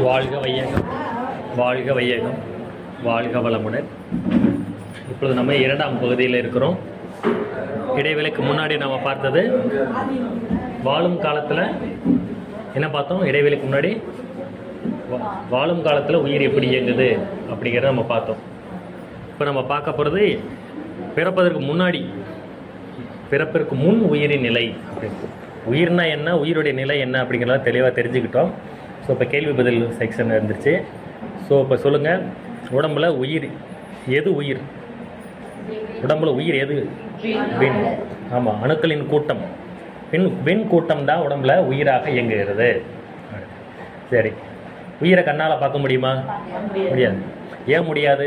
வாழ்க வையகம் வாழ்க வையகம் வாழ்க வளமுடன் இப்பொழுது நம்ம இரண்டாம் பகுதியில் இருக்கிறோம் இடைவேளைக்கு முன்னாடி நம்ம பார்த்தது வாழும் காலத்தில் என்ன பார்த்தோம் இடைவேளைக்கு முன்னாடி வா- வாழும் காலத்தில் உயிர் எப்படி இயங்குது அப்படிங்கிறத நம்ம பார்த்தோம் இப்போ நம்ம பார்க்க போகிறது பிறப்பதற்கு முன்னாடி பிறப்பிற்கு முன் உயிரின் நிலை அப்படின்னு உயிர்னா என்ன உயிருடைய நிலை என்ன அப்படிங்கிறத தெளிவாக தெரிஞ்சுக்கிட்டோம் ஸோ இப்போ கேள்வி பதில் செக்ஷன் இருந்துச்சு ஸோ இப்போ சொல்லுங்கள் உடம்புல உயிர் எது உயிர் உடம்புல உயிர் எது விண் ஆமாம் அணுக்களின் கூட்டம் விண் விண் கூட்டம் தான் உடம்புல உயிராக இயங்குகிறது சரி உயிரை கண்ணால் பார்க்க முடியுமா முடியாது ஏன் முடியாது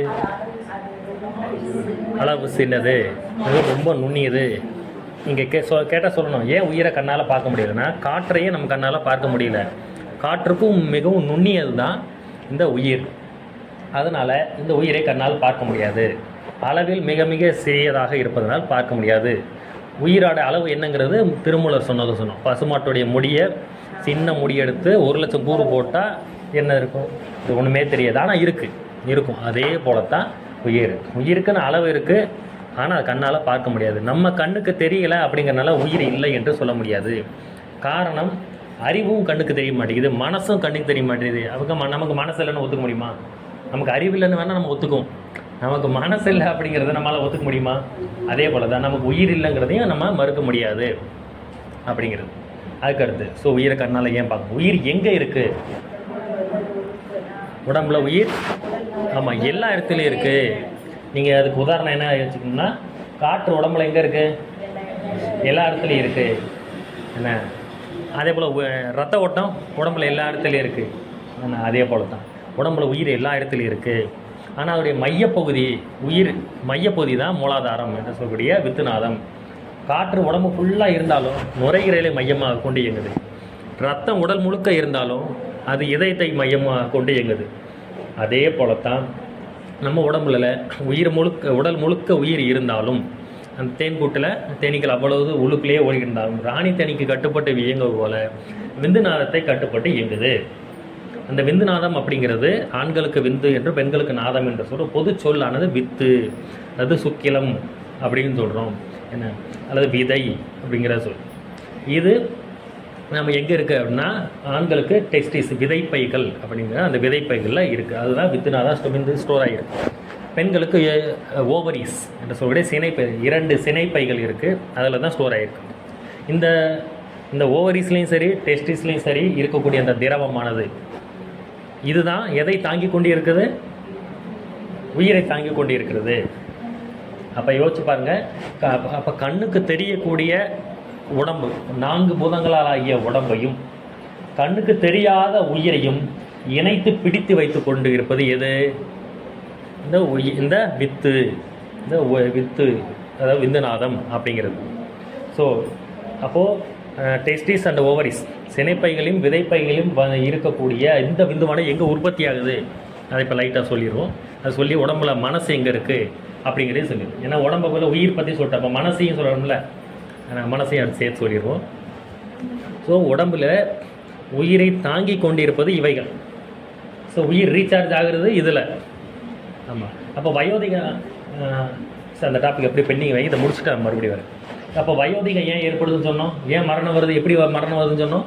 அளவு சின்னது அது ரொம்ப நுண்ணியது இங்கே கே சொ கேட்டால் சொல்லணும் ஏன் உயிரை கண்ணால் பார்க்க முடியலன்னா காற்றையே நம்ம கண்ணால் பார்க்க முடியல காற்றுக்கும் மிகவும் நுண்ணியது தான் இந்த உயிர் அதனால் இந்த உயிரை கண்ணால் பார்க்க முடியாது அளவில் மிக மிக சிறியதாக இருப்பதனால் பார்க்க முடியாது உயிரோட அளவு என்னங்கிறது திருமூலர் சொன்னது சொன்னோம் பசுமாட்டுடைய முடியை சின்ன முடியெடுத்து ஒரு லட்சம் கூறு போட்டால் என்ன இருக்கும் இது ஒன்றுமே தெரியாது ஆனால் இருக்குது இருக்கும் அதே போலத்தான் உயிர் உயிருக்குன்னு அளவு இருக்குது ஆனால் கண்ணால் பார்க்க முடியாது நம்ம கண்ணுக்கு தெரியல அப்படிங்கறனால உயிர் இல்லை என்று சொல்ல முடியாது காரணம் அறிவும் கண்ணுக்கு தெரிய மாட்டேங்குது மனசும் கண்ணுக்கு தெரிய மாட்டேங்குது அவங்க ம- நமக்கு மனசு இல்லைன்னு ஒத்துக்க முடியுமா நமக்கு அறிவு இல்லைன்னு வேணால் நம்ம ஒத்துக்குவோம் நமக்கு மனசு இல்லை அப்படிங்கிறத நம்மளால் ஒத்துக்க முடியுமா அதே போல தான் நமக்கு உயிர் இல்லைங்கிறதையும் நம்ம மறுக்க முடியாது அப்படிங்கிறது அதுக்கு அடுத்து ஸோ உயிரை கண்ணால் ஏன் பார்க்கணும் உயிர் எங்கே இருக்குது உடம்புல உயிர் ஆமாம் எல்லா இடத்துலையும் இருக்குது நீங்கள் அதுக்கு உதாரணம் என்ன வச்சுக்கணும்னா காற்று உடம்புல எங்கே இருக்குது எல்லா இடத்துலையும் இருக்குது என்ன அதே போல் ரத்த ஓட்டம் உடம்புல எல்லா இடத்துலையும் இருக்குது என்ன அதே போல் தான் உடம்புல உயிர் எல்லா இடத்துலையும் இருக்குது ஆனால் அதோடைய மையப்பகுதி உயிர் மையப்பகுதி தான் மூலாதாரம் என்று சொல்லக்கூடிய வித்துநாதம் காற்று உடம்பு ஃபுல்லாக இருந்தாலும் நுரையீரலை மையமாக கொண்டு இயங்குது ரத்தம் உடல் முழுக்க இருந்தாலும் அது இதயத்தை மையமாக கொண்டு இயங்குது அதே போலத்தான் நம்ம உடம்புல உயிர் முழுக்க உடல் முழுக்க உயிர் இருந்தாலும் அந்த தேன்கூட்டில் தேனீக்கள் அவ்வளவு உள்ளுக்குள்ளேயே ஓடி இருந்தாலும் ராணி தேனீக்கு கட்டுப்பட்டு இயங்குவது போல விந்துநாதத்தை கட்டுப்பட்டு இயங்குது அந்த விந்துநாதம் அப்படிங்கிறது ஆண்களுக்கு விந்து என்று பெண்களுக்கு நாதம் என்று சொல்ற பொது சொல்லானது வித்து அது சுக்கிலம் அப்படின்னு சொல்கிறோம் என்ன அல்லது விதை அப்படிங்கிற சொல் இது நம்ம எங்கே இருக்குது அப்படின்னா ஆண்களுக்கு டெஸ்டிஸ் விதைப்பைகள் அப்படிங்கிற அந்த விதைப்பைகளில் இருக்குது அதுதான் வித்துனாதான் ஸ்டொமிந்து ஸ்டோர் ஆகிருக்கு பெண்களுக்கு ஓவரிஸ் என்று சொல்லக்கூடிய சினைப்பை இரண்டு சினைப்பைகள் இருக்குது அதில் தான் ஸ்டோர் ஆகிருக்கு இந்த இந்த ஓவரிஸ்லேயும் சரி டெஸ்டிஸ்லேயும் சரி இருக்கக்கூடிய அந்த திரவமானது இதுதான் எதை தாங்கி கொண்டு இருக்குது உயிரை தாங்கி கொண்டு இருக்கிறது அப்போ யோசிச்சு பாருங்க க- அப்போ கண்ணுக்கு தெரியக்கூடிய உடம்பு நான்கு பூதங்களால் ஆகிய உடம்பையும் கண்ணுக்கு தெரியாத உயிரையும் இணைத்து பிடித்து வைத்து கொண்டு இருப்பது எது இந்த உயி இந்த வித்து இந்த உ- வித்து அதாவது விந்துநாதம் அப்படிங்கிறது ஸோ அப்போது டெஸ்டிஸ் அண்ட் ஓவரிஸ் சினைப்பைகளையும் விதைப்பைகளையும் வ- இருக்கக்கூடிய இந்த விந்துவானது எங்கே உற்பத்தி ஆகுது அதை இப்போ லைட்டாக சொல்லிடுவோம் அது சொல்லி உடம்புல மனசு எங்கே இருக்குது அப்படிங்கிறதையும் சொல்லிடுவோம் ஏன்னா உடம்பை போல உயிர் பற்றி சொல்லிட்டோம் அப்போ மனசையும் சொல்லணும்ல அதனால் மனசையும் அது சேர்த்து சொல்லிடுவோம் ஸோ உடம்புல உயிரை தாங்கி கொண்டிருப்பது இவைகள் ஸோ உயிர் ரீசார்ஜ் ஆகுறது இதில் ஆமாம் அப்போ வயோதிக அஹ், சரி, அந்த டாபிக் எப்படி பெண்டிங் வை இதை முடிச்சுட்டு நான் மறுபடியும் வரேன் அப்போ வயோதிகம் ஏன் ஏற்படுதுன்னு சொன்னோம் ஏன் மரணம் வருது எப்படி வ- மரணம் வருதுன்னு சொன்னோம்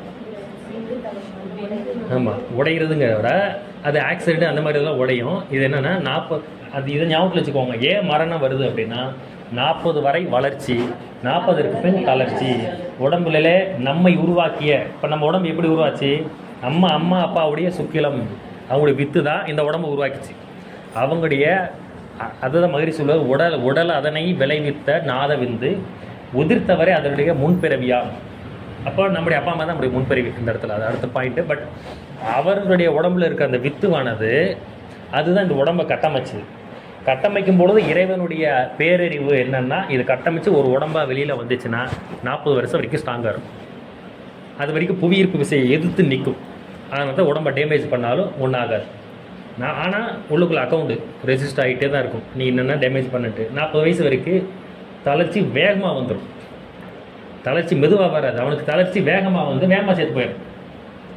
ஆமாம் உடையிறதுங்க விட அது ஆக்சிடென்ட் அந்த மாதிரி எல்லாம் உடையும் இது என்னென்னா நாற்பது அது இதை ஞாபகத்தில் வச்சுக்கோங்க ஏன் மரணம் வருது அப்படின்னா நாற்பது வரை வளர்ச்சி நாற்பதற்கு பின் தளர்ச்சி உடம்புல நம்மை உருவாக்கிய இப்போ நம்ம உடம்பு எப்படி உருவாச்சு நம்ம அம்மா அப்பாவுடைய சுக்கிலம் அவங்களுடைய வித்து தான் இந்த உடம்பு உருவாக்கிச்சு அவங்களுடைய அ- அதுதான் மகிழ்ச்சி சொல்வது உடல் உடல் அதனை விளைவித்த நாத விந்து உதிர்த்தவரை அதனுடைய முன்பிறவியா அப்போ நம்முடைய அப்பா அம்மா தான் நம்முடைய முன்பிறவி இந்த இடத்துல அது அடுத்த பாயிண்ட்டு பட் அவர்களுடைய உடம்புல இருக்க அந்த வித்துவானது அதுதான் இந்த உடம்பை கட்டமைச்சு கட்டமைக்கும் பொழுது இறைவனுடைய பேரறிவு என்னன்னா இது கட்டமைச்சு ஒரு உடம்பா வெளியில் வந்துச்சுன்னா நாற்பது வருஷம் வரைக்கும் ஸ்ட்ராங்காக இருக்கும் அது வரைக்கும் புவியீர்ப்பு விசையை எதிர்த்து நிற்கும் அதனால தான் உடம்பை டேமேஜ் பண்ணாலும் ஒன்றாகாது நான் ஆனால் உள்ளுக்குள்ள அக்கௌண்ட்டு ரெஜிஸ்டர் ஆகிட்டே தான் இருக்கும் நீ என்னென்ன டேமேஜ் பண்ணிட்டு நாற்பது வயசு வரைக்கும் தளர்ச்சி வேகமாக வந்துடும் தளர்ச்சி மெதுவாக வராது அவனுக்கு தளர்ச்சி வேகமாக வந்து வேகமாக சேர்த்து போயிடும்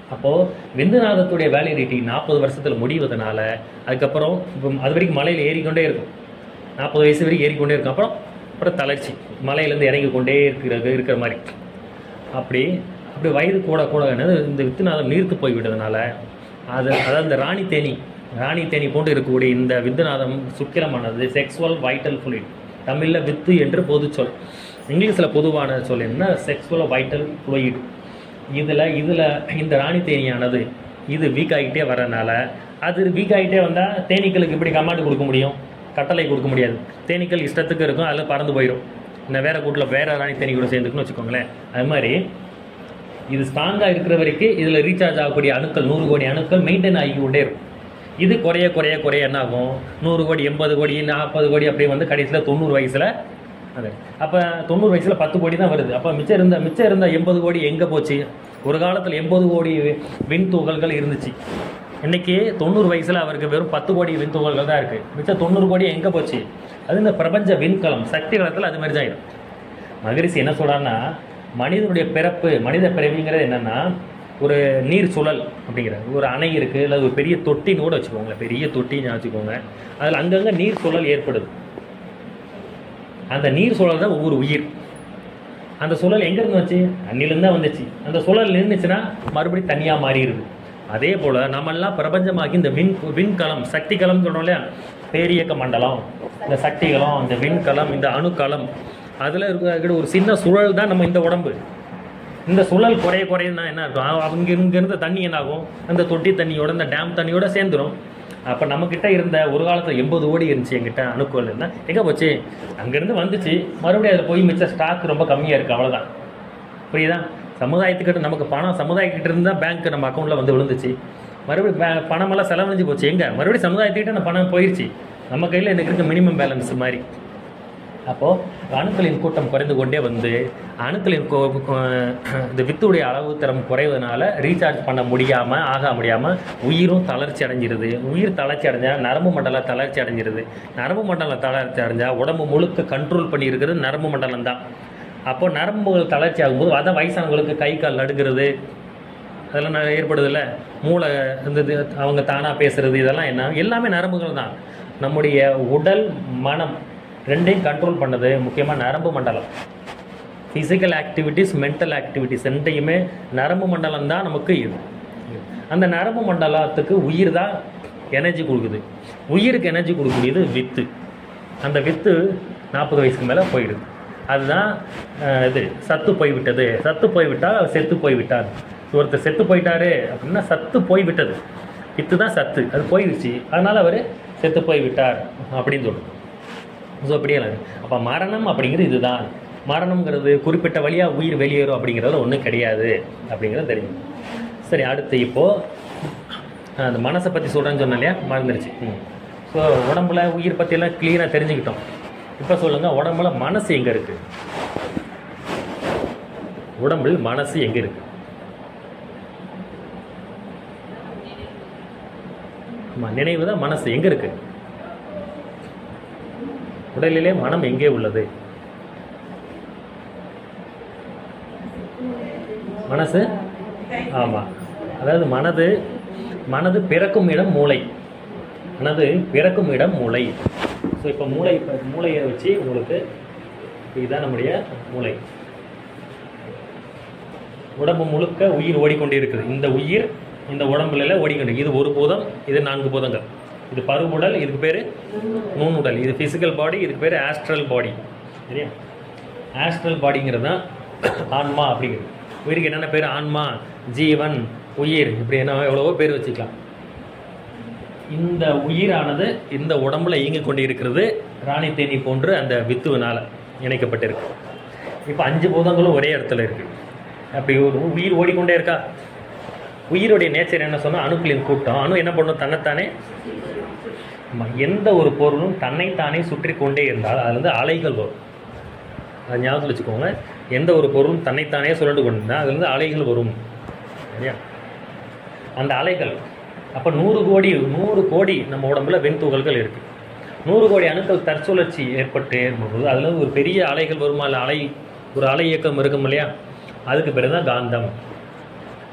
அப்போது விந்துநாதத்துடைய வேலிடிட்டி நாற்பது வருஷத்தில் முடிவதனால அதுக்கப்புறம் இப்போ அது வரைக்கும் மலையில் ஏறிக்கொண்டே இருக்கும் நாற்பது வயசு வரைக்கும் ஏறிக்கொண்டே இருக்கும் அப்புறம் அப்புறம் தளர்ச்சி மலையிலேருந்து இறங்கி கொண்டே இருக்கிறது இருக்கிற மாதிரி அப்படி அப்படி வயது கூட கூட என்னது இந்த வித்துநாதம் நீர்த்து போய் விட்டதுனால அது அதாவது இந்த ராணி தேனி ராணி தேனி போன்று இருக்கக்கூடிய இந்த வித்துநாதம் சுக்கிரமானது செக்ஸுவல் வைட்டல் fluid தமிழில் வித்து என்று பொதுச் சொல் இங்கிலீஷில் பொதுவான சொல் என்ன செக்ஸுவல் வைட்டல் fluid இதில் இதில் இந்த ராணி தேனியானது இது வீக் ஆகிட்டே வரனால அது வீக் ஆகிட்டே வந்தால் தேனீக்களுக்கு எப்படி கமாண்ட் கொடுக்க முடியும் கட்டளை கொடுக்க முடியாது தேனீக்கள் இஷ்டத்துக்கு இருக்கும் அதில் பறந்து போயிடும் இந்த வேற கூட்டில் வேற ராணி தேனி கூட சேர்ந்துக்குன்னு வச்சுக்கோங்களேன் அது மாதிரி இது ஸ்ட்ராங்காக இருக்கிற வரைக்கும் இதில் ரீசார்ஜ் ஆகக்கூடிய அணுக்கள் நூறு கோடி அணுக்கள் மெயின்டைன் ஆகிக்கொண்டே இருக்கும் இது குறைய குறைய குறைய என்ன ஆகும் நூறு கோடி எண்பது கோடி நாற்பது கோடி அப்படி வந்து கடைசியில் தொண்ணூறு வயசில் அது அப்போ தொண்ணூறு வயசில் பத்து கோடி தான் வருது அப்போ மிச்சம் இருந்த மிச்சம் இருந்த எண்பது கோடி எங்கே போச்சு ஒரு காலத்தில் எண்பது கோடி விண் துகள்கள் இருந்துச்சு இன்னைக்கு தொண்ணூறு வயசில் அவருக்கு வெறும் பத்து கோடி விண் துகள்கள் தான் இருக்குது மிச்சம் தொண்ணூறு கோடி எங்கே போச்சு அது இந்த பிரபஞ்ச விண்கலம் சக்தி களத்தில் அது மாதிரி தான் ஆயிடும் மகரிஷி என்ன சொல்றாருன்னா மனிதனுடைய பிறப்பு மனித பிறவிங்கிறது என்னன்னா ஒரு நீர் சுழல் அப்படிங்கிறது ஒரு அணை இருக்குது இல்லை ஒரு பெரிய தொட்டின்னு கூட வச்சுக்கோங்க பெரிய தொட்டின்னு வச்சுக்கோங்க அதில் அங்கங்கே நீர் சுழல் ஏற்படுது அந்த நீர் சுழல் தான் ஒவ்வொரு உயிர் அந்த சுழல் எங்கேருந்து வந்துச்சு தண்ணியிலேருந்து தான் வந்துச்சு அந்த சுழல் நின்றுச்சுன்னா மறுபடியும் தனியாக மாறிடுது அதே போல் நம்மெல்லாம் பிரபஞ்சமாகி இந்த விண் விண்கலம் சக்தி களம் சொல்றோம் இல்லையா பேரியக்க மண்டலம் இந்த சக்திகளம் இந்த விண்கலம் இந்த அணுக்களம் அதில் இருக்கிற ஒரு சின்ன சுழல் தான் நம்ம இந்த உடம்பு இந்த சுழல் குறைய குறையுன்னா என்ன இருக்கும் அ- அவங்க இங்கேருந்து தண்ணி என்ன ஆகும் அந்த தொட்டி தண்ணியோட இந்த டேம் தண்ணியோட சேர்ந்துரும் அப்போ நம்மக்கிட்ட இருந்த ஒரு காலத்தில் எண்பது கோடி இருந்துச்சு எங்கிட்ட அணுக்கோல் இருந்தால் எங்கே போச்சு அங்கேருந்து வந்துச்சு மறுபடியும் அதில் போய் மிச்ச ஸ்டாக் ரொம்ப கம்மியாக இருக்குது அவ்வளோதான் புரியுதா சமுதாயத்துக்கிட்ட நமக்கு பணம் சமுதாயக்கிட்ட இருந்து தான் பேங்க் நம்ம அக்கௌண்ட்டில் வந்து விழுந்துச்சு மறுபடியும் பே- பணமெல்லாம் செலவழிஞ்சு போச்சு எங்கே மறுபடியும் சமுதாயத்துக்கிட்ட அந்த பணம் போயிடுச்சு நம்ம கையில் எனக்கு இருக்க மினிமம் பேலன்ஸ் மாதிரி அப்போது அணுக்களின் கூட்டம் குறைந்து கொண்டே வந்து அணுக்களின் கொ- கொ- இந்த வித்துடைய அளவு தரம் குறைவதனால ரீசார்ஜ் பண்ண முடியாமல் ஆக முடியாமல் உயிரும் தளர்ச்சி அடைஞ்சிருது உயிர் தளர்ச்சி அடைஞ்சால் நரம்பு மண்டலம் தளர்ச்சி அடைஞ்சிருது நரம்பு மண்டலம் தளர்ச்சி அடைஞ்சால் உடம்பு முழுக்க கண்ட்ரோல் பண்ணி இருக்கிறது நரம்பு மண்டலம் தான் அப்போ நரம்புகள் தளர்ச்சி ஆகும்போது அதான் வயசானவங்களுக்கு கை கால் நடுங்கிறது அதெல்லாம் ந- ஏற்படுதுல்ல மூளை இந்த இது அவங்க தானாக பேசுறது இதெல்லாம் என்ன எல்லாமே நரம்புகள் தான் நம்முடைய உடல் மனம் ரெண்டையும் கண்ட்ரோல் பண்ணது முக்கியமாக நரம்பு மண்டலம் ஃபிசிக்கல் ஆக்டிவிட்டிஸ் மென்டல் ஆக்டிவிட்டிஸ் ரெண்டையுமே நரம்பு மண்டலம் தான் நமக்கு இது அந்த நரம்பு மண்டலத்துக்கு உயிர் தான் எனர்ஜி கொடுக்குது உயிருக்கு எனர்ஜி கொடுக்கக்கூடியது வித்து அந்த வித்து நாற்பது வயசுக்கு மேலே போயிடுது அதுதான் அஹ், இது சத்து போய்விட்டது சத்து போய்விட்டால் செத்து போய்விட்டார் ஒருத்தர் செத்து போயிட்டாரு அப்படின்னா சத்து போய்விட்டது வித்து தான் சத்து அது போயிடுச்சு அதனால் அவர் செத்து போய்விட்டார் அப்படின்னு சொல்லுவோம் ஸோ அப்படியே இல்லை அப்போ மரணம் அப்படிங்கிறது இதுதான் மரணம்ங்கிறது குறிப்பிட்ட வழியாக உயிர் வெளியேறும் அப்படிங்கிறது ஒன்றும் கிடையாது அப்படிங்கிறது தெரியும் சரி அடுத்து இப்போது அந்த மனசை பற்றி சொல்கிறேன்னு சொன்னேன் இல்லையா மறந்துருச்சு ம் ஸோ உடம்புல உயிர் பற்றியெல்லாம் க்ளீனாக தெரிஞ்சுக்கிட்டோம் இப்போ சொல்லுங்கள் உடம்புல மனசு எங்கே இருக்குது உடம்பில் மனசு எங்கே இருக்குது ஆமாம் நினைவு தான் மனசு எங்கே இருக்குது உடலிலே மனம் எங்கே உள்ளது மனசு ஆமாம் அதாவது மனது மனது பிறக்கும் இடம் மூளை மனது பிறக்கும் இடம் மூளை ஸோ இப்போ மூளை இப்போ மூளையை வச்சு உங்களுக்கு இதுதான் நம்முடைய மூளை உடம்பு முழுக்க உயிர் ஓடிக்கொண்டே இருக்குது இந்த உயிர் இந்த உடம்புல ஓடிக்கொண்டு இது ஒரு பூதம் இது நான்கு பூதங்கள் இது பருவுடல் இதுக்கு பேர் நுண்ணுடல் இது ஃபிசிக்கல் பாடி இதுக்கு பேர் ஆஸ்ட்ரல் பாடி சரியா ஆஸ்ட்ரல் பாடிங்கிறது தான் ஆன்மா அப்படிங்கிறது உயிருக்கு என்னென்ன பேர் ஆன்மா ஜீவன் உயிர் இப்படி என்ன எவ்வளவோ பேர் வச்சுக்கலாம் இந்த உயிரானது இந்த உடம்புல இயங்கிக் கொண்டு இருக்கிறது ராணி தேனி போன்று அந்த வித்துவினால் இணைக்கப்பட்டிருக்கு இப்போ அஞ்சு பூதங்களும் ஒரே இடத்துல இருக்கு அப்படி ஒரு உயிர் ஓடிக்கொண்டே இருக்கா உயிருடைய நேச்சர் என்ன சொன்னால் அணுக்களின் கூட்டம் அணு என்ன பண்ணும் தன்னைத்தானே ஆமா, எந்த ஒரு பொருளும் தன்னைத்தானே சுற்றி கொண்டே இருந்தால் அதுலேருந்து அலைகள் வரும் அது ஞாபகத்தில் வச்சுக்கோங்க எந்த ஒரு பொருளும் தன்னைத்தானே சுழண்டு கொண்டிருந்தால் அதுலேருந்து அலைகள் வரும் சரியா அந்த அலைகள் அப்போ நூறு கோடி நூறு கோடி நம்ம உடம்புல வெண்துகள்கள் இருக்கு நூறு கோடி அணுக்கள் தற்சுழற்சி ஏற்பட்டு ஏற்படும்போது அதுல இருந்து ஒரு பெரிய அலைகள் வருமா இல்லை அலை ஒரு அலை இயக்கம் இருக்கும் இல்லையா அதுக்கு பேர் தான் காந்தம்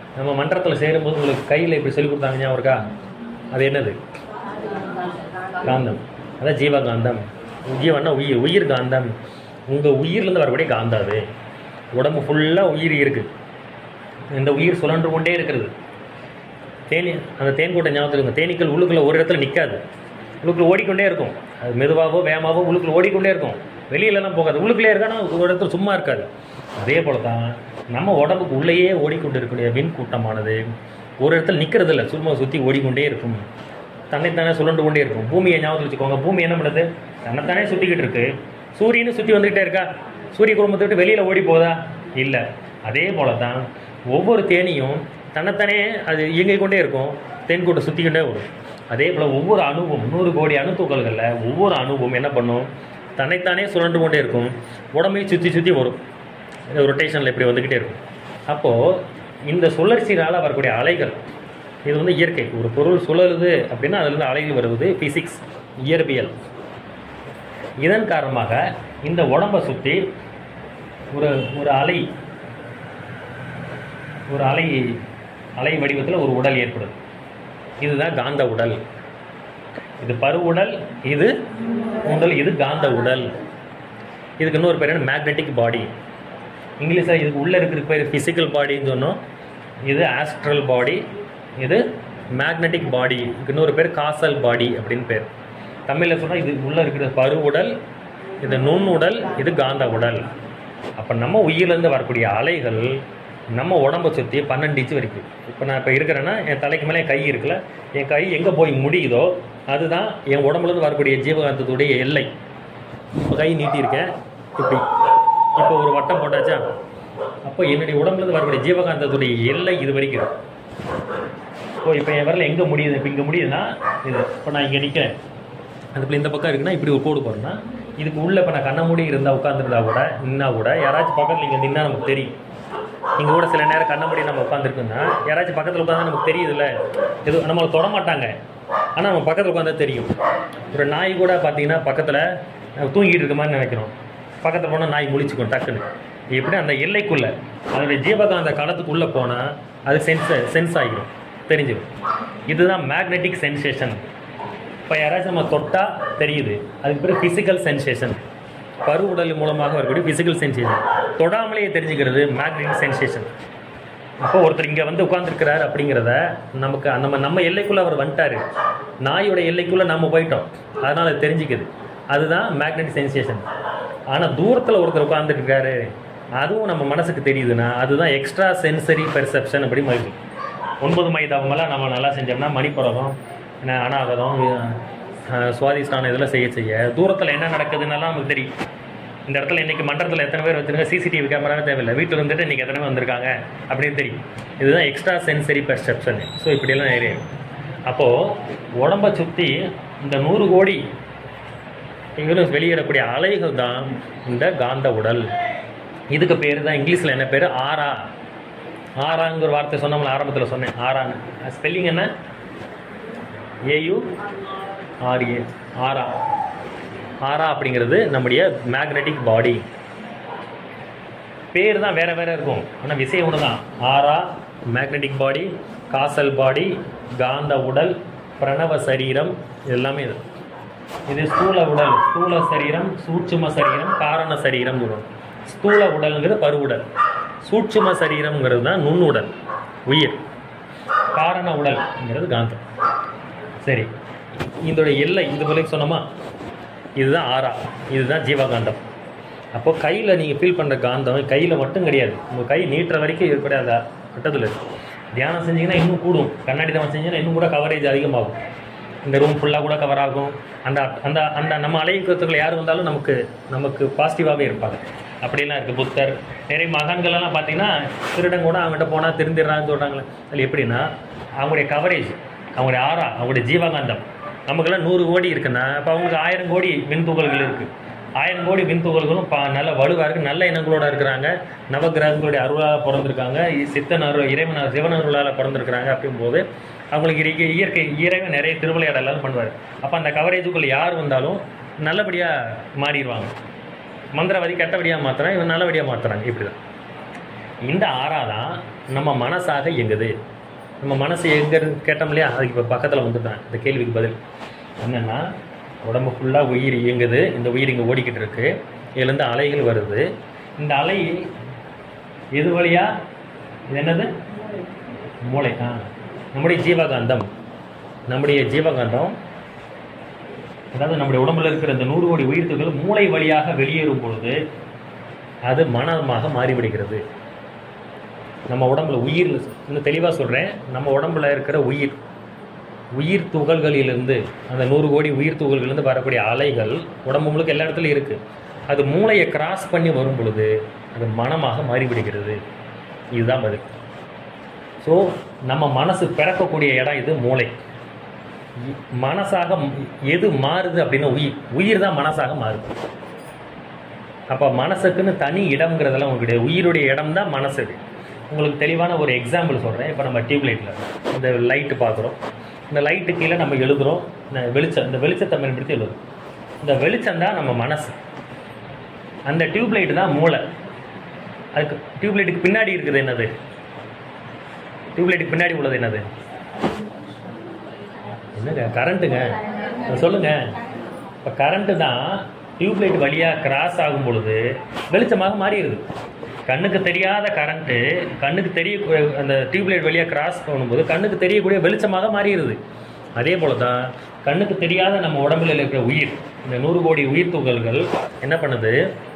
நம்ம மன்றத்தில் சேரும்போது உங்களுக்கு கையில் இப்படி சொல்லி கொடுத்தாங்க ஞாபகம் இருக்கா அது என்னது காந்தம் அதான் ஜீவகாந்தம் ஜீவன்னா உயிர் உயிர் காந்தம் உங்கள் உயிர்லேருந்து வரக்கூடிய காந்தம் அது உடம்பு ஃபுல்லாக உயிர் இருக்குது இந்த உயிர் சுழன்று கொண்டே இருக்கிறது தேனி அந்த தேன் கூட்ட ஞாபகத்தில் இருக்கும் தேனீக்கள் உள்ளுக்குள்ள ஒரு இடத்துல நிற்காது உள்ளுக்குள்ள ஓடிக்கொண்டே இருக்கும் அது மெதுவாகவோ வேகமாகவோ உள்ளுக்குள்ள ஓடிக்கொண்டே இருக்கும் வெளியிலலாம் போகாது உள்ளுக்குள்ளே இருக்கானா ஒரு இடத்துல சும்மா இருக்காது அதே போல தான் நம்ம உடம்புக்கு உள்ளேயே ஓடிக்கொண்டு இருக்கக்கூடிய விண் கூட்டமானது ஒரு இடத்துல நிற்கிறது இல்லை சும்மா சுற்றி ஓடிக்கொண்டே இருக்கும் தன்னைத்தானே சுழண்டு கொண்டே இருக்கும் பூமியை ஞாபகத்தில் வச்சுக்கோங்க பூமி என்ன பண்ணுது தன்னைத்தானே சுற்றிக்கிட்டு இருக்கு சூரியனும் சுற்றி வந்துக்கிட்டே இருக்கா சூரிய குடும்பத்தை விட்டு வெளியில் ஓடி போதா இல்லை அதே போல தான் ஒவ்வொரு தேனியும் தன்னைத்தானே அது இயங்கிக் கொண்டே இருக்கும் தேன்கூட்டை சுற்றிக்கிட்டே வரும் அதே போல் ஒவ்வொரு அணுவும் நூறு கோடி அணு துகள்களில் ஒவ்வொரு அணுவும் என்ன பண்ணும் தன்னைத்தானே சுழன்று கொண்டே இருக்கும் உடம்பையும் சுற்றி சுற்றி வரும் ரொட்டேஷனில் இப்படி வந்துக்கிட்டே இருக்கும் அப்போது இந்த சுழற்சியினால் வரக்கூடிய அலைகள் இது வந்து இயற்கை ஒரு பொருள் சுழலுது அப்படின்னா அதுலேருந்து அலைகள் வருவது ஃபிசிக்ஸ் இயற்பியல் இதன் காரணமாக இந்த உடம்பை சுற்றி ஒரு ஒரு அலை ஒரு அலை அலை வடிவத்தில் ஒரு உடல் ஏற்படுது இதுதான் காந்த உடல் இது பரு உடல் இது உடல் இது காந்த உடல் இதுக்கு இன்னொரு பேர் என்ன மேக்னெட்டிக் பாடி இங்கிலீஷில் இதுக்கு உள்ளே இருக்கிற பேர் ஃபிசிக்கல் பாடின்னு சொன்னோம் இது ஆஸ்ட்ரல் பாடி இது மேக்னெட்டிக் பாடி இதுக்கு இன்னொரு பேர் காசல் பாடி அப்படின்னு பேர் தமிழில் சொன்னால் இது உள்ளே இருக்கிற பரு உடல் இது நுண்ணுடல் இது காந்த உடல் அப்போ நம்ம உயிர்லேருந்து வரக்கூடிய அலைகள் நம்ம உடம்பை சுற்றி பன்னெண்டு இன்ச்சு வரைக்கும் இப்போ நான் இப்போ இருக்கிறேன்னா என் தலைக்கு மேலே என் கை இருக்குல்ல என் கை எங்கே போய் முடியுதோ அதுதான் என் உடம்புலேருந்து வரக்கூடிய ஜீவகாந்தத்துடைய எல்லை இப்போ கை நீட்டியிருக்கேன் இப்படி இப்போ ஒரு வட்டம் போட்டாச்சா அப்போ என்னுடைய உடம்புலேருந்து வரக்கூடிய ஜீவகாந்தத்துடைய எல்லை இது வரைக்கும் இருக்கு. இப்போ இப்போ என் விரல் எங்கே முடியுது இப்போ இங்கே முடியுதுன்னா இது இப்போ நான் இங்கே நிற்கிறேன் அது இப்போ இந்த பக்கம் இருக்குன்னா இப்படி ஒரு கோடு போடுறேன்னா இதுக்கு உள்ள இப்போ நான் கண்ண மூடி இருந்தால் உட்காந்துருந்தா கூட நின்னா கூட யாராச்சும் பக்கத்தில் இங்கே நின்னா நமக்கு தெரியும் இங்கே கூட சில நேரம் கண்ண மூடி நம்ம உட்காந்துருக்குன்னா யாராச்சும் பக்கத்தில் உட்காந்தா நமக்கு தெரியுதுல்ல எதுவும் நம்மளை தொட மாட்டாங்க ஆனால் நம்ம பக்கத்தில் உட்காந்தா தெரியும் ஒரு நாய் கூட பார்த்தீங்கன்னா பக்கத்தில் தூங்கிட்டு இருக்க மாதிரி நினைக்கிறோம் பக்கத்தில் போனால் நாய் முழிச்சுக்கும் டக்குன்னு எப்படி அந்த எல்லைக்குள்ளே அதோடைய ஜீவகாந்த களத்துக்குள்ளே போனால் அது சென்ஸ் சென்ஸ் ஆகிடும் தெரிஞ்சிடும் இதுதான் மேக்னெட்டிக் சென்சேஷன் இப்போ யாராச்சும் நம்ம தொட்டால் தெரியுது அதுக்கு பிறகு ஃபிசிக்கல் சென்சேஷன் பரு உடல் மூலமாக வரக்கூடிய ஃபிசிக்கல் சென்சேஷன் தொடாமலேயே தெரிஞ்சுக்கிறது மேக்னெட்டிக் சென்சேஷன் அப்போ ஒருத்தர் இங்கே வந்து உட்காந்துருக்கிறார் அப்படிங்கிறத நமக்கு நம்ம நம்ம எல்லைக்குள்ளே அவர் வந்துட்டாரு நாயோட எல்லைக்குள்ளே நம்ம போயிட்டோம் அதனால் அது தெரிஞ்சுக்குது அதுதான் மேக்னெட்டிக் சென்சேஷன் ஆனால் தூரத்தில் ஒருத்தர் உட்காந்துருக்காரு அதுவும் நம்ம மனசுக்கு தெரியுதுன்னா அதுதான் எக்ஸ்ட்ரா சென்சரி பெர்செப்ஷன் அப்படி மாதிரி ஒன்பது மைதாவமெல்லாம் நம்ம நல்லா செஞ்சோம்னா மணிப்பரகம் என்ன அனாகதம் அஹ், சுவாதிஷ்டானம் இதெல்லாம் செய்ய செய்ய தூரத்தில் என்ன நடக்குதுன்னெல்லாம் நமக்கு தெரியும் இந்த இடத்துல இன்னைக்கு மன்றத்தில் எத்தனை பேர் வச்சிருக்க சிசிடிவி கேமராவே தேவையில்லை வீட்டில் இருந்துட்டு இன்னைக்கு எத்தனை பேர் வந்திருக்காங்க அப்படின்னு தெரியும் இதுதான் எக்ஸ்ட்ரா சென்சரி பெர்செப்ஷன் ஸோ இப்படியெல்லாம் ஏரியா அப்போது உடம்பை சுற்றி இந்த நூறு கோடி இவரும் வெளியிடக்கூடிய அலைகள் தான் இந்த காந்த உடல் இதுக்கு பேர் தான் இங்கிலீஷில் என்ன பேர் ஆரா ஆராங்கிற வார்த்தை சொன்னோம்ல ஆரம்பத்தில் சொன்னேன் ஆரான்னு ஸ்பெல்லிங் என்ன ஏயு ஆர்ஏ ஆரா ஆரா அப்படிங்கிறது நம்முடைய மேக்னெட்டிக் பாடி பேர் தான் வேற வேற இருக்கும் ஆனால் விஷயம் ஒன்று தான் ஆரா மேக்னெட்டிக் பாடி காசல் பாடி காந்த உடல் பிரணவ சரீரம் இது எல்லாமே இது இது ஸ்தூல உடல் ஸ்தூல சரீரம் சூட்சும சரீரம் காரண சரீரம் சொல்லுவோம் ஸ்தூல உடல்ங்கிறது பருவுடல் சூட்சும சரீரம்ங்கிறது தான் நுண்ணுடல் உயிர் காரண உடல்ங்கிறது காந்தம் சரி இதோட எல்லை இது போல சொன்னோமா இதுதான் ஆறா இதுதான் ஜீவகாந்தம் அப்போ கையில் நீங்கள் ஃபீல் பண்ணுற காந்தம் கையில் மட்டும் கிடையாது உங்கள் கை நீட்டுற வரைக்கும் ஏற்பட அந்த கட்டத்தில் இருக்கு தியானம் செஞ்சீங்கன்னா இன்னும் கூடும் கண்ணாடி தான் செஞ்சீங்கன்னா இன்னும் கூட கவரேஜ் அதிகமாகும் இந்த ரூம் ஃபுல்லாக கூட கவர் ஆகும் அந்த அந்த அந்த நம்ம அலையுக்கத்துக்குள்ள யார் வந்தாலும் நமக்கு நமக்கு பாசிட்டிவாகவே இருப்பாங்க அப்படிலாம் இருக்குது புத்தர் நிறைய மகான்கள் எல்லாம் பார்த்தீங்கன்னா திருடன் கூட அவங்ககிட்ட போனால் திருந்திடுறான்னு சொல்கிறாங்களே அதில் எப்படின்னா அவங்களுடைய கவரேஜ் அவங்களுடைய ஆறா அவங்களுடைய ஜீவகாந்தம் நமக்கெல்லாம் நூறு கோடி இருக்குன்னா அப்போ அவங்களுக்கு ஆயிரம் கோடி விண்துகள்கள் இருக்குது ஆயிரம் கோடி விண்துகள்களும் பா நல்ல வலுவாக இருக்குது நல்ல இனங்களோட இருக்கிறாங்க நவகிரகங்களுடைய அருளால் பிறந்திருக்காங்க இ- சித்தன் அருள் இறைவன் அருள், சிவன் அருளால் பிறந்திருக்கிறாங்க அப்படிங்கும்போது அவங்களுக்கு இயற்கை இயற்கை இறைவன் நிறைய திருவிளையாடலாம் பண்ணுவார் அப்போ அந்த கவரேஜுக்குள்ள யார் வந்தாலும் நல்லபடியாக மாறிடுவாங்க மந்திரவாதி கெட்டபடியாக மாற்றுறான் இவன் நல்லபடியாக மாற்றுறாங்க இப்படி தான் இந்த ஆறா தான் நம்ம மனசாக இயங்குது நம்ம மனசு எங்க இருக்கு கேட்டோம் இல்லையா அதுக்கு இப்போ பக்கத்தில் வந்துட்டேன் இந்த கேள்விக்கு பதில் என்னென்னா உடம்பு ஃபுல்லாக உயிர் இயங்குது இந்த உயிர் இங்கே ஓடிக்கிட்டு இருக்கு இதுலேருந்து அலைகள் வருது இந்த அலை எது வழியா இது என்னது மூளை ஆ நம்முடைய ஜீவகாந்தம் நம்முடைய ஜீவகாந்தம் அதாவது நம்முடைய உடம்புல இருக்கிற இந்த நூறு கோடி உயிர்த்துகள் மூளை வழியாக வெளியேறும் பொழுது அது மனமாக மாறிவிடுகிறது நம்ம உடம்புல உயிர் இன்னும் தெளிவாக சொல்கிறேன் நம்ம உடம்புல இருக்கிற உயிர் உயிர் துகள்களிலிருந்து அந்த நூறு கோடி உயிர் துகள்களிலிருந்து வரக்கூடிய அலைகள் உடம்பு முழுக்க எல்லா இடத்துலையும் இருக்குது அது மூளையை கிராஸ் பண்ணி வரும் பொழுது அது மனமாக மாறிவிடுகிறது இதுதான் பதில் ஸோ நம்ம மனசு பிறக்கக்கூடிய இடம் இது மூளை இ- மனசாக ம்- எது மாறுது அப்படின்னா உயிர் உயிர் தான் மனசாக மாறுது அப்போ மனசுக்குன்னு தனி இடம்ங்கிறதெல்லாம் உங்களுக்கு கிடையாது உயிருடைய இடம் தான் மனசு உங்களுக்கு தெளிவான ஒரு எக்ஸாம்பிள் சொல்கிறேன் இப்போ நம்ம டியூப்லைட்டில் இந்த லைட்டு பார்க்குறோம் இந்த லைட்டு கீழே நம்ம எழுதுகிறோம் இந்த வெளிச்சம் இந்த வெளிச்சத்தை பயன்படுத்தி எழுதுறோம் இந்த வெளிச்சம் தான் நம்ம மனசு அந்த டியூப்லைட் தான் மூளை அதுக்கு டியூப்லைட்டுக்கு பின்னாடி இருக்குது என்னது டியூப்லைட்டுக்கு பின்னாடி உள்ளது என்னது என்னங்க கரண்ட்டுங்க சொல்லுங்க இப்போ கரண்ட்டு தான் டியூப்லைட் வழியாக கிராஸ் ஆகும் பொழுது வெளிச்சமாக மாறிடுது கண்ணுக்கு தெரியாத கரண்ட்டு கண்ணுக்கு தெரிய அந்த டியூப்லைட் வழியாக கிராஸ் பண்ணும்போது கண்ணுக்கு தெரியக்கூடிய வெளிச்சமாக மாறிடுது அதே போல தான் கண்ணுக்கு தெரியாத நம்ம உடம்புல இருக்கிற உயிர் இந்த நூறு கோடி உயிர் துகள்கள் என்ன பண்ணுது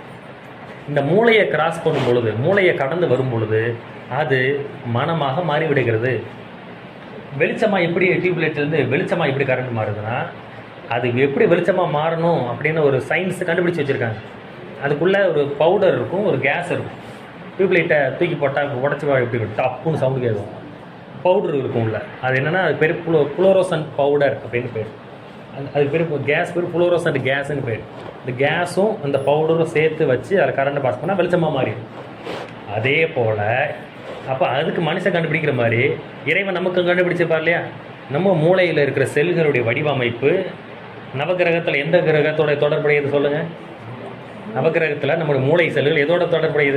இந்த மூளையை கிராஸ் பண்ணும் பொழுது மூளையை கடந்து வரும் பொழுது அது மனமாக மாறிவிடுகிறது வெளிச்சமா எப்படி டியூப்லைட்லேருந்து வெளிச்சமா எப்படி கரண்ட் மாறுதுன்னா அது எப்படி வெளிச்சமா மாறணும் அப்படின்னு ஒரு சயின்ஸ் கண்டுபிடிச்சு வச்சிருக்காங்க அதுக்குள்ள ஒரு பவுடர் இருக்கும் ஒரு கேஸ் இருக்கும் டியூப்லைட்டை தூக்கி போட்டால் உடச்சி எப்படி இருக்கும் டப்புன்னு சவுண்டு கேட்கும் பவுடர் இருக்கும் உள்ள அது என்னன்னா அது பேர் புளோ புளோரோசன் பவுடர் அப்படின்னு பேர் அது அதுக்கு பேர் கேஸ் பேர் புளோரோசன்ட் கேஸ்ன்னு பேர் இந்த கேஸும் அந்த பவுடரும் சேர்த்து வச்சு அதில் கரண்ட்டை பாஸ் பண்ணால் வெளிச்சமாக மாறிடும் அதே போல் அப்போ அதுக்கு மனுஷன் கண்டுபிடிக்கிற மாதிரி இறைவன் நமக்கு கண்டுபிடிச்சிருப்பார் இல்லையா நம்ம மூளையில் இருக்கிற செல்களுடைய வடிவமைப்பு நவகிரகத்தில் எந்த கிரகத்தோட தொடர்புடையது சொல்லுங்கள் நவகிரகத்தில் நம்மளுடைய மூளை செல்கள் எதோட தொடர்புடையது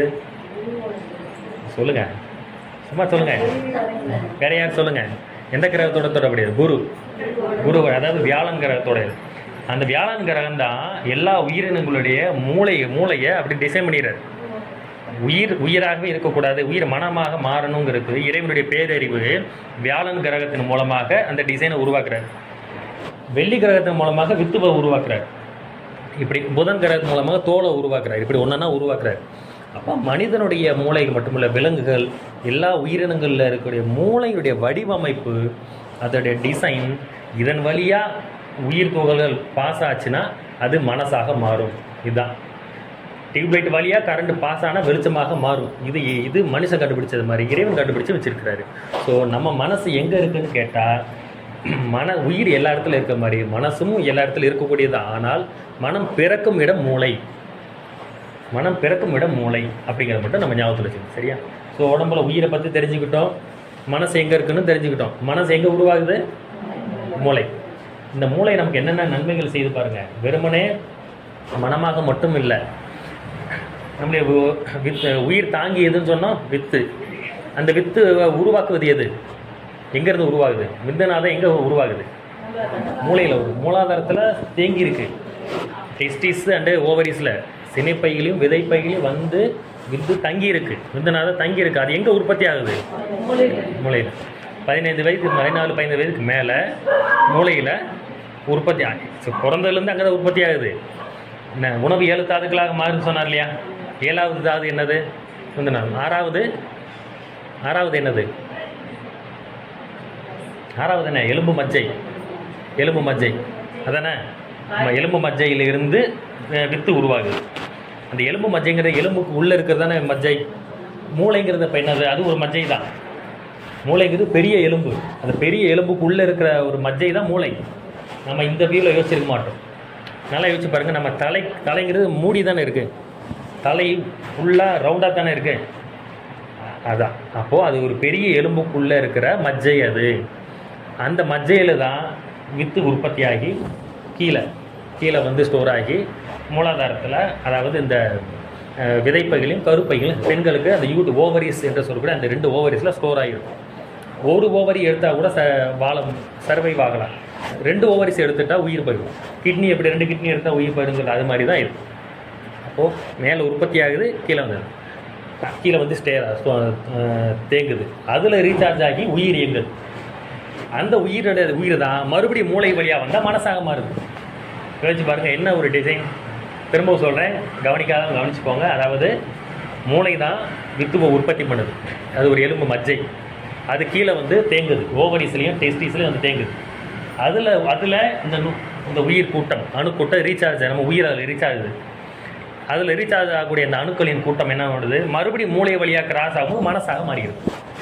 சொல்லுங்க சும்மா சொல்லுங்க வேற யார் சொல்லுங்க எந்த கிரகத்தோட தொடர்புடையது குரு குரு அதாவது வியாழன் கிரகத்தோட அந்த வியாழன் கிரகம் தான் எல்லா உயிரினங்களுடைய மூளை மூளையை அப்படி டிசைன் பண்ணிடுறாரு உயிர் உயிராகவே இருக்கக்கூடாது உயிர் மனமாக மாறணுங்கிறது இறைவனுடைய பேரறிவு வியாழன் கிரகத்தின் மூலமாக அந்த டிசைனை உருவாக்குறாரு வெள்ளி கிரகத்தின் மூலமாக வித்துவை உருவாக்குறாரு இப்படி புதன் கிரகத்தின் மூலமாக தோலை உருவாக்குறாரு இப்படி ஒன்றா உருவாக்குறாரு அப்போ மனிதனுடைய மூளை மட்டுமல்ல விலங்குகள் எல்லா உயிரினங்களில் இருக்கக்கூடிய மூளையுடைய வடிவமைப்பு அதோடைய டிசைன் இதன் வழியாக உயிர் துகள்கள் பாஸ் ஆச்சுன்னா அது மனசாக மாறும் இதுதான் டியூப்லைட் வழியாக கரண்ட் பாஸ் ஆனால் வெளிச்சமாக மாறும் இது இது மனுஷன் கண்டுபிடிச்சது மாதிரி இறைவன் கண்டுபிடிச்சு வச்சிருக்கிறாரு ஸோ நம்ம மனசு எங்கே இருக்குன்னு கேட்டால் மன உயிர் எல்லா இடத்துல இருக்க மாதிரி மனசும் எல்லா இடத்துல இருக்கக்கூடியது ஆனால் மனம் பிறக்கும் இடம் மூளை மனம் பிறக்கும் இடம் மூளை அப்படிங்கிறத மட்டும் நம்ம ஞாபகத்தில் வச்சுக்கணும் சரியா ஸோ உடம்புல உயிரை பற்றி தெரிஞ்சுக்கிட்டோம் மனசு எங்கே இருக்குன்னு தெரிஞ்சுக்கிட்டோம் மனசு எங்கே உருவாகுது மூளை இந்த மூளை நமக்கு என்னென்ன நன்மைகள் செய்து பாருங்க வெறுமனே மனமாக மட்டும் இல்லை நம்முடைய உ- வித்து உயிர் தாங்கி எதுன்னு சொன்னோம் வித்து அந்த வித்து உருவாக்குவது எது எங்கேருந்து உருவாகுது விந்தநாதம் எங்கே உருவாகுது மூளையில் மூலாதாரத்தில் தேங்கி இருக்கு டெஸ்டிஸ் அண்டு ஓவரிஸில் சினைப்பைகளையும் விதைப்பைகளையும் வந்து வித்து தங்கி இருக்கு விந்தநாதம் தங்கி இருக்கு அது எங்கே உற்பத்தி ஆகுது மூளையில் பதினைந்து வயது பதினாலு பதினைந்து வயதுக்கு மேலே மூளையில் உற்பத்தி ஆகி ஸோ பிறந்ததுலேருந்து அங்கே தான் உற்பத்தி ஆகுது என்ன உணவு ஏழு தாதுக்களாக மாறுன்னு சொன்னார் இல்லையா ஏழாவது தாது என்னது விந்தநாதம் ஆறாவது ஆறாவது என்னது ஆறாவது என்ன எலும்பு மஜ்ஜை எலும்பு மஜ்ஜை அதானே நம்ம எலும்பு மஜ்ஜையில இருந்து அஹ், வித்து உருவாகுது அந்த எலும்பு மஜ்ஜைங்கிறது எலும்புக்கு உள்ளே இருக்கிறது தானே மஜ்ஜை மூளைங்கிறது இப்போ என்னது அது ஒரு மஜ்ஜை தான் மூளைங்கிறது பெரிய எலும்பு அந்த பெரிய எலும்புக்கு உள்ளே இருக்கிற ஒரு மஜ்ஜை தான் மூளை நம்ம இந்த வியூவில் யோசிச்சிருக்க மாட்டோம் நல்லா யோசிச்சு பாருங்க நம்ம தலை தலைங்கிறது மூடி தானே இருக்குது தலை ஃபுல்லாக ரவுண்டாக தானே இருக்குது அதான் அப்போது அது ஒரு பெரிய எலும்புக்குள்ளே இருக்கிற மஜ்ஜை அது அந்த மஜ்ஜையில் தான் வித்து உற்பத்தியாகி கீழே கீழே வந்து ஸ்டோர் ஆகி மூலாதாரத்தில் அதாவது இந்த அஹ், விதைப்பைகளையும் கருப்பைகளையும் பெண்களுக்கு அந்த யூட் ஓவரிஸ் என்று சொல்லக்கூடிய அந்த ரெண்டு ஓவரிஸில் ஸ்டோர் ஆகிருக்கும் ஒரு ஓவரி எடுத்தால் கூட ச வாழம் சர்வைவ் ஆகலாம் ரெண்டு ஓவரிஸ் எடுத்துட்டா உயிர் போயிடும் கிட்னி எப்படி ரெண்டு கிட்னி எடுத்தால் உயிர் போயிடும் சொல்லி அது மாதிரி தான் இருக்கும் அப்போது மேலே உற்பத்தி ஆகுது கீழே வந்து கீழே வந்து ஸ்டே தேங்குது அதில் ரீசார்ஜ் ஆகி உயிர் இயங்குது அந்த உயிரோட உயிர் தான் மறுபடியும் மூளை வழியாக வந்தால் மனசாக மாறுது யோசிச்சு பாருங்கள் என்ன ஒரு டிசைன் திரும்ப சொல்கிறேன் கவனிக்காத கவனிச்சுக்கோங்க அதாவது மூளை தான் வித்துவை உற்பத்தி பண்ணுது அது ஒரு எலும்பு மஜ்ஜை அது கீழே வந்து தேங்குது ஓவரிஸ்லேயும் டெஸ்டிஸ்லேயும் வந்து தேங்குது அதில் அதில் இந்த நு- இந்த உயிர் கூட்டம் அணுக்கூட்டம் ரீசார்ஜ் நம்ம உயிர் அதில் ரீசார்ஜ் ஆகுது அதில் ரீசார்ஜ் ஆகக்கூடிய அந்த அணுக்களின் கூட்டம் என்ன பண்ணுது மறுபடியும் மூளை வழியாக கிராஸ் ஆகும் மனசாக மாறுகிறது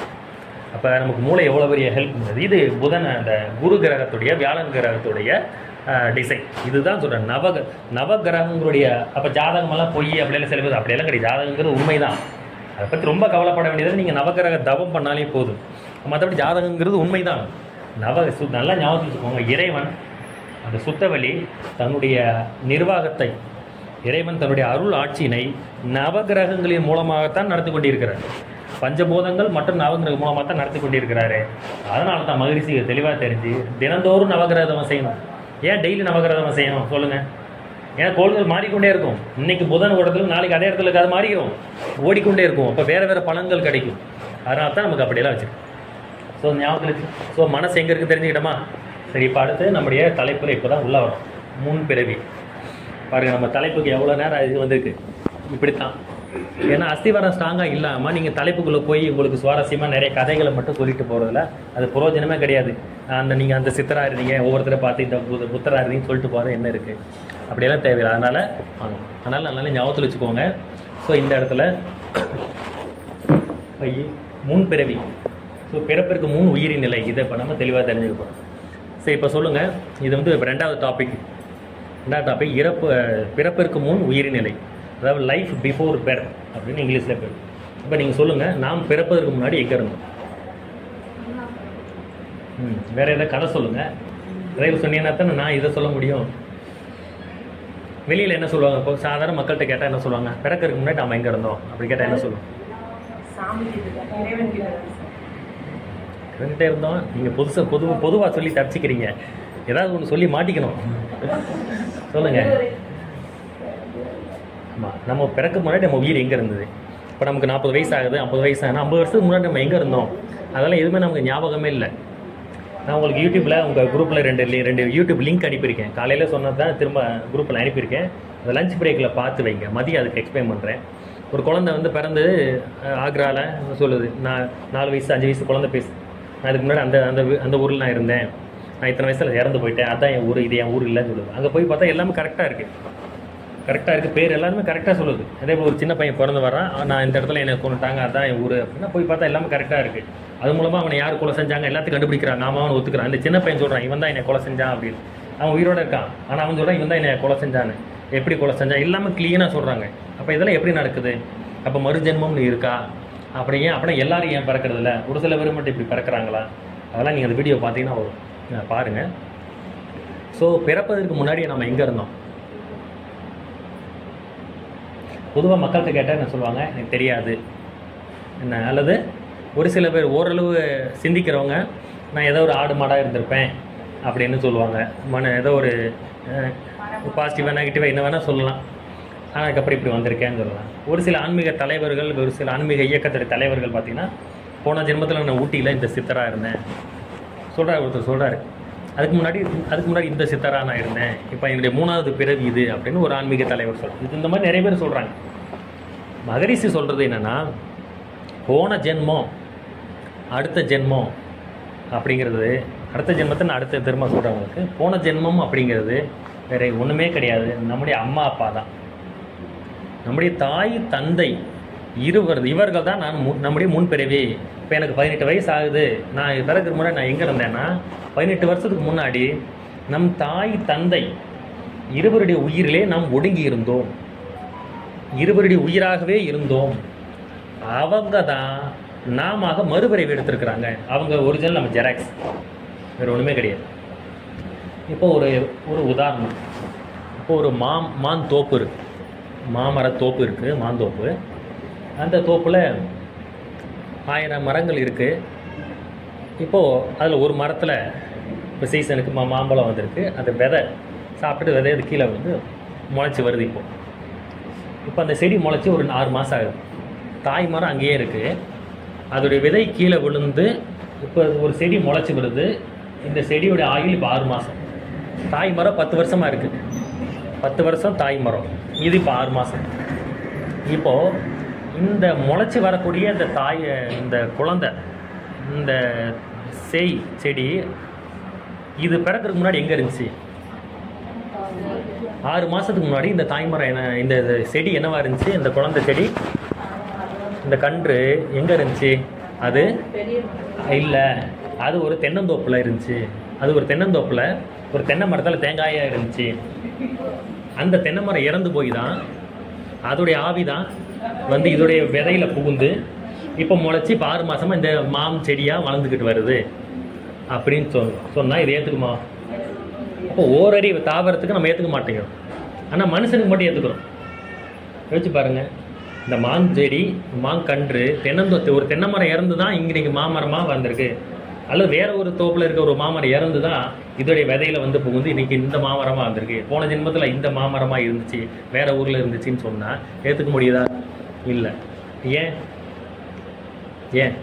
அப்போ நமக்கு மூளை எவ்வளோ பெரிய ஹெல்ப் பண்ணுது இது புதன் அந்த குரு கிரகத்துடைய வியாழன் கிரகத்துடைய டிசைன் இதுதான் சொல்கிறேன் நவ நவகிரகங்களுடைய அப்போ ஜாதகமெல்லாம் பொய் அப்படியெல்லாம் சில பேர் அப்படியெல்லாம் கிடையாது ஜாதகங்கிறது உண்மைதான் அதை பற்றி ரொம்ப கவலைப்பட வேண்டியது நீங்கள் நவகிரக தவம் பண்ணாலே போதும் மற்றபடி ஜாதகங்கிறது உண்மைதான் நவ சு நல்லா ஞாபகம் வச்சுக்கோங்க இறைவன் அந்த சுத்தவழி தன்னுடைய நிர்வாகத்தை இறைவன் தன்னுடைய அருள் ஆட்சியினை நவகிரகங்களின் மூலமாகத்தான் நடத்தி கொண்டிருக்கிறார் பஞ்சபூதங்கள் மற்றும் நவகிரகம் மூலமாக தான் நடத்தி கொண்டிருக்கிறாரு அதனால தான் மகரிஷி தெளிவாக தெரிஞ்சு தினந்தோறும் நவகிரகம் செய்யணும் ஏன் டெய்லி நவகிரகம் செய்யணும் சொல்லுங்கள் ஏன்னா கோள்கள் மாறிக்கொண்டே இருக்கும் இன்னைக்கு புதன் ஒரு இடத்துல நாளைக்கு அதே இடத்துல அது மாறிடும் ஓடிக்கொண்டே இருக்கும் அப்போ வேறு வேறு பலன்கள் கிடைக்கும் அதனால தான் நமக்கு அப்படியெல்லாம் வச்சிருக்கு ஸோ ஞாபகத்தில் வச்சு ஸோ மனசு எங்கே இருக்குது தெரிஞ்சுக்கிட்டோமா சரி இப்போ அடுத்து நம்முடைய தலைப்பில் இப்போ தான் உள்ள வரும் முன் பிறவி பாருங்க நம்ம தலைப்புக்கு எவ்வளோ நேரம் இது வந்திருக்கு இப்படித்தான் ஏன்னா அஸ்திவாரம் ஸ்ட்ராங்காக இல்லாமல் நீங்கள் தலைப்புக்குள்ளே போய் உங்களுக்கு சுவாரஸ்யமாக நிறைய கதைகளை மட்டும் சொல்லிட்டு போகிறதுல அது பிரயோஜனமே கிடையாது அந்த நீங்கள் அந்த சித்தரா இருந்தீங்க ஒவ்வொருத்தரை பார்த்து இந்த புத்த- புத்தரா இருந்தீங்கன்னு சொல்லிட்டு போகிறது என்ன இருக்குது அப்படியெல்லாம் தேவையில்லை அதனால் வாங்க அதனால் நல்லா ஞாபகத்தில் வச்சுக்கோங்க ஸோ இந்த இடத்துல ஐ முன் பிறவி ஸோ பிறப்பிற்கு முன் உயிரின் நிலை இதை இப்போ நம்ம தெளிவாக தெரிஞ்சுக்க சரி இப்போ சொல்லுங்கள் இது வந்து இப்ப ரெண்டாவது டாபிக் ரெண்டாவது டாபிக் இறப்பு பிறப்பிற்கு முன் உயிரின் நிலை அதாவது லைஃப் பிஃபோர் பெர் அப்படின்னு இங்கிலீஷில் பேர் இப்போ நீங்கள் சொல்லுங்கள் நாம் பிறப்பதற்கு முன்னாடி எங்கே இருந்தோம் ம் வேறு எதாவது கதை சொல்லுங்கள் கதையில் சொன்னீங்கன்னா தானே நான் இதை சொல்ல முடியும் வெளியில் என்ன சொல்லுவாங்க இப்போ சாதாரண மக்கள்கிட்ட கேட்டால் என்ன சொல்லுவாங்க பிறக்கறதுக்கு முன்னாடி நம்ம எங்கே இருந்தோம் அப்படி கேட்டால் என்ன சொல்லுவோம் சாமி கிட்ட இறைவன் கிட்ட தான் சார். ரெண்டு இருந்தோம் நீங்கள் புதுசாக பொது பொதுவாக சொல்லி தப்பிச்சுக்கிறீங்க ஏதாவது ஒன்று சொல்லி மாட்டிக்கணும் சொல்லுங்க ஆமாம் நம்ம பிறக்க முன்னாடி நம்ம உயிர் எங்கே இருந்தது இப்போ நமக்கு நாற்பது வயசு ஆகுது ஐம்பது வயசு ஆகுது ஐம்பது வருஷத்துக்கு முன்னாடி நம்ம எங்கே இருந்தோம் அதெல்லாம் எதுவுமே நமக்கு ஞாபகமே இல்லை நான் உங்களுக்கு யூடியூப்பில் உங்கள் குரூப்பில் ரெண்டு li- ரெண்டு யூடியூப் லிங்க் அனுப்பியிருக்கேன் காலையில் சொன்னது தான் திரும்ப குரூப்பில் அனுப்பியிருக்கேன் அந்த லஞ்ச் பிரேக்கில் பார்த்து வைங்க மதியம் அதுக்கு எக்ஸ்பிளைன் பண்ணுறேன் ஒரு குழந்தை வந்து பிறந்து அஹ், ஆக்ரால சொல்லுது நான் நாலு வயசு அஞ்சு வயசு குழந்தை பேசு நான் அதுக்கு முன்னாடி அந்த அந்த வீ- அந்த ஊரில் நான் இருந்தேன் நான் இத்தனை வயசில் இறந்து போயிட்டேன் அதான் என் ஊர் இது என் ஊர் இல்லைன்னு சொல்லுது அங்கே போய் பார்த்தா எல்லாமே கரெக்டாக இருக்குது கரெக்டாக இருக்குது பேர் எல்லாருமே கரெக்டாக சொல்லுது அதே போல் ஒரு சின்ன பையன் பிறந்து வரான் "ஆ, நான் இந்த இடத்துல என்னை கொண்டுட்டாங்க அதான் என் ஊர் அப்படின்னா போய் பார்த்தா எல்லாமே கரெக்டாக இருக்குது அது மூலமாக அவனை யார் கொலை செஞ்சாங்க எல்லாத்தையும் கண்டுபிடிக்கிறாங்க ஆமாம் அவனை ஒத்துக்கிறான் அந்த சின்ன பையன் சொல்கிறான் இவன் தான் என்னை கொலை செஞ்சான் அப்படின்னு அவன் உயிரோட இருக்கான் ஆனால் அவன் சொல்கிறான் இவன் தான் என்னை கொலை செஞ்சான்னு எப்படி கொலை செஞ்சான் எல்லாமே க்ளீனாக சொல்கிறாங்க அப்போ இதெல்லாம் எப்படி நடக்குது அப்போ மறுஜென்மம்னு இருக்கா அப்படி ஏன் அப்படின்னா எல்லாரும் ஏன் பிறக்கிறது இல்ல ஒரு சில பேர் மட்டும் இப்படி பிறக்கிறாங்களா அதெல்லாம் நீங்கள் அந்த வீடியோ பார்த்தீங்கன்னா வரும் அஹ் பாருங்க ஸோ பிறப்பதற்கு முன்னாடி நம்ம எங்கே இருந்தோம் பொதுவாக மக்கள்கிட்ட கேட்டால் என்ன சொல்லுவாங்க எனக்கு தெரியாது என்ன அல்லது ஒரு சில பேர் ஓரளவு சிந்திக்கிறவங்க நான் ஏதோ ஒரு ஆடு மாடாக இருந்திருப்பேன் அப்படின்னு சொல்லுவாங்க மன ஏதோ ஒரு பாசிட்டிவாக நெகட்டிவாக என்ன வேணால் சொல்லலாம் ஆனால் அதுக்கப்புறம் இப்படி வந்திருக்கேன்னு சொல்லலாம் ஒரு சில ஆன்மீக தலைவர்கள் ஒரு சில ஆன்மீக இயக்கத்துடைய தலைவர்கள் பார்த்தீங்கன்னா போன ஜென்மத்தில் நான் ஊட்டியில் இந்த சித்தராக இருந்தேன் சொல்கிறார் ஒருத்தர் சொல்கிறாரு அதுக்கு முன்னாடி அதுக்கு முன்னாடி இந்த சித்தரா நான் இருந்தேன் இப்போ என்னுடைய மூணாவது பிறவி இது அப்படின்னு ஒரு ஆன்மீக தலைவர் சொல்கிறார் இது இந்த மாதிரி நிறைய பேர் சொல்கிறாங்க மகரிஷி சொல்கிறது என்னென்னா போன ஜென்மம் அடுத்த ஜென்மம் அப்படிங்கிறது அடுத்த ஜென்மத்தை நான் அடுத்த திரும்ப சொல்கிறேன் உங்களுக்கு போன ஜென்மம் அப்படிங்கிறது வேற ஒன்றுமே கிடையாது நம்முடைய அம்மா அப்பா தான் நம்முடைய தாய் தந்தை இருவர் இவர்கள் தான் நான் மு- நம்முடைய முன்பிறவி இப்போ எனக்கு பதினெட்டு வயசு ஆகுது நான் பிறகு முன்னாடி நான் எங்கே இருந்தேன்னா பதினெட்டு வருஷத்துக்கு முன்னாடி நம் தாய் தந்தை இருவருடைய உயிரிலே நாம் ஒடுங்கி இருந்தோம் இருவருடைய உயிராகவே இருந்தோம் அவங்க தான் நாம மறுபிறவி எடுத்திருக்கிறாங்க அவங்க ஒரிஜினல் நம்ம ஜெராக்ஸ் வேறு ஒன்றுமே கிடையாது இப்போ ஒரு ஒரு உதாரணம் இப்போ ஒரு மாம் மான் தோப்பு இருக்கு மாமர தோப்பு இருக்குது மாந்தோப்பு அந்த தோப்பில் ஆயிரம் மரங்கள் இருக்குது இப்போது அதில் ஒரு மரத்தில் இப்போ சீசனுக்கு மா மாம்பழம் வந்திருக்கு அந்த விதை சாப்பிட்டுட்டு விதை அது கீழே வந்து முளைச்சி வருது இப்போது இப்போ அந்த செடி முளைச்சி ஒரு ஆறு மாதம் ஆகுது தாய் மரம் அங்கேயே இருக்குது அதோடைய விதை கீழே விழுந்து இப்போ ஒரு செடி முளைச்சி வருது இந்த செடியோட ஆயுள் இப்போ ஆறு மாதம் தாய் மரம் பத்து வருஷமாக இருக்குது பத்து வருஷம் தாய் மரம் இது இப்போ ஆறு மாதம் இப்போது இந்த முளைச்சி வரக்கூடிய இந்த தாய் இந்த குழந்தை இந்த செய் செடி இது பிறக்கிறதுக்கு முன்னாடி எங்கே இருந்துச்சு ஆறு மாதத்துக்கு முன்னாடி இந்த தாய்மரம் என்ன இந்த இது செடி என்னவா இருந்துச்சு இந்த குழந்தை செடி இந்த கன்று எங்கே இருந்துச்சு அது பெரிய இல்லை அது ஒரு தென்னந்தோப்பில் இருந்துச்சு அது ஒரு தென்னந்தோப்பில் ஒரு தென்னை மரத்தில் தேங்காயாக இருந்துச்சு அந்த தென்னை மரம் இறந்து போய் தான் அதோடைய ஆவி தான் வந்து இதோடைய விதையில புகுந்து இப்போ முளைச்சி இப்போ ஆறு மாசமா இந்த மாம் செடியாக வளர்ந்துக்கிட்டு வருது அப்படின்னு சொல் சொன்னால் இது ஏற்றுக்குமா அப்போ ஓரடி தாவரத்துக்கு நம்ம ஏற்றுக்க மாட்டேங்கிறோம் ஆனால் மனுஷனுக்கு மட்டும் ஏற்றுக்கிறோம் யோசிச்சு பாருங்க இந்த மாஞ்செடி மாங்கன்று தென்னந்தோத்து ஒரு தென்னை மரம் இறந்து தான் இங்கே இன்னைக்கு மாமரமாக வந்திருக்கு அல்லது வேற ஒரு தோப்பில் இருக்க ஒரு மாமரம் இறந்து தான் இதோடைய விதையில வந்து புகுந்து இன்னைக்கு இந்த மாமரமாக வந்திருக்கு போன ஜென்மத்தில் இந்த மாமரமாக இருந்துச்சு வேற ஊரில் இருந்துச்சுன்னு சொன்னால் ஏற்றுக்க முடியுதா இல்லை ஏன் ஏன்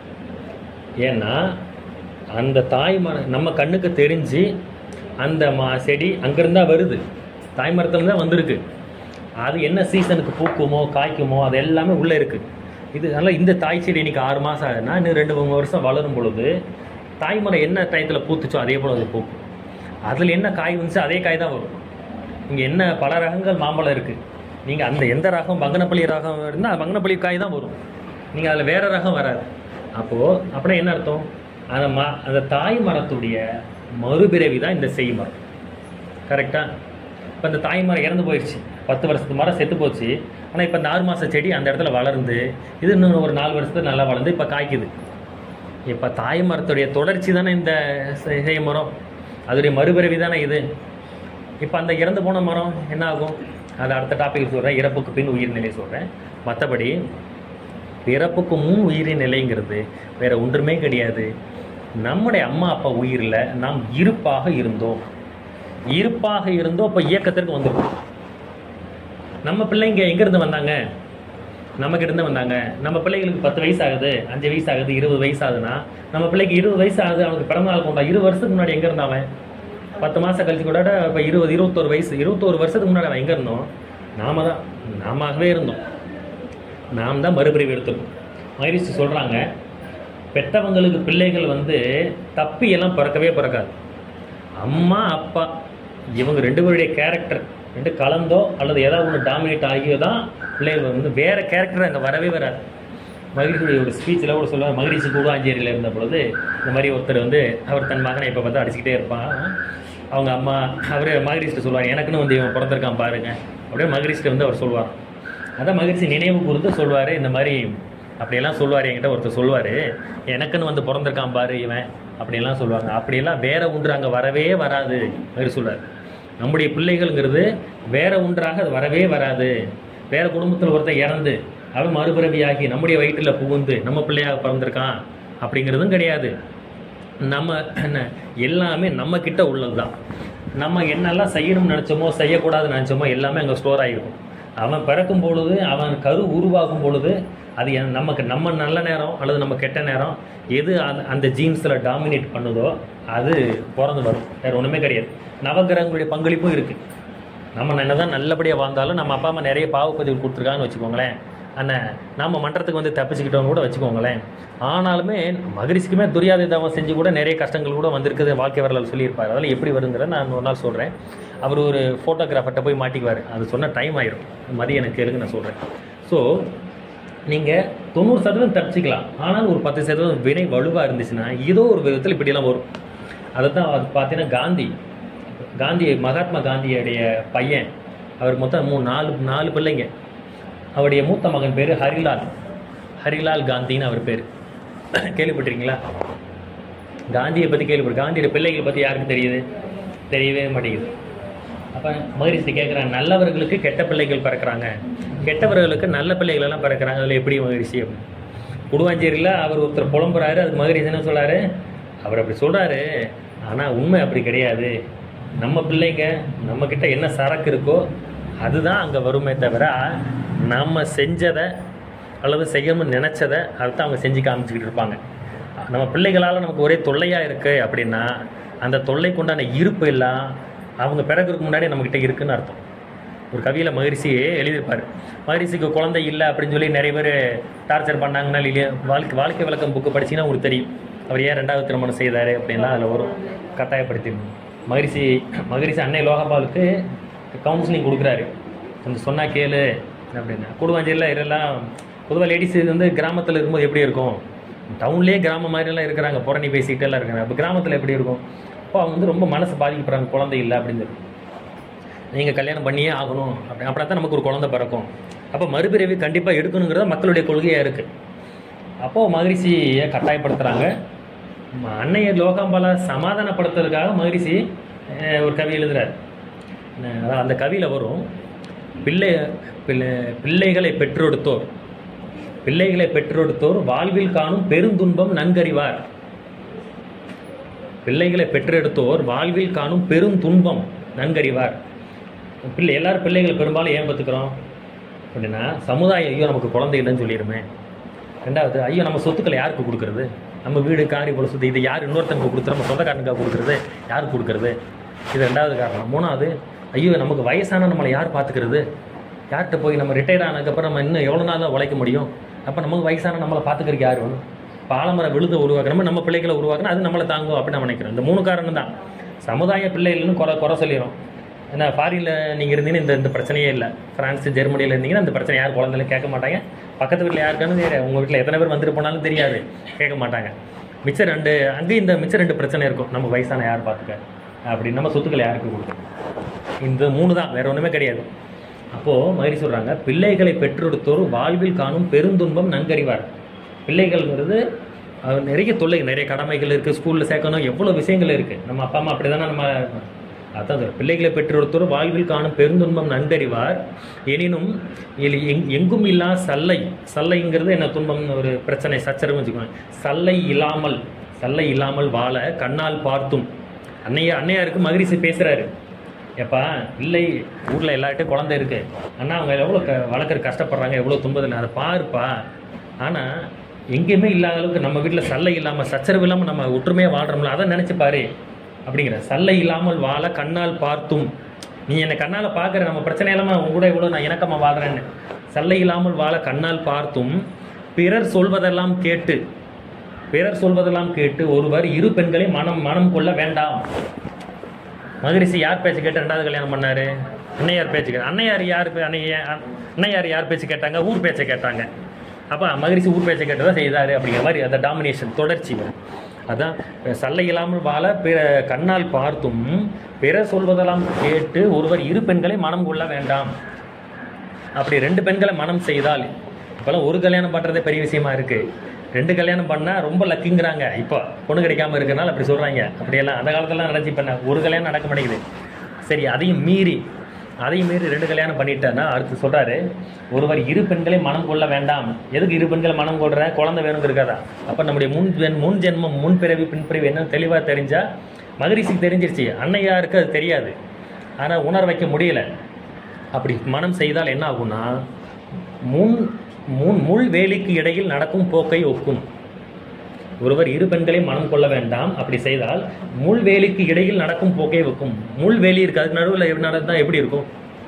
ஏன்னா அந்த தாய் மரம் நம்ம கண்ணுக்கு தெரிஞ்சு அந்த மா செடி அங்கேருந்தா வருது தாய் மரத்துல தான் வந்திருக்கு அது என்ன சீசனுக்கு பூக்குமோ காய்க்குமோ அது எல்லாமே உள்ளே இருக்குது இது அதனால் இந்த தாய் செடி இன்னைக்கு ஆறு மாதம் ஆகுதுன்னா இன்னும் ரெண்டு மூணு வருஷம் வளரும் பொழுது தாய் மரம் என்ன டயத்தில் பூத்துச்சோ அதே போல் அது பூக்கும் அதில் என்ன காய் வந்துச்சோ அதே காய் தான் வரும் இங்கே என்ன பல ரகங்கள் மாம்பழம் இருக்குது நீங்கள் அந்த எந்த ரகம் பங்கனப்பள்ளி ரகம் இருந்தால் பங்கனப்பள்ளி காய் தான் வரும் நீங்கள் அதில் வேறு ரகம் வராது அப்போது அப்படின்னா என்ன அர்த்தம் அந்த ம அந்த தாய் மரத்துடைய மறுபிறவி தான் இந்த செய் மரம் கரெக்டாக இப்போ இந்த தாய் மரம் இறந்து போயிடுச்சு பத்து வருஷத்து மரம் செத்து போச்சு ஆனால் இப்போ இந்த ஆறு மாத செடி அந்த இடத்துல வளர்ந்து இது இன்னும் ஒரு நாலு வருஷத்துக்கு நல்லா வளர்ந்து இப்போ காய்க்குது இப்போ தாய் மரத்துடைய தொடர்ச்சி தானே இந்த செ- செய் மரம் அதோடைய மறுபிறவி தானே இது இப்போ அந்த இறந்து போன மரம் என்ன ஆகும் அது அடுத்த டாபிக் சொல்கிறேன் இறப்புக்கு பின் உயிர்நிலை சொல்கிறேன் மற்றபடி பிறப்புக்கு முன் உயிரின் நிலைங்கிறது வேற ஒன்றுமே கிடையாது நம்முடைய அம்மா அப்பா உயிரில் நாம் இருப்பாக இருந்தோம் இருப்பாக இருந்தோம் அப்போ இயக்கத்திற்கு வந்துருக்கோம் நம்ம பிள்ளைங்க எங்கேருந்து வந்தாங்க நம்ம இருந்து வந்தாங்க நம்ம பிள்ளைகளுக்கு பத்து வயசு ஆகுது அஞ்சு வயசு ஆகுது இருபது வயசு ஆகுதுன்னா நம்ம பிள்ளைக்கு இருபது வயசு ஆகுது அவனுக்கு பிறந்த நாள் கொண்டா இருபது வருஷத்துக்கு முன்னாடி எங்கே இருந்தாவன் பத்து மாதம் கழிச்சு கூட இப்போ இருபது இருபத்தோரு வயசு இருபத்தோரு வருஷத்துக்கு முன்னாடி அவன் எங்கே இருந்தோம் நாம தான் நாமவே இருந்தோம் நாம் தான் மறுபிரிவு எடுத்துருக்கோம் மகிழ்ச்சி சொல்கிறாங்க பெற்றவங்களுக்கு பிள்ளைகள் வந்து தப்பி எல்லாம் பிறக்கவே பிறக்காது அம்மா அப்பா இவங்க ரெண்டு பேருடைய கேரக்டர் ரெண்டு கலந்தோ அல்லது ஏதாவது ஒன்று டாமினேட் ஆகியோ தான் பிள்ளைகள் வந்து வேற கேரக்டர் அங்கே வரவே வராது மகிழ்ச்சியுடைய ஒரு ஸ்பீச்சில் கூட சொல்லுவார் மகிழ்ச்சி கூடாஞ்சேரியில் இருந்த பொழுது இந்த மாதிரி ஒருத்தர் வந்து அவர் தன் மகனை இப்போ பார்த்தா அடிச்சுக்கிட்டே இருப்பான் அவங்க அம்மா அவர் மகிழ்ச்சிட்டு சொல்லுவார் எனக்குன்னு வந்து இவன் பிறந்திருக்கான் பாருங்க அப்படியே மகிழ்ச்சிட்டு வந்து அவர் சொல்லுவார் அதான் மகிழ்ச்சி நினைவு கூர்ந்து சொல்லுவார் இந்த மாதிரி அப்படியெல்லாம் சொல்லுவார் என்கிட்ட ஒருத்தர் சொல்லுவார் எனக்குன்னு வந்து பிறந்திருக்கான் பாரு இவன் அப்படியெல்லாம் சொல்லுவாங்க அப்படியெல்லாம் வேற ஒன்று அங்கே வரவே வராது மாதிரி சொல்லுவார் நம்முடைய பிள்ளைகள்ங்கிறது வேற ஒன்றாக அது வரவே வராது வேற குடும்பத்தில் ஒருத்தன் இறந்து அவன் மறுபிறவியாகி நம்முடைய வயிற்றில் புகுந்து நம்ம பிள்ளையாக பிறந்திருக்கான் அப்படிங்கிறதும் கிடையாது நம்ம என்ன எல்லாமே நம்ம கிட்ட உள்ளது தான் நம்ம என்னெல்லாம் செய்யணும்னு நினச்சோமோ செய்யக்கூடாதுன்னு நினச்சோமோ எல்லாமே அங்கே ஸ்டோர் ஆகிருக்கும் அவன் பிறக்கும் பொழுது அவன் கரு உருவாகும் பொழுது அது என் நமக்கு நம்ம நல்ல நேரம் அல்லது நம்ம கெட்ட நேரம் எது அந்த அந்த ஜீன்ஸில் டாமினேட் பண்ணுதோ அது பிறந்து வரும் வேறு ஒன்றுமே கிடையாது நவகிரகங்களுடைய பங்களிப்பும் இருக்குது நம்ம என்னதான் நல்லபடியாக வாழ்ந்தாலும் நம்ம அப்பா அம்மா நிறைய பாவப்பதிவு கொடுத்துருக்காங்கன்னு வச்சுக்கோங்களேன் அண்ணன் நம்ம மன்றத்துக்கு வந்து தப்பிச்சுக்கிட்டோன்னு கூட வச்சுக்கோங்களேன் ஆனாலுமே மகிழ்ச்சிக்குமே துரியாதை தவம் செஞ்சு கூட நிறைய கஷ்டங்கள் கூட வந்திருக்குது வாழ்க்கை வரலாறு சொல்லியிருப்பார் அதெல்லாம் எப்படி வருங்கிறத நான் ஒரு நாள் சொல்கிறேன் அவர் ஒரு ஃபோட்டோகிராஃபர்கிட்ட போய் மாட்டிக்குவார் அது சொன்ன டைம் ஆயிரும் மதியம் எனக்கு கேளுங்க நான் சொல்கிறேன் ஸோ நீங்கள் தொண்ணூறு சதவீதம் தப்பிச்சிக்கலாம் ஆனால் ஒரு பத்து சதவீதம் வினை வலுவாக இருந்துச்சுன்னா ஏதோ ஒரு விதத்தில் இப்படியெல்லாம் வரும் அதை தான் அது பார்த்தீங்கன்னா காந்தி காந்தி மகாத்மா காந்தியுடைய பையன் அவருக்கு மொத்தம் மூணு நாலு நாலு பிள்ளைங்க அவருடைய மூத்த மகன் பேர் ஹரிலால் ஹரிலால் காந்தின்னு அவர் பேர் கேள்விப்பட்டிருக்கீங்களா காந்தியை பற்றி கேள்விப்பட்டு காந்தியோட பிள்ளைகளை பற்றி யாருக்கு தெரியுது தெரியவே மாட்டேங்குது அப்போ மகரிஷி கேட்குறாங்க நல்லவர்களுக்கு கெட்ட பிள்ளைகள் பிறக்கிறாங்க கெட்டவர்களுக்கு நல்ல பிள்ளைகள் எல்லாம் பிறக்கிறாங்க அதில் எப்படி மகரிஷி அப்படின்னு குடுவாஞ்சேரியில் அவர் ஒருத்தர் புலம்புறாரு அதுக்கு மகரிஷி என்ன சொல்றாரு அவர் அப்படி சொல்றாரு ஆனால் உண்மை அப்படி கிடையாது நம்ம பிள்ளைங்க நம்ம கிட்ட என்ன சரக்கு இருக்கோ அதுதான் அங்கே வருமே தவிர நம்ம செஞ்சதை அல்லது செய்யணும்னு நினச்சதை அதுதான் அவங்க செஞ்சு காமிச்சிக்கிட்டு இருப்பாங்க நம்ம பிள்ளைகளால் நமக்கு ஒரே தொல்லையாக இருக்கு அப்படின்னா அந்த தொல்லைக்கு உண்டான இருப்பு எல்லாம் அவங்க பிறகுறதுக்கு முன்னாடி நம்மக்கிட்ட இருக்குன்னு அர்த்தம் ஒரு கவியில் மகரிஷி எழுதியிருப்பார் மகரிஷிக்கு குழந்தை இல்லை அப்படின்னு சொல்லி நிறைய பேர் டார்ச்சர் பண்ணாங்கன்னா இல்லையா வாழ்க்கை வாழ்க்கை விளக்கம் புக்கு படிச்சீங்கன்னா உங்களுக்கு தெரியும் அவர் ஏன் ரெண்டாவது திருமணம் செய்தார் அப்படின்லாம் அதில் வரும் கட்டாயப்படுத்திடணும் மகரிஷி மகரிஷி அன்னை லோகபாலுக்கு கவுன்சிலிங் கொடுக்குறாரு கொஞ்சம் சொன்னா கேளு அப்படின்னு கூடுவாஞ்சேரியில் இதெல்லாம் பொதுவாக லேடிஸ் வந்து கிராமத்தில் இருக்கும்போது எப்படி இருக்கும் டவுன்லேயே கிராமம் மாதிரிலாம் இருக்கிறாங்க புறணி பேசிக்கிட்டே எல்லாம் இருக்காங்க அப்போ கிராமத்தில் எப்படி இருக்கும் அப்போ அவங்க வந்து ரொம்ப மனசு பாதிக்கப்படுறாங்க குழந்தை இல்லை அப்படின்னு சொல்லி நீங்கள் கல்யாணம் பண்ணியே ஆகணும் அப்படி அப்படின்னா தான் நமக்கு ஒரு குழந்தை பிறக்கும் அப்போ மறுபிறவி கண்டிப்பாக எடுக்கணுங்கிறத மக்களுடைய கொள்கையாக இருக்குது அப்போது மகரிஷியை கட்டாயப்படுத்துகிறாங்க ம- அன்னையர் லோகாம்பாலா சமாதானப்படுத்துறதுக்காக மகரிஷி அஹ், ஒரு கவி எழுதுறார் அஹ், அதான் அந்த கவியில் வரும் பிள்ளை பிள்ளை பிள்ளைகளை பெற்றெடுத்தோர் பிள்ளைகளை பெற்றெடுத்தோர் வாழ்வில் காணும் பெருந்துன்பம் நன்கறிவார் பிள்ளைகளை பெற்றெடுத்தோர் வாழ்வில் காணும் பெரும் துன்பம் நன்கறிவார் பிள்ளை எல்லாரும் பிள்ளைகளை பெரும்பாலும் ஏன் பார்த்துக்கிறோம் அப்படின்னா சமுதாயம் ஐயோ நமக்கு குழந்தை இல்லைன்னு சொல்லிடுமே ரெண்டாவது ஐயோ நம்ம சொத்துக்களை யாருக்கு கொடுக்குறது நம்ம வீடு காரி போல சொத்து இது யார் இன்னொருத்தங்க கொடுத்து நம்ம சொந்தக்காரனுக்காக கொடுக்குறது யாருக்கு கொடுக்குறது இது ரெண்டாவது காரணம் மூணாவது ஐயோ நமக்கு வயசான நம்மளை யார் பார்த்துக்கிறது யார்கிட்ட போய் நம்ம ரிட்டையர் ஆனதுக்கப்புறம் நம்ம இன்னும் எவ்வளோ நாள் தான் உழைக்க முடியும் அப்போ நமக்கு வயசான நம்மளை பார்த்துக்கிறதுக்கு யார் வேணும் பாலமர விழுத உருவாக்கணும் நம்ம பிள்ளைகளை உருவாக்கணும் அது நம்மளை தாங்கும் அப்படின்னு நான் நினைக்கிறேன் இந்த மூணு காரணம் தான் சமுதாய பிள்ளைகள்னு குறை குறை சொல்லிடும் ஏன்னா ஃபாரினில் நீங்கள் இருந்தீங்கன்னா இந்த இந்த பிரச்சனையே இல்லை ஃப்ரான்ஸ் ஜெர்மனியில் இருந்தீங்கன்னா இந்த பிரச்சனை யார் குழந்தைல கேட்க மாட்டாங்க பக்கத்து வீட்டில் யாருக்கானு தெரியாது உங்கள் வீட்டில் எத்தனை பேர் வந்துட்டு போனாலும் தெரியாது கேட்க மாட்டாங்க மிச்சம் ரெண்டு அங்கேயும் இந்த மிச்சம் ரெண்டு பிரச்சனை இருக்கும் நம்ம வயசான யார் பார்த்துக்க அப்படின்னு நம்ம சொத்துக்களை யாருக்கு கொடுக்கணும் இந்த மூணு தான் வேற ஒன்றுமே கிடையாது அப்போது மகிரி சொல்கிறாங்க பிள்ளைகளை பெற்றெடுத்தோர் வாழ்வில் காணும் பெருந்துன்பம் நன்கறிவார் பிள்ளைகள்ங்கிறது அஹ், நிறைய தொல்லை நிறைய கடமைகள் இருக்குது ஸ்கூலில் சேர்க்கணும் எவ்வளோ விஷயங்கள் இருக்குது நம்ம அப்பா அம்மா அப்படி தானே நம்ம அதான் சொல்றேன். பிள்ளைகளை பெற்றெடுத்தோர் வாழ்வில் காணும் பெருந்துன்பம் நன்கறிவார் எனினும் இல் எங்- எங்கும் இல்லா சல்லை சல்லைங்கிறது என்ன துன்பம்னு ஒரு பிரச்சனை சச்சரவு வச்சுக்கோங்க சல்லை இல்லாமல் சல்லை இல்லாமல் வாழ கண்ணால் பார்த்தும் அன்னையா அன்னையாருக்கு மகிழ்ச்சி பேசுகிறாரு ஏப்பா இல்லை ஊரில் எல்லார்ட்டையும் குழந்தை இருக்கு அண்ணா அவங்க எவ்வளோ க வளர்க்குற கஷ்டப்படுறாங்க எவ்வளோ துன்பதில்லை அதை பாருப்பா ஆனால் எங்கேயுமே இல்லாத அளவுக்கு நம்ம வீட்டில் சல்லை இல்லாமல் சச்சரவு இல்லாமல் நம்ம ஒற்றுமையாக வாழ்கிறோம்ல அதை நினச்சி பாரு அப்படிங்கிற சல்லை இல்லாமல் வாழ கண்ணால் பார்த்தும் நீ என்னை கண்ணால் பார்க்குற நம்ம பிரச்சனை இல்லாமல் உங்க கூட இவ்வளோ நான் இணக்கமாக வாழ்கிறேன்னு சல்லை இல்லாமல் வாழ கண்ணால் பார்த்தும் பிறர் சொல்வதெல்லாம் கேட்டு பிறர் சொல்வதெல்லாம் கேட்டு ஒருவர் இரு பெண்களை மனம் மனம் கொள்ள வேண்டாம் மகரிஷி யார் பேச்சு கேட்டு ரெண்டாவது கல்யாணம் பண்ணாரு அன்னையார் பேச்சு கேட்டு அன்னையார் யார் பே- அன்னைய அன்னையார் யார் பேச்சு கேட்டாங்க ஊர் பேச்சை கேட்டாங்க அப்போ மகரிஷி ஊர் பேச்சை கேட்டு தான் செய்தாரு அப்படிங்கிற மாதிரி அந்த டாமினேஷன் தொடர்ச்சி வரும் அதான் சல்லை இல்லாமல் வாழ பிற கண்ணால் பார்த்தும் பிற சொல்வதெல்லாம் கேட்டு ஒருவர் இரு பெண்களை மனம் கொள்ள வேண்டாம் அப்படி ரெண்டு பெண்களை மனம் செய்தால் இப்போலாம் ஒரு கல்யாணம் பண்ணுறதே பெரிய விஷயமா இருக்கு ரெண்டு கல்யாணம் பண்ணால் ரொம்ப லக்கிங்கிறாங்க இப்போ பொண்ணு கிடைக்காம இருக்கறனால அப்படி சொல்கிறாங்க அப்படியெல்லாம் அந்த காலத்துலலாம் நினச்சி பண்ண ஒரு கல்யாணம் நடக்க மாட்டேங்குது சரி அதையும் மீறி அதையும் மீறி ரெண்டு கல்யாணம் பண்ணிட்டேன்னா அடுத்து சொல்கிறாரு ஒருவர் இரு பெண்களை மனம் கொள்ள வேண்டாம் எதுக்கு இரு பெண்களை மனம் கொள்ற குழந்தை வேணுங்க இருக்காதா அப்போ நம்முடைய முன் ஜென்- முன் ஜென்மம் முன் பிறவி பின்பிறவி என்னன்னு தெளிவாக தெரிஞ்சா மகரிஷிக்கு தெரிஞ்சிருச்சு அன்னையாருக்கு அது தெரியாது ஆனால் உணர வைக்க முடியல அப்படி மனம் செய்தால் என்ன ஆகும்னா முன் முன் முள் வேலிக்கு இடையில் நடக்கும் போக்கை ஒக்கும் ஒருவர் இரு பெண்களை மனம் கொள்ள வேண்டாம் அப்படி செய்தால் முள் வேலிக்கு இடையில் நடக்கும் போக்கை ஒக்கும் முள் வேலி இருக்கு அதுக்கு நடுவில் நடந்தால் எப்படி இருக்கும்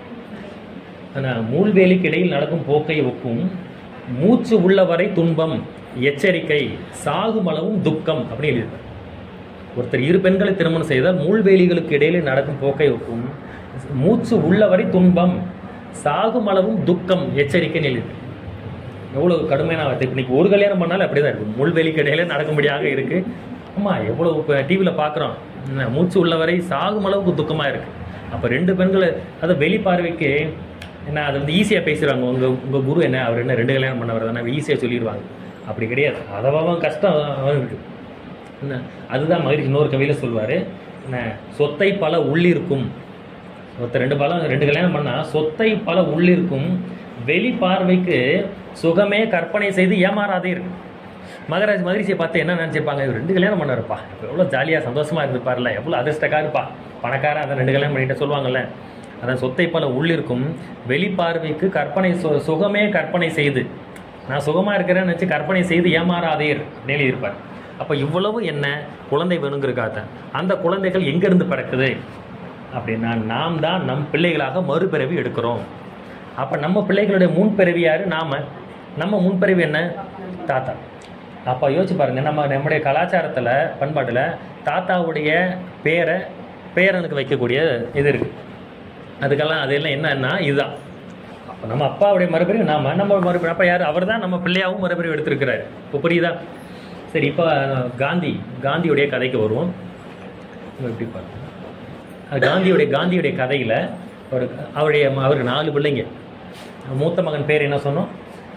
ஆனால் முள் வேலிக்கு இடையில் நடக்கும் போக்கை ஒக்கும் மூச்சு உள்ளவரை துன்பம் எச்சரிக்கை சாகும் அளவும் துக்கம் அப்படின்னு எழுதியிருக்கார் ஒருத்தர் இரு பெண்களை திருமணம் செய்தால் மூழ்வேலிகளுக்கு இடையிலே நடக்கும் போக்கை ஒக்கும் மூச்சு உள்ளவரை துன்பம் சாகும் அளவும் துக்கம் எச்சரிக்கை எழுது எவ்வளவு கடுமையான வார்த்தை இப்போ இன்னைக்கு ஒரு கல்யாணம் பண்ணாலும் அப்படி தான் இருக்கும் முள்வெளிக்கு இடையில நடக்கும்படியாக இருக்கு ஆமா எவ்வளவு இப்போ டிவியில் பார்க்குறோம் மூச்சு உள்ளவரை சாகும் அளவுக்கு துக்கமாக இருக்கு அப்போ ரெண்டு பெண்கள் அதை வெளி பார்வைக்கு என்ன அதை வந்து ஈஸியாக பேசுகிறாங்க உங்கள் உங்கள் குரு என்ன அவர் என்ன ரெண்டு கல்யாணம் பண்ணவர் தானே ஈஸியாக சொல்லிடுவாங்க அப்படி கிடையாது அதவன் கஷ்டம் அவன் இருக்கு என்ன அதுதான் மகிழ்ச்சி இன்னொரு கவியில் சொல்வார் என்ன சொத்தை பல உள்ளிருக்கும் ஒருத்தர் ரெண்டு பலம் ரெண்டு கல்யாணம் பண்ணா சொத்தை பல உள்ளிருக்கும் வெளி பார்வைக்கு சுகமே கற்பனை செய்து ஏமாறாதே இருக்கு மகராஜ் மகரிஷியை பார்த்து என்ன நினச்சிருப்பாங்க இவர் ரெண்டு கல்யாணம் பண்ணாருப்பா எவ்வளோ ஜாலியாக சந்தோஷமா இருந்துப்பார்ல எவ்வளோ அதிர்ஷ்டக்காருப்பா பணக்காரன் அதை ரெண்டு கல்யாணம் பண்ணிட்டு சொல்லுவாங்கல்ல அதான் சொத்தை பல உள்ளிருக்கும் வெளிப்பார்வைக்கு கற்பனை சு- சுகமே கற்பனை செய்து நான் சுகமாக இருக்கிறேன்னு நினச்சி கற்பனை செய்து ஏமாறாதீர் அப்படின்னு எழுதியிருப்பார் அப்போ இவ்வளவு என்ன குழந்தை வேணுங்கிறக்காக அந்த குழந்தைகள் எங்கேருந்து பிறக்குது அப்படின்னா நாம் தான் நம் பிள்ளைகளாக மறுபிறவி எடுக்கிறோம் அப்போ நம்ம பிள்ளைகளுடைய முன்பிறவி யாரு நாம நம்ம முன்பிறவி என்ன தாத்தா அப்போ யோசிச்சு பாருங்க நம்ம நம்முடைய கலாச்சாரத்தில் பண்பாட்டில் தாத்தாவுடைய பேரை பேரனுக்கு வைக்கக்கூடிய இது இருக்கு அதுக்கெல்லாம் அதெல்லாம் என்னன்னா இதுதான் அப்போ நம்ம அப்பாவுடைய மறுபிறவி நாம நம்ம மறுபிறவி அப்போ யார் அவர் தான் நம்ம பிள்ளையாவும் மறுபிறவி எடுத்திருக்கிறாரு இப்போ புரியுதா சரி இப்போ காந்தி காந்தியுடைய கதைக்கு வருவோம் நம்ம எப்படி பாருங்க அது காந்தியுடைய காந்தியுடைய கதையில் ஒரு அவருடைய அவருக்கு நாலு பிள்ளைங்க மூத்த மகன் பேர் என்ன சொன்னோம்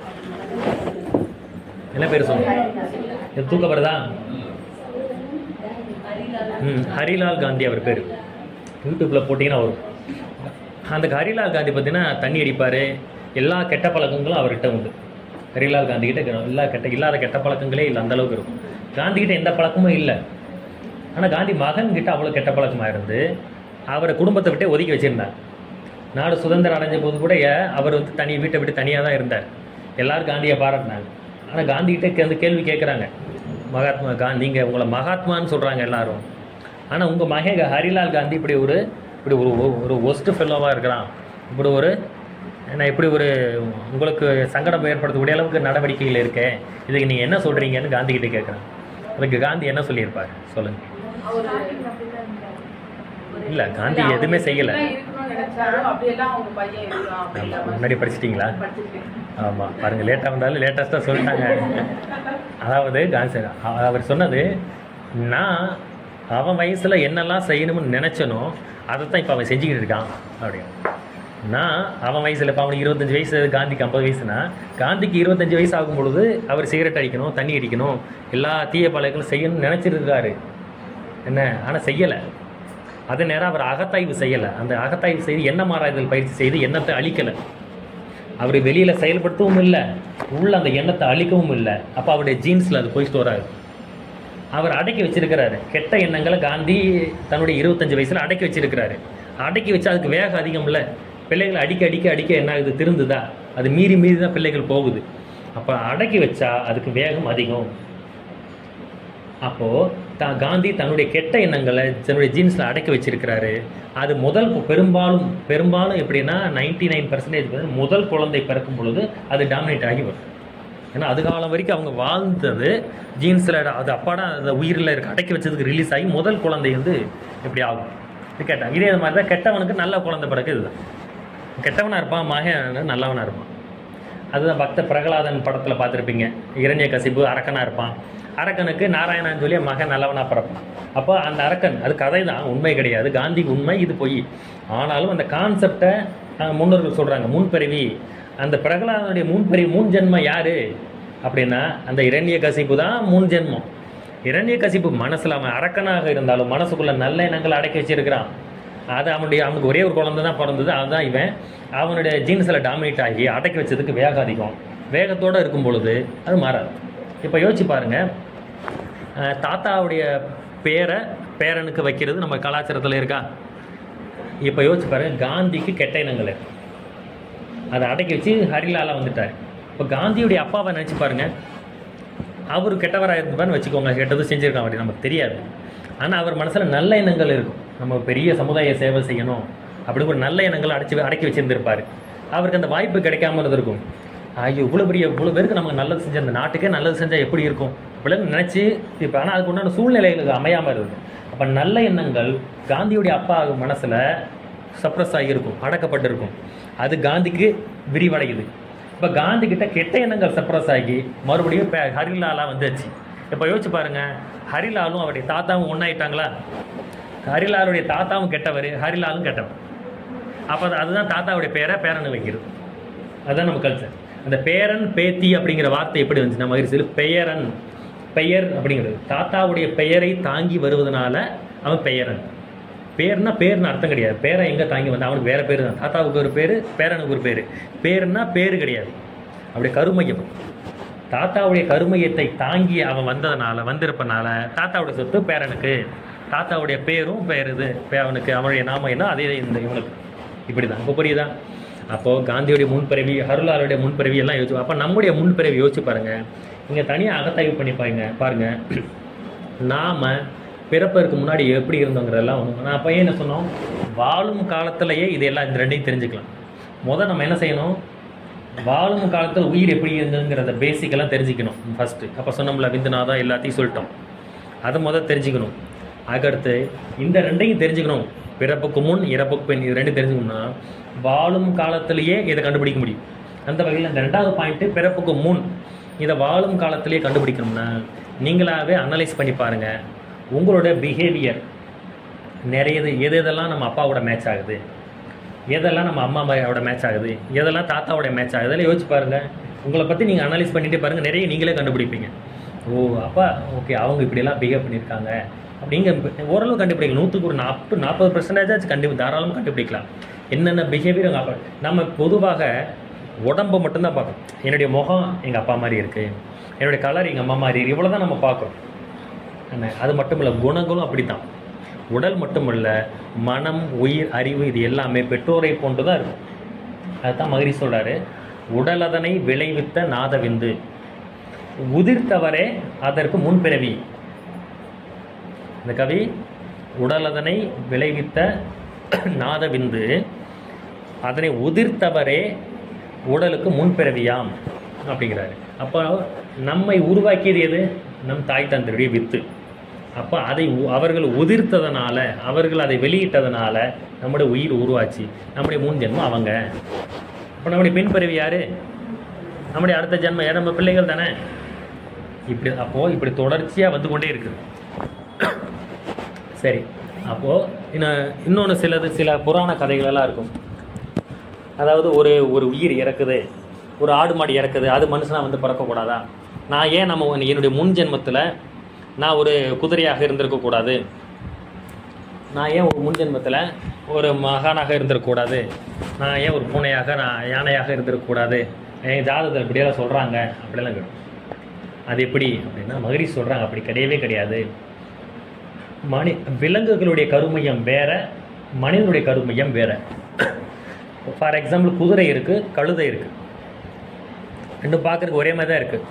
என்ன பேர் சொன்னோம் இது தூக்கப்படுதா ம் ஹரிலால் காந்தி அவர் பேர் யூடியூப்பில் போட்டிங்கன்னா வரும் அந்த ஹரிலால் காந்தி பார்த்தீங்கன்னா தண்ணி அடிப்பார் எல்லா கெட்ட பழக்கங்களும் அவர்கிட்ட உண்டு ஹரிலால் காந்தி கிட்ட இருக்கிற எல்லா கெட்ட இல்லாத கெட்ட பழக்கங்களே இல்லை அந்த அளவுக்கு இருக்கும் காந்தி கிட்ட எந்த பழக்கமும் இல்லை ஆனால் காந்தி மகன் கிட்ட அவ்வளோ கெட்ட பழக்கமாக இருந்து அவரை குடும்பத்தை விட்டே ஒதுக்கி வச்சிருந்தார் நாடு சுதந்திரம் அடைஞ்ச போது கூட ஏ- அவர் வந்து தனி வீட்டை விட்டு தனியாக தான் இருந்தார் எல்லாரும் காந்தியை பாராட்டினாங்க ஆனால் காந்தி கிட்ட வந்து கேள்வி கேட்குறாங்க மகாத்மா காந்தி நீங்கள் உங்களை மகாத்மான்னு சொல்கிறாங்க எல்லாரும் ஆனால் உங்கள் மகன் ஹரிலால் காந்தி இப்படி ஒரு இப்படி ஒரு ஒரு ஒஸ்ட் ஃபெல்லோவாக இருக்கிறான் இப்படி ஒரு என்ன இப்படி ஒரு உங்களுக்கு சங்கடம் ஏற்படுத்தக்கூடிய அளவுக்கு நடவடிக்கைகள் இருக்கே இதுக்கு நீங்கள் என்ன சொல்கிறீங்கன்னு காந்தி கிட்ட கேட்குறேன் அதுக்கு காந்தி என்ன சொல்லியிருப்பார் சொல்லுங்கள் அவர் இல்லை காந்தி எதுவுமே செய்யலை இப்படிலாம் இருக்கணும்னு நினைச்சாலும் அப்படியெல்லாம் அவங்க பையன் இருக்கான் அப்படிங்கிற மாதிரி முன்னாடி படிச்சிட்டிங்களா படிச்சிருக்கேன். ஆமாம் பாருங்கள் லேட்டாக வந்தாலும் லேட்டஸ்ட்டாக சொல்லிட்டாங்க அதாவது காந்தி அ- அவர் சொன்னது நான் அவன் வயசில் என்னெல்லாம் செய்யணும்னு நினச்சனோ அதை தான் இப்போ அவன் செஞ்சுக்கிட்டு இருக்கான் அப்படின்னு நான் அவன் வயசில் இப்போ அவனுக்கு இருபத்தஞ்சி வயசு காந்திக்கு ஐம்பது வயசுனா காந்திக்கு இருபத்தஞ்சி வயசு ஆகும் பொழுது அவர் சிகரெட் அடிக்கணும் தண்ணி அடிக்கணும் எல்லா தீய பழக்கங்களும் செய்யணும்னு நினச்சிருக்காரு என்ன ஆனால் செய்யலை அதே நேரம் அவர் அகத்தாய்வு செய்யலை அந்த அகத்தாய்வு செய்து என்ன மாறாதல் பயிற்சி செய்து எண்ணத்தை அழிக்கலை அவர் வெளியில் செயல்படுத்தவும் இல்லை உள்ள அந்த எண்ணத்தை அழிக்கவும் இல்லை அப்போ அவருடைய ஜீன்ஸில் அது போய் ஸ்டோர் ஆகுது அவர் அடக்கி வச்சிருக்கிறாரு கெட்ட எண்ணங்களை காந்தி தன்னுடைய இருபத்தஞ்சு வயசில் அடக்கி வச்சிருக்கிறாரு அடக்கி வச்சா அதுக்கு வேகம் அதிகம் இல்லை பிள்ளைகளை அடிக்க அடிக்க அடிக்க என்ன ஆகுது திருந்துதா அது மீறி மீறி தான் பிள்ளைகள் போகுது அப்போ அடக்கி வச்சா அதுக்கு வேகம் அதிகம் அப்போது தா காந்தி தன்னுடைய கெட்ட எண்ணங்களை தன்னுடைய ஜீன்ஸில் அடக்கி வச்சிருக்கிறாரு அது முதல் பெரும்பாலும் பெரும்பாலும் எப்படின்னா நைன்டி நைன் பர்சன்டேஜ் முதல் குழந்தை பிறக்கும் பொழுது அது டாமினேட் ஆகி வரும் ஏன்னா அது காலம் வரைக்கும் அவங்க வாழ்ந்தது ஜீன்ஸில் அது அப்பாடா அந்த உயிரில் இருக்க அடக்கி வச்சதுக்கு ரிலீஸ் ஆகி முதல் குழந்தை வந்து இப்படி ஆகும் இது கேட்டாங்க இதே மாதிரி தான் கெட்டவனுக்கு நல்ல குழந்தை பிறகு இதுதான் கெட்டவனாக இருப்பான் மகன் நல்லவனாக இருப்பான் அதுதான் பக்த பிரகலாதன் படத்தில் பார்த்துருப்பீங்க இரண்ய கசிப்பு அரக்கனாக இருப்பான் அரக்கனுக்கு நாராயணன் சொல்லி மகன் நல்லவனாக பிறப்பான் அப்போ அந்த அரக்கன் அது கதை தான் உண்மை கிடையாது காந்திக்கு உண்மை இது பொய் ஆனாலும் அந்த கான்செப்டை முன்னோர்கள் சொல்கிறாங்க முன்பிறவி அந்த பிரகலாதனுடைய முன்பிறவி முன் ஜென்மம் யார் அப்படின்னா அந்த இரண்ய கசிப்பு தான் முன் ஜென்மம் இரண்ய கசிப்பு மனசில் அவன் அரக்கனாக இருந்தாலும் மனசுக்குள்ள நல்ல எண்ணங்களை அடக்கி வச்சிருக்கிறான் அது அவனுடைய அவனுக்கு ஒரே ஒரு குழந்தை தான் பிறந்தது அதுதான் இவன் அவனுடைய ஜீன்ஸில் டாமினேட் ஆகி அடக்கி வச்சதுக்கு வேகம் அதிகம் வேகத்தோடு இருக்கும் பொழுது அது மாறாது இப்போ யோசிச்சு பாருங்க அஹ் தாத்தாவுடைய பேரை பேரனுக்கு வைக்கிறது நம்ம கலாச்சாரத்தில் இருக்கா இப்போ யோசிச்சு பாருங்க காந்திக்கு கெட்ட எண்ணங்கள் இருக்கு. அதை அடக்கி வச்சு ஹரிலாலா வந்துட்டார் இப்போ காந்தியுடைய அப்பாவை நினச்சி பாருங்க அவர் கெட்டவராக இருப்பான்னு வச்சுக்கோங்க கெட்டது செஞ்சிருக்கான் அப்படி நமக்கு தெரியாது ஆனால் அவர் மனசில் நல்ல எண்ணங்கள் இருக்கும் நம்ம பெரிய சமுதாய சேவை செய்யணும் அப்படி ஒரு நல்ல எண்ணங்களை அடைச்சி அடக்கி வச்சிருந்திருப்பார் அவருக்கு அந்த வாய்ப்பு கிடைக்காம இருந்திருக்கும் ஐயோ இவ்வளோ பெரிய இவ்வளோ பேருக்கு நமக்கு நல்லது செஞ்ச அந்த நாட்டுக்கே நல்லது செஞ்சால் எப்படி இருக்கும் இப்படிலாம் நினச்சி இப்போ ஆனால் அதுக்கு உண்டான சூழ்நிலைகளுக்கு அமையாமல் இருக்குது அப்போ நல்ல எண்ணங்கள் காந்தியுடைய அப்பா மனசில் சப்ரஸ் ஆகியிருக்கும் அடக்கப்பட்டிருக்கும் அது காந்திக்கு விரிவடையுது இப்போ காந்தி கிட்ட கெட்ட எண்ணங்கள் சப்ரஸ் ஆகி மறுபடியும் இப்போ ஹரிலாலா வந்துச்சு இப்போ யோசிச்சு பாருங்க ஹரிலாலும் அவருடைய தாத்தாவும் ஒன்றாயிட்டாங்களா ஹரிலாலுடைய தாத்தாவும் கெட்டவர் ஹரிலாலும் கெட்டவர் அப்போ அது- அதுதான் தாத்தாவுடைய பேரை பேரனு வைக்கிறது அதுதான் நம்ம கல்ச்சர் அந்த பேரன் பேத்தி அப்படிங்கிற வார்த்தை எப்படி வந்துச்சு நம்ம மகிழ்ச்சியில் பெயரன் பெயர் அப்படிங்கிறது தாத்தாவுடைய பெயரை தாங்கி வருவதனால அவன் பெயரன் பேர்னா பேர்னு அர்த்தம் கிடையாது பேரை எங்கே தாங்கி வந்தா அவனுக்கு வேற பேர் தான் தாத்தாவுக்கு ஒரு பேர் பேரனுக்கு ஒரு பேர் பேருன்னா பேர் கிடையாது அப்படியே கருமையம் தாத்தாவுடைய கருமையத்தை தாங்கி அவன் வந்ததுனால வந்திருப்பனால தாத்தாவுடைய சொத்து பேரனுக்கு தாத்தாவுடைய பேரும் பேர் இது பே- அவனுக்கு அவனுடைய நாமம் என்ன அதே இந்த இவனுக்கு இப்படி தான் இப்போ புரியுதா அப்போது காந்தியுடைய முன்பிறவி ஹருலாருடைய முன்பிறவி எல்லாம் யோசிச்சு அப்போ நம்முடைய முன்பிறவி யோசிச்சு பாருங்க நீங்கள் தனியாக அகத்தாய்வு பண்ணி பாருங்க பாருங்க நாம பிறப்பதற்கு முன்னாடி எப்படி இருந்தோங்கிறதெல்லாம் ஒன்று நான் அப்போ என்ன சொன்னோம் வாழும் காலத்திலேயே இது எல்லாம் இந்த ரெண்டையும் தெரிஞ்சுக்கலாம் முதல் நம்ம என்ன செய்யணும் வாழும் காலத்தில் உயிர் எப்படி இருந்ததுங்கிறத பேசிக்கெல்லாம் தெரிஞ்சுக்கணும் ஃபஸ்ட்டு அப்போ சொன்னோம்ல விந்துநாதா எல்லாத்தையும் சொல்லிட்டோம் அதை முதல் தெரிஞ்சுக்கணும் அதுக்கடுத்து இந்த ரெண்டையும் தெரிஞ்சுக்கணும் பிறப்புக்கு முன் இறப்புக்கு பின் இது ரெண்டும் தெரிஞ்சுக்கணும்னா வாழும் காலத்திலேயே இதை கண்டுபிடிக்க முடியும் அந்த வகையில் இந்த ரெண்டாவது பாயிண்ட்டு பிறப்புக்கு முன் இதை வாழும் காலத்திலேயே கண்டுபிடிக்கணும்னா நீங்களாவே அனலைஸ் பண்ணி பாருங்கள் உங்களோட பிஹேவியர் நிறைய இது எது எதெல்லாம் நம்ம அப்பாவோட மேட்ச் ஆகுது எதெல்லாம் நம்ம அம்மா அம்மாவோட மேட்ச் ஆகுது எதெல்லாம் தாத்தாவோட மேட்ச் ஆகுது இதெல்லாம் யோசிச்சு பாருங்க உங்களை பற்றி நீங்கள் அனலைஸ் பண்ணிட்டே பாருங்க நிறைய நீங்களே கண்டுபிடிப்பீங்க ஓ அப்பா ஓகே அவங்க இப்படியெல்லாம் பிஹேவ் பண்ணியிருக்காங்க அப்படிங்க ஓரளவு கண்டுபிடிக்கலாம் நூற்றுக்கு ஒரு நாற்பது நாற்பது பர்சன்டேஜ் கண்டு தாராளமாக கண்டுபிடிக்கலாம் என்னென்ன பிஹேவியர் எங்கள் அப்பா நம்ம பொதுவாக உடம்பை மட்டும்தான் பார்க்கணும் என்னுடைய முகம் எங்கள் அப்பா மாதிரி இருக்குது என்னுடைய கலர் எங்கள் அம்மா மாதிரி இருக்கு இவ்வளோ தான் நம்ம பார்க்குறோம் என்ன அது மட்டும் இல்லை குணங்களும் அப்படித்தான் உடல் மட்டுமல்ல மனம் உயிர் அறிவு இது எல்லாமே பெற்றோரை போன்று தான் இருக்கும் அதுதான் மகிரி சொல்றாரு உடல் அதனை விளைவித்த நாதவிந்து உதிர்த்தவரே அதற்கு முன்பிறவி இந்த கவி உடல் அதனை விளைவித்த நாதவிந்து அதனை உதிர்த்தவரே உடலுக்கு முன்பிறவியாம் அப்படிங்கிறாரு அப்போ நம்மை உருவாக்கியது எது நம் தாய் தந்தருடைய வித்து அப்போ அதை உ- அவர்கள் உதிர்த்ததனால அவர்கள் அதை வெளியிட்டதனால நம்முடைய உயிர் உருவாச்சு நம்முடைய முன் ஜென்மம் அவங்க அப்போ நம்முடைய பின்பிறவி யாரு நம்முடைய அடுத்த ஜென்மம் யார் நம்ம பிள்ளைகள் தானே இப்படி அப்போது இப்படி தொடர்ச்சியாக வந்து கொண்டே இருக்குது சரி அப்போது இன்னும் இன்னொன்று சிலது சில புராண கதைகள் எல்லாம் இருக்கும் அதாவது ஒரு ஒரு உயிர் இறக்குது ஒரு ஆடு மாடு இறக்குது அது மனுஷனாக வந்து பிறக்கக்கூடாதா நான் ஏன் நம்ம ஒண்ணு- என்னுடைய முன் ஜென்மத்தில் நான் ஒரு குதிரையாக இருந்திருக்கக்கூடாது நான் ஏன் ஒரு முன் ஜென்மத்தில் ஒரு மகானாக இருந்திருக்கக்கூடாது நான் ஏன் ஒரு பூனையாக நான் யானையாக இருந்திருக்கக்கூடாது என் ஜாதகத்தில் இப்படியெல்லாம் சொல்கிறாங்க அப்படியெல்லாம் கேட்கும் அது எப்படி அப்படின்னா மகரி சொல்கிறாங்க அப்படி கிடையவே கிடையாது மனி விலங்குகளுடைய கருமையம் வேற மனிதனுடைய கருமையம் வேற ஃபார் எக்ஸாம்பிள் குதிரை இருக்கு கழுதை இருக்கு ரெண்டும் பார்க்கறதுக்கு ஒரே மாதிரி தான் இருக்கு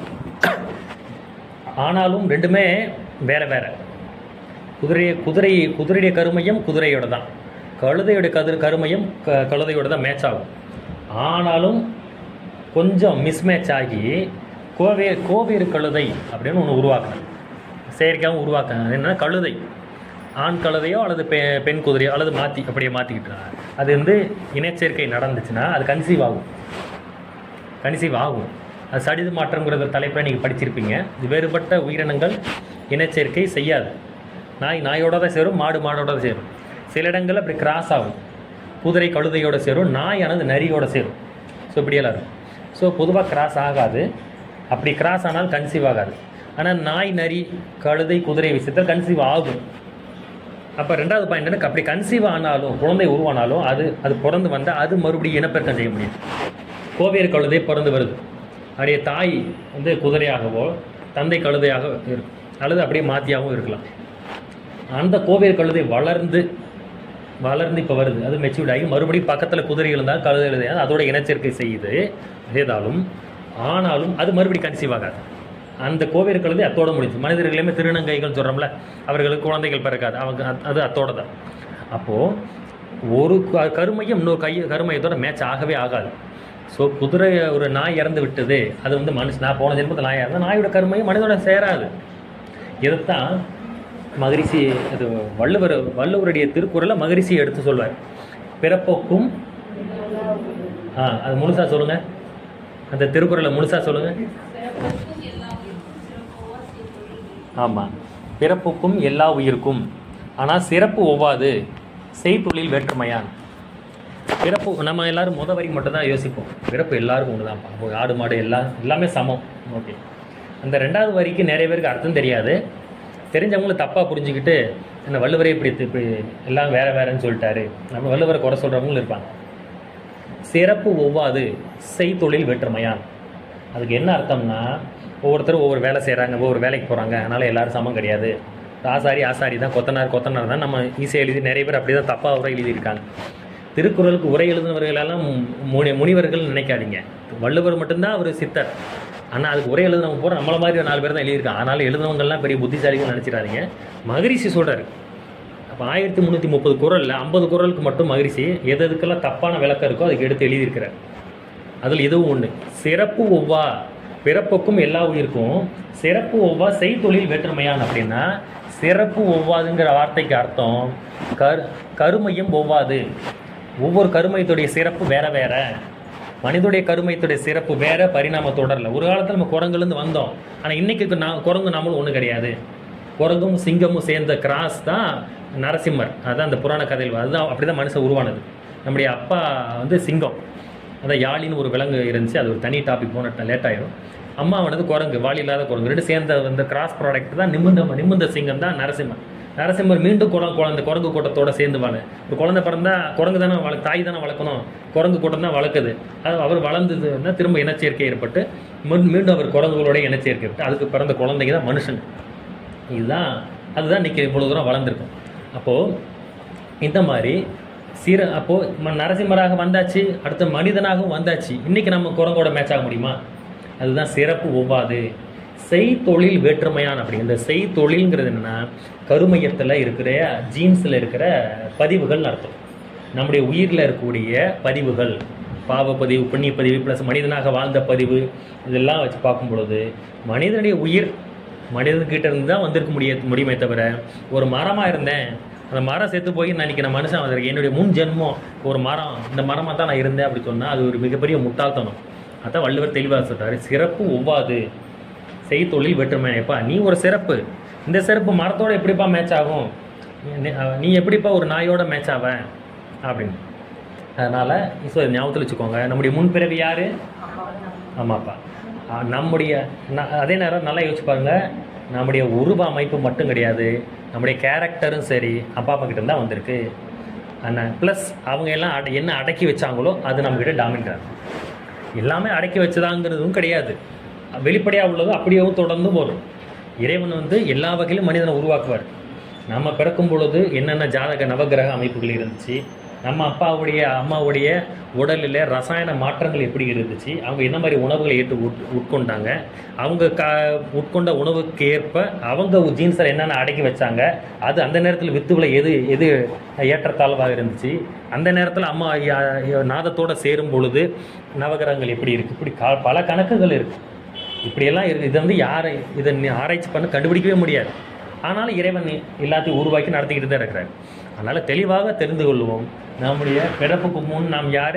ஆனாலும் ரெண்டுமே வேற வேற குதிரை குதிரை குதிரையுடைய கருமையம் குதிரையோட தான் கழுதையுடைய கதிர் கருமையம் க கழுதையோட தான் மேட்ச் ஆகும் ஆனாலும் கொஞ்சம் மிஸ்மேட்ச் ஆகி கோவே கோவேறு கழுதை அப்படின்னு ஒன்று உருவாக்குனேன் செயற்கையாகவும் உருவாக்குனேன் அது என்னன்னா கழுதை ஆண் கழுதையோ அல்லது பெ பெண் குதிரையோ அல்லது மாற்றி அப்படியே மாற்றிக்கிட்டாங்க அது வந்து இனச்சேர்க்கை நடந்துச்சுன்னா அது கன்சீவ் ஆகும் கன்சீவ் ஆகும் அது சடிது மாற்றம்ங்கிறத தலைப்பில் நீங்கள் படிச்சிருப்பீங்க இது வேறுபட்ட உயிரினங்கள் இனச்சேர்க்கை செய்யாது நாய் நாயோட தான் சேரும் மாடு மாடோட தான் சேரும் சில இடங்கள்ல அப்படி கிராஸ் ஆகும் குதிரை கழுதையோட சேரும் நாயானது நரியோட சேரும் ஸோ இப்படியெல்லாம் இருக்கும் ஸோ பொதுவாக கிராஸ் ஆகாது அப்படி கிராஸ் ஆனால் கன்சீவ் ஆகாது ஆனால் நாய் நரி கழுதை குதிரை விஷயத்தில் கன்சீவ் ஆகும் அப்போ ரெண்டாவது பாயிண்ட் என்ன அப்படி கன்சீவ் ஆனாலும் குழந்தை உருவானாலும் அது அது பிறந்து வந்தால் அது மறுபடியும் இனப்பெருக்கம் செய்ய முடியும் கோவேறு கழுதை பிறந்து வருது அப்படியே தாய் வந்து குதிரையாகவோ தந்தை கழுதையாக இருக்கும் அல்லது அப்படியே மாத்தியாகவும் இருக்கலாம் அந்த கோவேறு கழுதை வளர்ந்து வளர்ந்து இப்போ வருது அது மெச்சூர்ட் ஆகி மறுபடியும் பக்கத்தில் குதிரை இருந்தால் கழுதை எழுதையாது அதோட இனச்சேர்க்கை செய்யுது செய்தாலும் ஆனாலும் அது மறுபடியும் கன்சீவ் ஆகாது அந்த கோவேறு கழுதை அத்தோட முடிஞ்சு மனிதர்களையுமே திருநங்கைகள் சொல்கிறோம்ல அவர்களுக்கு குழந்தைகள் பிறக்காது அவங்க அது- அது அத்தோட தான் அப்போது ஒரு க- கருமையும் இன்னொரு கை கருமையத்தோட மேட்ச் ஆகவே ஆகாது ஸோ குதிரை ஒரு நாய் இறந்து விட்டது அது வந்து மனுஷன் நான் போன ஜென்மத்தில் நாய் இறந்தா நாயோட கருமையும் மனிதனோட சேராது இதைத்தான் மகரிஷி அது வள்ளுவர் வள்ளுவருடைய திருக்குறளை மகரிஷி எடுத்து சொல்வார் பிறப்போக்கும் ஆ அது முழுசா சொல்லுங்க அந்த திருக்குறளை முழுசா சொல்லுங்க ஆமாம் பிறப்புக்கும் எல்லா உயிருக்கும் ஆனால் சிறப்பு ஒவ்வாது செய்தொழில் வேற்றுமையான் பிறப்பு நம்ம எல்லாரும் முத வரி மட்டும் தான் யோசிப்போம் பிறப்பு எல்லாருக்கும் ஒன்று தான் ஆடு மாடு எல்லாம் எல்லாமே சமம் ஓகே அந்த ரெண்டாவது வரிக்கு நிறைய பேருக்கு அர்த்தம் தெரியாது தெரிஞ்சவங்களும் தப்பாக புரிஞ்சுக்கிட்டு என்ன வள்ளுவரே இப்படி இப்படி எல்லாம் வேற வேறன்னு சொல்லிட்டாரு நம்ம வள்ளுவரை குறை சொல்கிறவங்களும் இருப்பாங்க சிறப்பு ஒவ்வாது செய்தொழில் வேற்றுமையான் அதுக்கு என்ன அர்த்தம்னா ஒவ்வொருத்தரும் ஒவ்வொரு வேலை செய்கிறாங்க ஒவ்வொரு வேலைக்கு போகிறாங்க அதனால் எல்லாரும் சமம் கிடையாது ஆசாரி ஆசாரி தான் கொத்தனார் கொத்தனார் தான் நம்ம ஈஸியாக எழுதி நிறைய பேர் அப்படி தான் தப்பாக உரை எழுதியிருக்காங்க திருக்குறளுக்கு உரை எழுதினவர்களெல்லாம் முனி முனிவர்கள் நினைக்காதீங்க வள்ளுவர் மட்டும்தான் அவர் சித்தர் ஆனால் அதுக்கு உரை எழுதினவங்க போகிற நம்மள மாதிரி நாலு பேர் தான் எழுதியிருக்காங்க அதனால் எழுதினவங்கெல்லாம் பெரிய புத்திசாலிகள் நினச்சிடாதீங்க மகரிஷி சொல்கிறாரு அப்போ ஆயிரத்தி முந்நூற்றி முப்பது குரலில் ஐம்பது குரலுக்கு மட்டும் மகிழ்ச்சி எது எதுக்கெல்லாம் தப்பான விளக்கம் இருக்கோ அதுக்கு எடுத்து எழுதியிருக்கிறார் அதில் இதுவும் ஒன்று சிறப்பு ஒவ்வா பிறப்புக்கும் எல்லா உயிருக்கும் சிறப்பு ஒவ்வா செய்தொழில் வேற்றுமையான் அப்படின்னா சிறப்பு ஒவ்வாதுங்கிற வார்த்தைக்கு அர்த்தம் கரு கருமையும் ஒவ்வாது ஒவ்வொரு கருமையத்துடைய சிறப்பு வேற வேற மனிதனுடைய கருமையத்துடைய சிறப்பு வேற பரிணாம தொடரல ஒரு காலத்தில் நம்ம குரங்குலேருந்து வந்தோம் ஆனால் இன்னைக்கு நான் குரங்கு நாமளும் ஒன்றும் கிடையாது குரங்கும் சிங்கமும் சேர்ந்த கிராஸ் தான் நரசிம்மர் அதான் அந்த புராண கதையில் வரும். அதுதான் அப்படி தான் மனுஷன் உருவானது நம்முடைய அப்பா வந்து சிங்கம் அதான் யாழின்னு ஒரு விலங்கு இருந்துச்சு அது ஒரு தனி டாபிக் போன லேட் ஆயிடும் அம்மா வந்து குரங்கு வால் இல்லாத குரங்கு ரெண்டு சேர்ந்த அந்த கிராஸ் ப்ராடக்ட் தான் நிமிந்த நிமிந்த சிங்கம் தான் நரசிம்மர் நரசிம்மர் மீண்டும் குழந்தை குழந்தை குரங்கு கூட்டத்தோட சேர்ந்து வாழ ஒரு குழந்தை பிறந்தா குரங்கு தானே வள தாய் தானே வளர்க்கணும் குரங்கு கூட்டம் தான் வளர்க்குது அது அவர் வளர்ந்ததுன்னா திரும்ப இனச்சேர்க்கை ஏற்பட்டு மீண்டும் மீண்டும் அவர் குரங்குகளோட இனச்சேர்க்கை ஏற்பட்டு அதுக்கு பிறந்த குழந்தைங்க தான் மனுஷன் இதுதான் அதுதான் இன்னைக்கு இவ்வளோ தூரம் வளர்ந்துருக்கும் அப்போது இந்த மாதிரி சீர அப்போது ம- நரசிம்மராக வந்தாச்சு அடுத்த மனிதனாகவும் வந்தாச்சு இன்னைக்கு நம்ம குரங்கோட மேட்ச் ஆக முடியுமா அதுதான் சிறப்பு ஒவ்வாது செய்தொழில் வேற்றுமையான் அப்படி இந்த செய்தொழில்ங்கிறது என்னன்னா கருமையத்தில் இருக்கிற ஜீன்ஸில் இருக்கிற பதிவுகள்னு அர்த்தம் நம்முடைய உயிரில் இருக்கக்கூடிய பதிவுகள் பாவப்பதிவு புண்ணிய பதிவு ப்ளஸ் மனிதனாக வாழ்ந்த பதிவு இதெல்லாம் வச்சு பார்க்கும் பொழுது மனிதனுடைய உயிர் மனிதன்கிட்ட இருந்து தான் வந்திருக்க முடிய முடியுமே தவிர ஒரு மரமாக இருந்தேன் அந்த மரம் செத்து போய் நான் இன்னைக்கு நான் மனுஷன் வந்திருக்கேன் என்னுடைய முன் ஜென்மம் ஒரு மரம் இந்த மரமாக தான் நான் இருந்தேன் அப்படி சொன்னால் அது ஒரு மிகப்பெரிய முட்டாள்தனம் அதான் வள்ளுவர் தெளிவாக சொல்றாரு சிறப்பு ஒவ்வாது செய்தொழில் வேற்றுமை எப்பா நீ ஒரு சிறப்பு இந்த சிறப்பு மரத்தோட எப்படிப்பா மேட்ச் ஆகும் நீ- நீ எப்படிப்பா ஒரு நாயோட மேட்ச் ஆவ அப்படின்னு அதனால் ஸோ ஞாபகத்தில் வச்சுக்கோங்க நம்முடைய முன்பிறவி யார் ஆமாப்பா ஆ, நம்முடைய ந- அதே நேரம் நல்லா யோசிச்சு பாருங்க நம்முடைய உருவ அமைப்பு மட்டும் கிடையாது நம்முடைய கேரக்டரும் சரி அப்பா அம்மா கிட்ட தான் வந்திருக்கு ஆனால் ப்ளஸ் அவங்க எல்லாம் அட என்ன அடக்கி வச்சாங்களோ அது நம்மக்கிட்ட டாமினார் எல்லாமே அடக்கி வச்சதாங்கிறதும் கிடையாது வெளிப்படையாக உள்ளது அப்படியேவும் தொடர்ந்து வரும் இறைவன் வந்து எல்லா வகையிலும் மனிதனை உருவாக்குவார் நம்ம பிறக்கும் பொழுது என்னென்ன ஜாதக நவகிரக அமைப்புகள் இருந்துச்சு நம்ம அப்பாவுடைய அம்மாவுடைய உடலில் ரசாயன மாற்றங்கள் எப்படி இருந்துச்சு அவங்க என்ன மாதிரி உணவுகளை ஏற்று உட் உட்கொண்டாங்க அவங்க க உட்கொண்ட உணவுக்கு ஏற்ப அவங்க ஜீன்ஸில் என்னென்ன அடக்கி வச்சாங்க அது அந்த நேரத்தில் வித்துவில் எது எது ஏற்றத்தாழ்வாக இருந்துச்சு அந்த நேரத்தில் அம்மா யா- யா- நாதத்தோட சேரும் பொழுது நவகிரகங்கள் எப்படி இருக்குது இப்படி கா பல கணக்குகள் இருக்குது இப்படியெல்லாம் இருக்குது இது வந்து யாரை இதை நீ ஆராய்ச்சி பண்ண கண்டுபிடிக்கவே முடியாது ஆனாலும் இறைவன் எல்லாத்தையும் உருவாக்கி நடத்திக்கிட்டு தான் இருக்கிறார் அதனால் தெளிவாக தெரிந்து கொள்வோம் நம்முடைய பிறப்புக்கு முன் நாம் யார்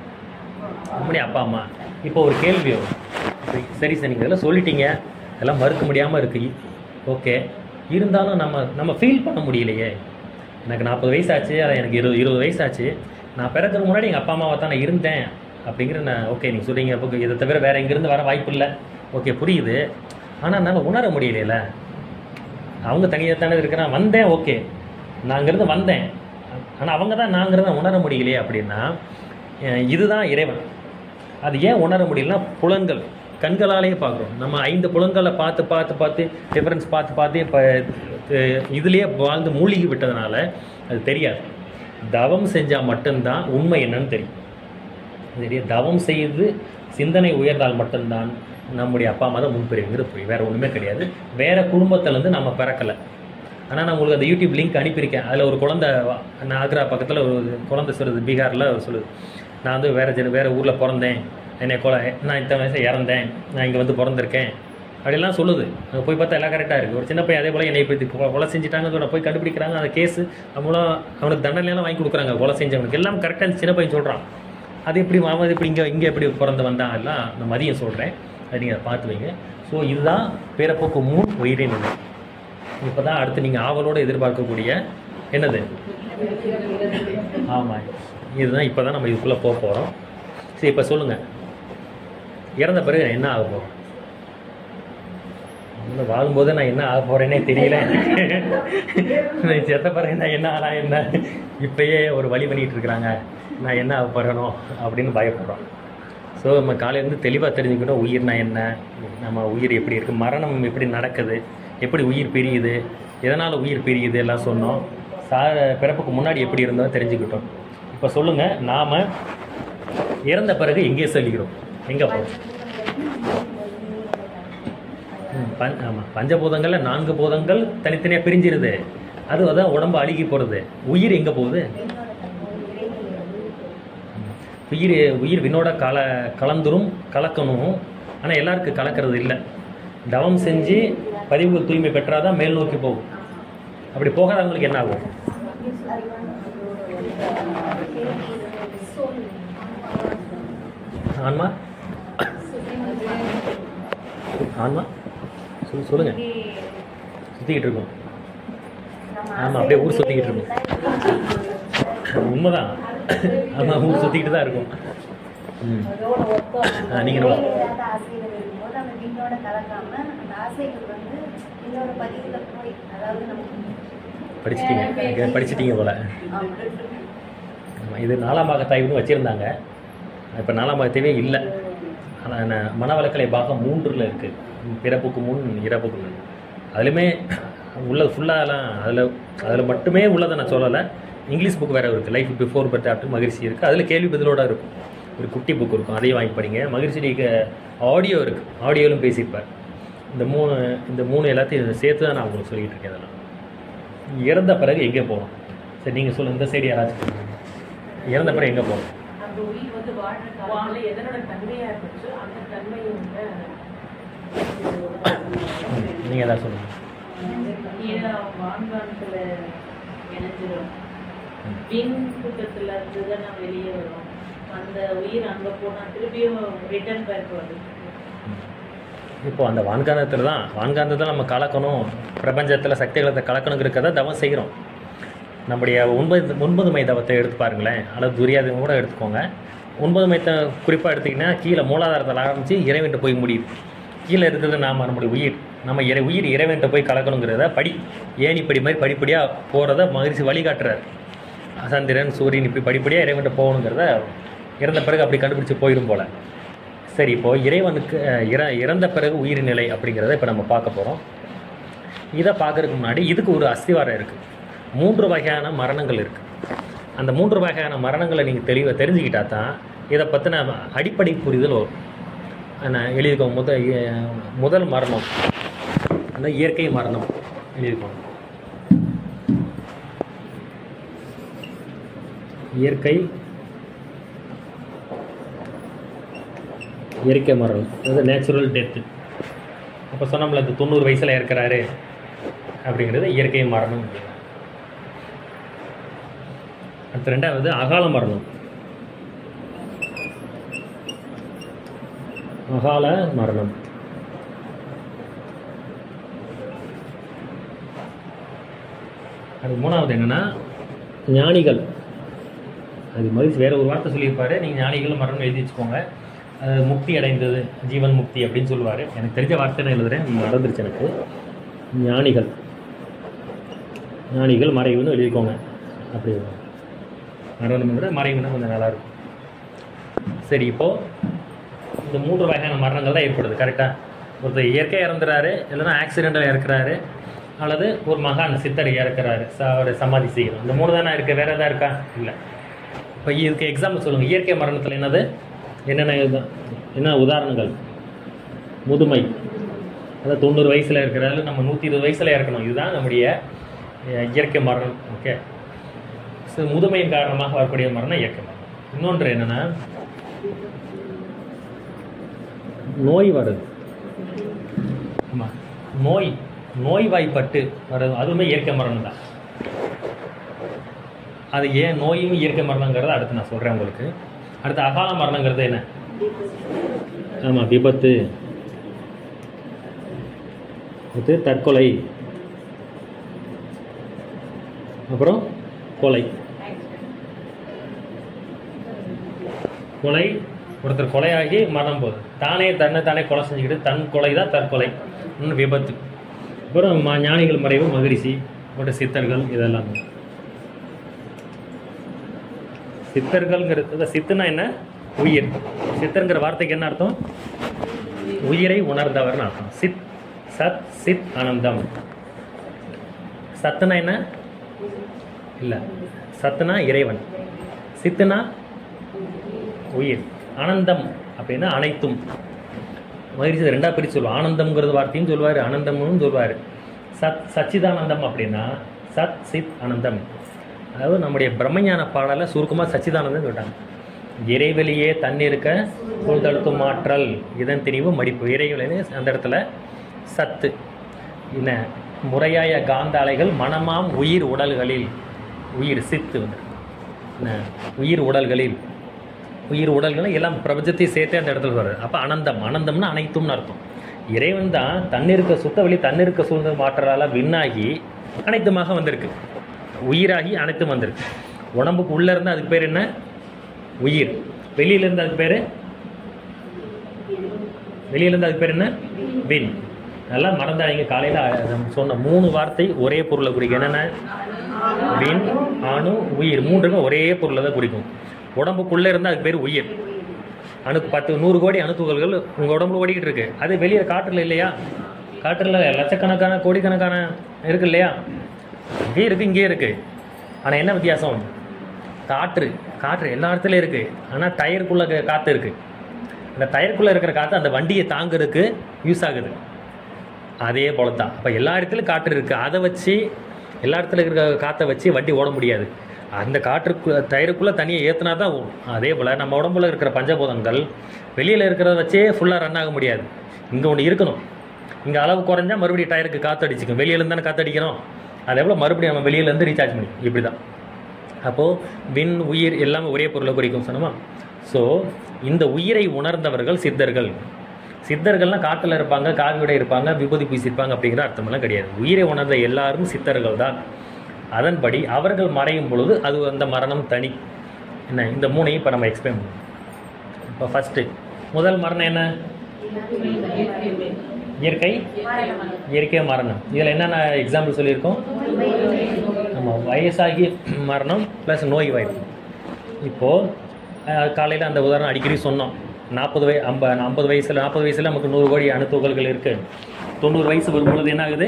நம்முடைய அப்பா அம்மா இப்போ ஒரு கேள்வி வரும் இப்ப சரி சார் நீங்கள் இதெல்லாம் சொல்லிட்டீங்க இதெல்லாம் மறுக்க முடியாமல் இருக்கு ஓகே இருந்தாலும் நம்ம நம்ம ஃபீல் பண்ண முடியலையே எனக்கு நாற்பது வயசாச்சு அது எனக்கு இருபது இருபது வயசாச்சு நான் பிறக்கிறதுக்கு முன்னாடி எங்கள் அப்பா அம்மாவை தான் நான் இருந்தேன் அப்படிங்கிற நான் ஓகே நீங்கள் சொல்கிறீங்க அப்போ இதை தவிர வேறு எங்கேருந்து வர வாய்ப்பு இல்லை ஓகே புரியுது ஆனால் என்னால் உணர முடியலையில அவங்க தனியாக தானே இருக்கிறான் வந்தேன் ஓகே நான் அங்கேருந்து வந்தேன் ஆனால் அவங்க தான் நாங்கிறத உணர முடியலையே அப்படின்னா அஹ் இதுதான் இறைவன் அது ஏன் உணர முடியலன்னா புலன்கள் கண்களாலேயே பார்க்குறோம் நம்ம ஐந்து புலன்களை பார்த்து பார்த்து பார்த்து டிஃபரன்ஸ் பார்த்து பார்த்து இப்போ இதுலேயே வாழ்ந்து மூழ்கி விட்டதுனால அது தெரியாது தவம் செஞ்சால் மட்டும்தான் உண்மை என்னன்னு தெரியும் சரியா தவம் செய்து சிந்தனை உயர்ந்தால் மட்டும்தான் நம்முடைய அப்பா அம்மா தான் முன்பிரிவுங்கிறது புரியும் வேறு ஒன்றுமே கிடையாது வேறு குடும்பத்துலேருந்து நம்ம பிறக்கலை ஆனால் நான் உங்களுக்கு அந்த யூடியூப் லிங்க் அனுப்பியிருக்கேன் அதில் ஒரு குழந்தை நான் ஆக்ரா பக்கத்தில் ஒரு குழந்தை சொல்லுது பீகாரில் சொல்லுது நான் வந்து வேறு ஜன வேறு ஊரில் பிறந்தேன் என்னை கொலை நான் இத்தனை வயசு இறந்தேன் நான் இங்கே வந்து பிறந்திருக்கேன் அப்படிலாம் சொல்லுது அங்கே போய் பார்த்தா எல்லாம் கரெக்டாக இருக்குது ஒரு சின்ன பையன் அதே போல் என்னை இப்போ இது கொ- கொலை செஞ்சுட்டாங்க சொன்ன போய் கண்டுபிடிக்கிறாங்க அந்த கேஸு அவங்களும் அவனுக்கு தண்டனையெல்லாம் வாங்கி கொடுக்குறாங்க கொலை செஞ்சவனுக்கு எல்லாம் கரெக்டாக சின்ன பையன் சொல்கிறான் அது எப்படி மாமா இப்படி இங்கே இங்கே எப்படி பிறந்து வந்தான் எல்லாம் நான் மதியம் சொல்கிறேன் அதை நீங்கள் பார்த்து வைங்க ஸோ இதுதான் பிறப்புக்கு முன் உயிரின் நிலை இப்போ தான் அடுத்து நீங்கள் ஆவலோடு எதிர்பார்க்கக்கூடிய என்னது ஆமாம் இதுதான் இப்போ தான் நம்ம இதுக்குள்ளே போக போகிறோம் சரி இப்போ சொல்லுங்கள் இறந்த பிறகு என்ன ஆக போகிறோம் இன்னும் வாழும்போது நான் என்ன ஆக போகிறேனே தெரியல நான் செத்த பிறகு நான் என்ன ஆனா என்ன இப்பயே ஒரு வழி பண்ணிட்டு இருக்கிறாங்க நான் என்ன ஆக போகிறேனோ அப்படின்னு பயப்படுறோம் ஸோ நம்ம காலையிலேருந்து தெளிவாக தெரிஞ்சுக்கிட்டோம் உயிர்னா என்ன நம்ம உயிர் எப்படி இருக்குது மரணம் எப்படி நடக்குது எப்படி உயிர் பிரியுது எதனால் உயிர் பிரியுது எல்லாம் சொன்னோம் சா பிறப்புக்கு முன்னாடி எப்படி இருந்தோம் தெரிஞ்சுக்கிட்டோம் இப்போ சொல்லுங்கள் நாம் இறந்த பிறகு எங்கே செல்கிறோம் எங்கே போகிறோம் ம், பஞ் ஆமாம் பஞ்சபூதங்களில் நான்கு பூதங்கள் தனித்தனியாக பிரிஞ்சிருது அது அதான் உடம்பு அழுகி போகிறது உயிர் எங்கே போகுது உயிர் உயிர் வினோட கல கலந்துரும் கலக்கணும் ஆனால் எல்லாருக்கும் கலக்கிறது இல்லை தவம் செஞ்சு பதிவுகள் தூய்மை பெற்றாதான் மேல் நோக்கி போகும் அப்படி போகாதவங்களுக்கு என்ன ஆகும் ஆன்மா ஆன்மா சொல்லு சொல்லுங்க சுற்றிக்கிட்டு இருக்கோம் ஆமாம் அப்படியே ஊர் சுற்றிக்கிட்டு இருக்கும் உண்மைதான் ஆமாம் ஊர் சுற்றிக்கிட்டு தான் இருக்கும் ம் ஆ, நீங்க என்ன? ஆசைகள் இருக்கும்போது அந்த விண்ணோட கலக்காம அந்த ஆசைகள் வந்து இன்னொரு பதிவுல போய் அதாவது நமக்கு படிச்சிட்டீங்க இங்க படிச்சிட்டீங்க போல ஆமாம் இது நாலாம் பாகத்தாய்வுன்னு வச்சுருந்தாங்க இப்போ நாலாம் பாகத்தாய்வே இல்லை ஆனால் மனவளக்கலை பாகம் மூன்றில் இருக்குது பிறப்புக்கு முன் இறப்புக்கு முன் அதுலேயுமே உள்ளது ஃபுல்லாலாம் அதில் அதில் மட்டுமே உள்ளதை நான் சொல்லலை இங்கிலீஷ் புக் வேறு இருக்குது லைஃப் பிஃபோர் பர்த் ஆஃப்டர் மகிழ்ச்சி இருக்குது அதில் கேள்வி பதிலோட இருக்கும் ஒரு குட்டி புக் இருக்கும் அதையும் வாங்கி படிங்க மகிழ்ச்சிக்கு ஆடியோ இருக்குது ஆடியோவிலும் பேசியிருப்பார் இந்த மூணு இந்த மூணு எல்லாத்தையும் சேர்த்து தான் நான் உங்களுக்கு சொல்லிகிட்டு இருக்கேன் இதெல்லாம் இறந்த பிறகு எங்கே போகணும் சரி நீங்கள் சொல்லுங்கள் இந்த சைடு யாராச்சும் சொல்லுங்க. இறந்த பிறகு எங்கே போகணும் அந்த உயிர் வந்து வாழ்ற காலத்துல எதனோட தன்மையா இருந்துச்சு அந்த தன்மையை வந்து நீங்கள் எதாவது சொல்லுங்கள் ஏன்னா வான்காலத்துல இணைஞ்சிரும் விண் கூட்டத்துல இருந்து தான் நான் வெளியே வரும் அந்த உயிர் அங்க போனா திருப்பியும் ரிட்டர்ன் பேக் வருது இப்போ அந்த வான்காந்தத்தில் தான் வான்காந்தத்தை நம்ம கலக்கணும் பிரபஞ்சத்தில் சக்திகளத்தை கலக்கணுங்கிறத தவம் செய்கிறோம் நம்முடைய ஒன்பது ஒன்பது மை தவத்தை எடுத்து பாருங்களேன் அல்லது துரியாதம் கூட எடுத்துக்கோங்க ஒன்பது மைத்தை குறிப்பாக எடுத்திங்கன்னா கீழே மூலாதாரத்தில் ஆரம்பித்து இறைவன்ட்ட போய் முடியுது கீழே இருக்கிறது நாம் நம்முடைய உயிர் நம்ம இறை உயிர் இறைவன்ட்ட போய் கலக்கணுங்கிறத படி ஏணிப்படி மாதிரி படிப்படியாக போகிறத மகிழ்ச்சி வழிகாட்டுறார் சந்திரன் சூரியன் இப்படி படிப்படியாக இறைவன்ட்ட போகணுங்கிறத இறந்த பிறகு அப்படி கண்டுபிடிச்சு போயிடும் போல் சரி இப்போ இறைவனுக்கு அஹ், இற இறந்த பிறகு உயிர் நிலை அப்படிங்கிறத இப்போ நம்ம பார்க்க போகிறோம் இதை பார்க்கறதுக்கு முன்னாடி இதுக்கு ஒரு அஸ்திவாரம் இருக்குது மூன்று வகையான மரணங்கள் இருக்குது அந்த மூன்று வகையான மரணங்களை நீங்கள் தெளிவாக தெரிஞ்சுக்கிட்டா தான் இதை பற்றின அடிப்படை புரிதல் வரும் நான் எழுதிக்கோங்க முத இ- முதல் மரணம் அந்த இயற்கை மரணம் எழுதிக்கோங்க இயற்கை இயற்கை மரணம் அதாவது நேச்சுரல் டெத்து அப்போ சொன்னோம்ல இந்த தொண்ணூறு வயசில் இருக்கிறாரு அப்படிங்கிறது இயற்கை மரணம் அடுத்து ரெண்டாவது அகால மரணம் அகால மரணம் அது மூணாவது என்னன்னா ஞானிகள் அது மகிழ்ச்சி வேற ஒரு வார்த்தை சொல்லியிருப்பாரு நீங்கள் ஞானிகள் மரணம் எழுதி வச்சுக்கோங்க அது முக்தி அடைந்தது ஜீவன் முக்தி அப்படின்னு சொல்லுவார் எனக்கு தெரிஞ்ச வார்த்தை நான் எழுதுறேன் மறந்துருச்சு எனக்கு ஞானிகள் ஞானிகள் மறைவுன்னு எழுதிக்கோங்க அப்படி மரணம் விட மறைவுன்னா கொஞ்சம் நல்லா இருக்கும் சரி இப்போது இந்த மூன்று வகையான மரணங்கள் தான் ஏற்படுது கரெக்டாக ஒருத்தர் இயற்கையாக இறந்துறாரு இல்லைன்னா ஆக்சிடெண்ட்டில் இறக்குறாரு அல்லது ஒரு மகான் சித்தர் இறக்குறாரு ச அவர் சமாதி செய்யணும் இந்த மூணு தானே இருக்குது வேறு எதாவது இருக்கா இல்லை இப்போ இதுக்கு எக்ஸாம்பிள் சொல்லுங்கள் இயற்கை மரணத்தில் என்னது என்னென்ன இது என்ன உதாரணங்கள் முதுமை அதாவது தொண்ணூறு வயசில் இருக்கிறாரு நம்ம நூற்றி இருபது வயசில் இறக்கணும் இதுதான் நம்முடைய அஹ், இயற்கை மரணம் ஓகே ஸோ முதுமையின் காரணமாக வரக்கூடிய மரணம் இயற்கை மரணம் இன்னொன்று என்னென்னா நோய் வருது ஆமாம் நோய் நோய்வாய்ப்பட்டு வர்றது அதுவுமே இயற்கை மரணம் தான் அது ஏன் நோயும் இயற்கை மரணங்கிறத அடுத்து நான் சொல்கிறேன் உங்களுக்கு அடுத்து அகால மரணங்கிறது என்ன ஆமாம் விபத்து அடுத்து தற்கொலை அப்புறம் கொலை கொலை ஒருத்தர் கொலையாகி மரணம் போகுது தானே தன்னை தானே கொலை செஞ்சுக்கிட்டு தன் கொலை தான் தற்கொலை இன்னும் விபத்து அப்புறம் ம- ஞானிகள் மறைவு மகிழ்ச்சி அப்புறம் சித்தர்கள் இதெல்லாம் சித்தர்கள்ங்கிறது சித்துனா என்ன உயிர் சித்தருங்கிற வார்த்தைக்கு என்ன அர்த்தம் உயிரை உணர்ந்தவர்னு அர்த்தம் சித் சத் சித் ஆனந்தம் சத்துனா என்ன இல்லை சத்துனா இறைவன் சித்துனா உயிர் ஆனந்தம் அப்படின்னா அனைத்தும் மகிழ்ச்சி ரெண்டா பிரிச்சு சொல்லுவோம் ஆனந்தம்ங்கிறது வார்த்தையும் சொல்லுவார் ஆனந்தம்னு சொல்லுவார் சத் சச்சிதானந்தம் அப்படின்னா சத் சித் ஆனந்தம் அதாவது நம்முடைய பிரம்மஞான பாடலை சுருக்கமாக சச்சிதானந்தம் சொல்லிட்டாங்க இறைவெளியே தன்னிருக்க சூழ்தழுத்தும் மாற்றல் இதன் திணிவு மடிப்பு இறைவெளியே அந்த இடத்துல சத்து என்ன முறையாய காந்த அலைகள் மனமாம் உயிர் உடல்களில் உயிர் சித்து வந்து என்ன உயிர் உடல்களில் உயிர் உடல்கள் எல்லாம் பிரபஞ்சத்தை சேர்த்தே அந்த இடத்துல வருது அப்போ அனந்தம் அனந்தம்னா அனைத்தும்னு அர்த்தம் இறைவன் தான் தன்னிருக்க சுத்த வழி தன்னிருக்க சூழ்ந்த மாற்றலால் விண்ணாகி அனைத்துமாக வந்திருக்கு உயிராகி அனைத்தும் வந்திருக்கு உடம்புக்கு உள்ளே இருந்து அதுக்கு பேர் என்ன உயிர் வெளியில இருந்து அதுக்கு பேர் வெளியில இருந்து அதுக்கு பேர் என்ன வின் நல்லா மறந்தாங்க காலையில் சொன்ன மூணு வார்த்தை ஒரே பொருளை குறிக்கும் என்னென்ன வின் அணு உயிர் மூன்றுக்கும் ஒரே பொருளை தான் குறிக்கும் உடம்புக்குள்ளே இருந்தால் அதுக்கு பேர் உயிர் அணு பத்து நூறு கோடி அணுத்துகள்கள் உங்கள் உடம்புல ஓடிக்கிட்டு இருக்கு அது வெளியே காற்றில் இல்லையா காற்றில் லட்சக்கணக்கான கோடிக்கணக்கான இருக்கு இல்லையா இங்கே இருக்குது இங்கே இருக்குது ஆனால் என்ன வித்தியாசம் காற்று காற்று எல்லா இடத்துலையும் இருக்குது ஆனால் டயருக்குள்ளே காற்று இருக்குது அந்த டயருக்குள்ளே இருக்கிற காற்று அந்த வண்டியை தாங்கிறதுக்கு யூஸ் ஆகுது அதே போல தான் அப்போ எல்லா இடத்துலையும் காற்று இருக்குது அதை வச்சு எல்லா இடத்துல இருக்கிற காற்றை வச்சு வண்டி ஓட முடியாது அந்த காற்றுக்கு டயருக்குள்ளே தனியை ஏற்றினா தான் ஓடும் அதே போல் நம்ம உடம்புல இருக்கிற பஞ்சபூதங்கள் வெளியில் இருக்கிறத வச்சே ஃபுல்லாக ரன் ஆக முடியாது இங்கே ஒன்று இருக்கணும் இங்கே அளவு குறைஞ்சா மறுபடியும் டயருக்கு காற்று அடிச்சுக்கும் வெளியிலேருந்து தானே காற்று அடிக்கணும் அதே போல் மறுபடியும் நம்ம வெளியிலேருந்து ரீசார்ஜ் பண்ணி இப்படி தான் அப்போது விண் உயிர் எல்லாமே ஒரே பொருளை குறிக்கும் சொன்னோமா ஸோ இந்த உயிரை உணர்ந்தவர்கள் சித்தர்கள் சித்தர்கள்லாம் காட்டில் இருப்பாங்க காவியோட இருப்பாங்க விபூதி பூசியிருப்பாங்க அப்படிங்கிற அர்த்தமெல்லாம் கிடையாது உயிரை உணர்ந்த எல்லாரும் சித்தர்கள் தான் அதன்படி அவர்கள் மறையும் பொழுது அது அந்த மரணம் தனி என்ன இந்த மூணையும் இப்போ நம்ம எக்ஸ்பிளைன் பண்ணுவோம் இப்போ ஃபஸ்ட்டு முதல் மரணம் என்ன இயற்கை இயற்கை மரணம் இதில் என்னென்ன எக்ஸாம்பிள் சொல்லியிருக்கோம் நம்ம வயசாகி மரணம் ப்ளஸ் நோய் வாய்ப்பு இப்போது காலையில் அந்த உதாரணம் அடிக்கடி சொன்னோம் நாற்பது வய ஐம்ப ஐம்பது வயசில் நாற்பது வயசில் நமக்கு நூறு கோடி அணுத்துகள்கள் இருக்குது தொண்ணூறு வயசு வரும்பொழுது என்ன ஆகுது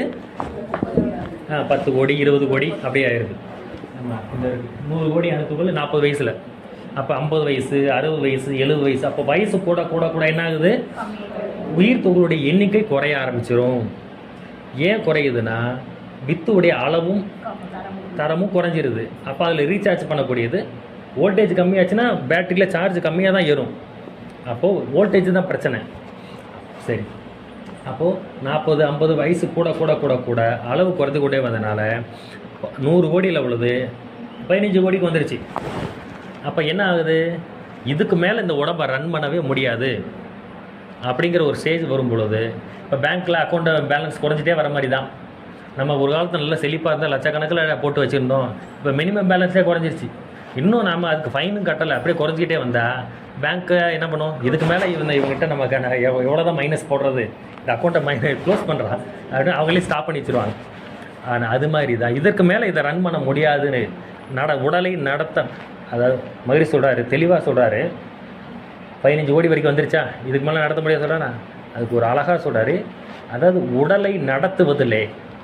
ஆ, பத்து கோடி இருபது கோடி அப்படியே ஆயிடுது ஆமாம் இந்த நூறு கோடி அணுத்துகள் நாற்பது வயசில் அப்போ ஐம்பது வயசு அறுபது வயசு எழுபது வயசு அப்போ வயசு கூட கூட கூட என்ன ஆகுது உயிர் துகளுடைய எண்ணிக்கை குறைய ஆரம்பிச்சிரும் ஏன் குறையுதுன்னா வித்துடைய அளவும் தரமும் குறைஞ்சிருது அப்போ அதில் ரீசார்ஜ் பண்ணக்கூடியது வோல்டேஜ் கம்மியாச்சுன்னா பேட்டரியில் சார்ஜ் கம்மியாக தான் ஏறும் அப்போது வோல்டேஜ் தான் பிரச்சனை சரி அப்போது நாற்பது ஐம்பது வயசு கூட கூட கூட கூட அளவு குறைந்து கொண்டே வந்தனால நூறு கோடியில் உள்ளது பதினஞ்சு கோடிக்கு வந்துருச்சு அப்போ என்ன ஆகுது இதுக்கு மேலே இந்த உடம்பை ரன் பண்ணவே முடியாது அப்படிங்கிற ஒரு ஸ்டேஜ் வரும் பொழுது இப்போ பேங்க்கில் அக்கௌண்ட்டை பேலன்ஸ் குறைஞ்சிட்டே வர மாதிரி தான் நம்ம ஒரு காலத்தில் நல்லா செழிப்பாக இருந்தால் லட்சக்கணக்கில் போட்டு வச்சுருந்தோம் இப்போ மினிமம் பேலன்ஸே குறைஞ்சிருச்சு இன்னும் நாம் அதுக்கு ஃபைனும் கட்டலை அப்படியே குறைஞ்சிக்கிட்டே வந்தால் பேங்க்கு என்ன பண்ணும் இதுக்கு மேலே இவங்க இவங்ககிட்ட நமக்கு எவ்வளோ தான் மைனஸ் போடுறது இந்த அக்கௌண்ட்டை மைனஸ் க்ளோஸ் பண்ணுறா அப்படின்னு அவங்களே ஸ்டாப் பண்ணி வச்சுருவாங்க ஆனால் அது மாதிரி தான் இதற்கு மேலே இதை ரன் பண்ண முடியாதுன்னு நட உடலை நடத்த அதாவது மகிழ்ச்சி சொல்கிறாரு தெளிவாக சொல்கிறாரு பதினஞ்சு கோடி வரைக்கும் வந்துருச்சா இதுக்கு மேலே நடத்த முடியாது சொல்கிறானா அதுக்கு ஒரு அழகாக சொல்கிறாரு அதாவது உடலை நடத்துவதிலே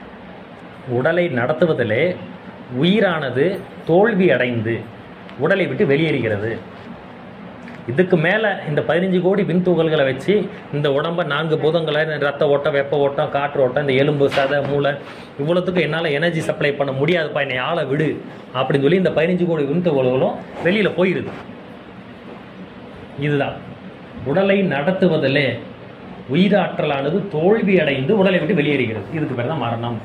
உடலை நடத்துவதிலே உயிரானது தோல்வி அடைந்து உடலை விட்டு வெளியேறுகிறது இதுக்கு மேலே இந்த பதினஞ்சு கோடி விண்துகள்களை வச்சு இந்த உடம்ப நான்கு பூதங்களை இந்த ரத்த ஓட்டம் வெப்ப ஓட்டம் காற்று ஓட்டம் இந்த எலும்பு சதை மூளை இவ்வளோத்துக்கும் என்னால் எனர்ஜி சப்ளை பண்ண முடியாதுப்பா என்னை ஆளை விடு அப்படின்னு சொல்லி இந்த பதினஞ்சு கோடி விண்துகள்களும் வெளியில் போயிடுது இதுதான் உடலை நடத்துவதிலே உயிராற்றலானது தோல்வி அடைந்து உடலை விட்டு வெளியேறுகிறது இதுக்கு பேர் தான் மரணம்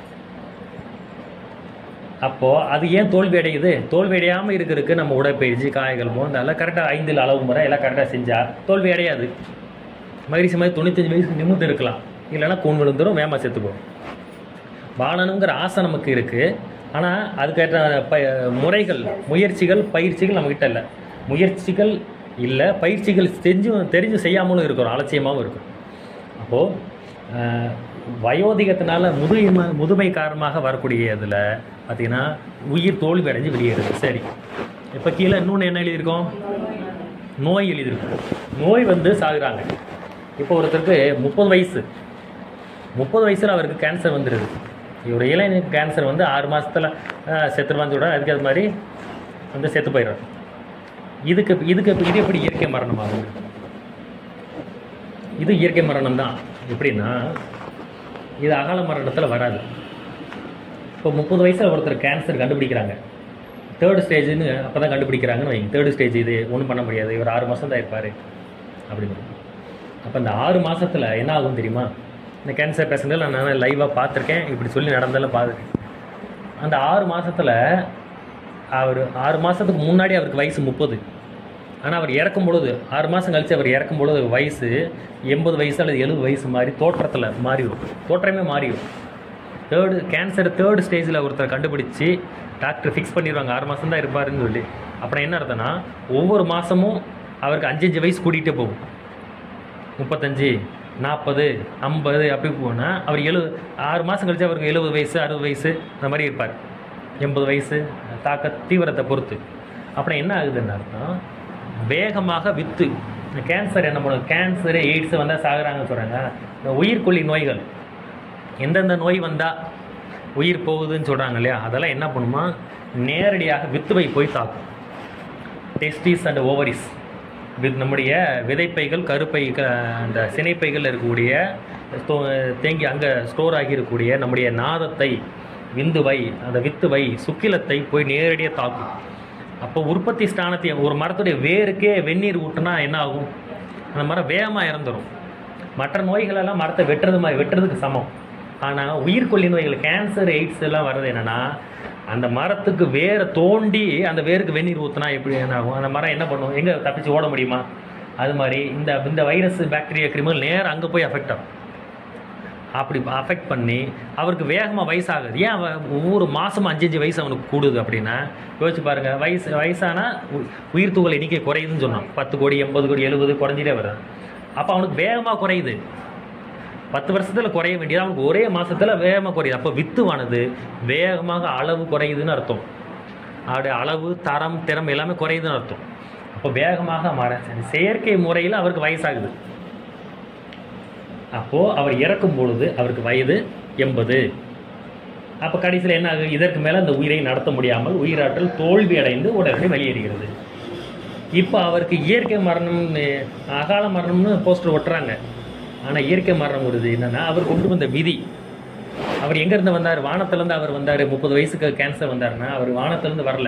அப்போது அது ஏன் தோல்வி அடையுது தோல்வி அடையாமல் இருக்கிறதுக்கு நம்ம உடற்பயிற்சி காய்கள் போது அதெல்லாம் கரெக்டாக ஐந்தில் அளவு முறை எல்லாம் கரெக்டாக செஞ்சால் தோல்வி அடையாது மகிழ்ச்சி மாதிரி தொண்ணூத்தஞ்சு வயசு நிமிர்ந்து இருக்கலாம் இல்லைன்னா கூண் விழுந்துரும் வேமா செத்துக்கும் வாழணுங்கிற ஆசை நமக்கு இருக்குது ஆனால் அதுக்கேற்ற ப முறைகள் முயற்சிகள் பயிற்சிகள் நம்மக்கிட்ட இல்லை முயற்சிகள் இல்லை பயிற்சிகள் செஞ்சும் தெரிஞ்சு செய்யாமலும் இருக்கிறோம் அலட்சியமாகவும் இருக்கும் அப்போது வயோதிகத்தினால முதுமை முதுமை காரணமாக வரக்கூடிய இதில் பார்த்தீங்கன்னா உயிர் தோல்வி அடைஞ்சு வெளியேறுது சரி இப்போ கீழே இன்னொன்று என்ன எழுதியிருக்கோம் நோய் எழுதியிருக்கோம் நோய் வந்து சாகுறாங்க இப்போ ஒருத்தருக்கு முப்பது வயசு முப்பது வயசில் அவருக்கு கேன்சர் வந்துடுது இவர் இளைஞருக்கு கேன்சர் வந்து ஆறு மாதத்தில் செத்துருவான்னு சொல்கிறார் அதுக்கு அது மாதிரி வந்து செத்து போயிடுறார் இதுக்கு இதுக்கு இது எப்படி இயற்கை மரணம் ஆகும் இது இயற்கை மரணம் தான் எப்படின்னா இது அகால மரணத்தில் வராது இப்போ முப்பது வயசில் ஒருத்தர் கேன்சர் கண்டுபிடிக்கிறாங்க தேர்ட் ஸ்டேஜ்னு அப்போ தான் கண்டுபிடிக்கிறாங்கன்னு வைங்க தேர்ட் ஸ்டேஜ் இது ஒன்றும் பண்ண முடியாது இவர் ஆறு மாதம் தான் இருப்பார் அப்படின்னு அப்போ இந்த ஆறு மாசத்துல என்ன ஆகும் தெரியுமா இந்த கேன்சர் பேஷண்ட்டில் நான் லைவாக பார்த்துருக்கேன் இப்படி சொல்லி நடந்தாலும் பார்த்துருக்கேன் அந்த ஆறு மாசத்துல அவர் ஆறு மாதத்துக்கு முன்னாடி அவருக்கு வயசு முப்பது ஆனால் அவர் இறக்கும் பொழுது ஆறு மாதம் கழித்து அவர் இறக்கும் பொழுது வயசு எண்பது வயசு அல்லது எழுபது வயசு மாதிரி தோற்றத்தில் மாறிடும் தோற்றமே மாறிடும் தேர்டு கேன்சர் தேர்டு ஸ்டேஜில் ஒருத்தர் கண்டுபிடிச்சி டாக்டர் ஃபிக்ஸ் பண்ணிடுவாங்க ஆறு மாதம் தான் இருப்பாருன்னு சொல்லி அப்புறம் என்ன அர்த்தம்னா ஒவ்வொரு மாதமும் அவருக்கு அஞ்சு அஞ்சு வயசு கூட்டிகிட்டே போகும் முப்பத்தஞ்சு நாற்பது ஐம்பது அப்படி போனால் அவர் எழு ஆறு மாதம் கழிச்சு அவருக்கு எழுபது வயசு அறுபது வயசு அந்த மாதிரி இருப்பார் எண்பது வயசு தாக்க தீவிரத்தை பொறுத்து அப்புறம் என்ன ஆகுதுன்னு அர்த்தம் வேகமாக வித்து இந்த கேன்சர் என்ன பண்ணும் கேன்சரு எய்ட்ஸ் வந்தால் சாகுறாங்கன்னு சொல்கிறாங்க இந்த உயிர்கொல்லி நோய்கள் எந்தெந்த நோய் வந்தால் உயிர் போகுதுன்னு சொல்கிறாங்க இல்லையா அதெல்லாம் என்ன பண்ணுமா நேரடியாக வித்துவை போய் தாக்கும் டெஸ்டிஸ் அண்ட் ஓவரிஸ் வித் நம்முடைய விதைப்பைகள் கருப்பை க- அந்த சினைப்பைகள் இருக்கக்கூடிய ஸ்டோ- தேங்கி அங்கே ஸ்டோர் ஆகி இருக்கக்கூடிய நம்முடைய நாதத்தை விந்துவை அந்த வித்துவை சுக்கிலத்தை போய் நேரடியாக தாக்கும் அப்போ உற்பத்தி ஸ்தானத்தை ஒரு மரத்துடைய வேருக்கே வெந்நீர் ஊட்டுனா என்ன ஆகும் அந்த மரம் வேகமாக இறந்துரும் மற்ற நோய்களெல்லாம் மரத்தை வெட்டுறது மாதிரி வெட்டுறதுக்கு சமம் ஆனால் உயிர்கொல்லி நோய்கள் கேன்சர் எய்ட்ஸ் எல்லாம் வர்றது என்னென்னா அந்த மரத்துக்கு வேரை தோண்டி அந்த வேருக்கு வெந்நீர் ஊற்றினா எப்படி என்ன ஆகும் அந்த மரம் என்ன பண்ணும் எங்கே தப்பிச்சு ஓட முடியுமா அது மாதிரி இந்த இந்த வைரஸ் பாக்டீரியா கிருமிகள் நேரம் அங்கே போய் அஃபெக்ட் ஆகும் அப்படி அஃபெக்ட் பண்ணி அவருக்கு வேகமாக வயசாகுது ஏன் அவன் ஒவ்வொரு மாதமும் அஞ்சு அஞ்சு வயசு அவனுக்கு கூடுது அப்படின்னா யோசிச்சு பாருங்க வயசு வயசானா உ- உயிர் துகள் எண்ணிக்கை குறையுதுன்னு சொன்னான் பத்து கோடி எண்பது கோடி எழுபது குறைஞ்சிட்டே வருது அப்போ அவனுக்கு வேகமாக குறையுது பத்து வருஷத்தில் குறைய வேண்டியது அவனுக்கு ஒரே மாசத்துல வேகமாக குறையுது அப்போ வித்துவானது வேகமாக அளவு குறையுதுன்னு அர்த்தம் அவருடைய அளவு தரம் திறம் எல்லாமே குறையுதுன்னு அர்த்தம் அப்போ வேகமாக மாற செயற்கை முறையில் அவருக்கு வயசாகுது அப்போது அவர் இறக்கும் பொழுது அவருக்கு வயது எண்பது அப்போ கடைசியில் என்ன ஆகுது இதற்கு மேலே அந்த உயிரை நடத்த முடியாமல் உயிராற்றல் தோல்வி அடைந்து உடனே வெளியேறுகிறது இப்போ அவருக்கு இயற்கை மரணம்னு அகால மரணம்னு போஸ்டர் ஒட்டுறாங்க ஆனால் இயற்கை மரணம் வருது என்னன்னா அவர் கொண்டு வந்த விதி அவர் எங்கேருந்து வந்தார் வானத்துலேருந்து அவர் வந்தார் முப்பது வயசுக்கு கேன்சர் வந்தாருன்னா அவர் வானத்துலேருந்து வரல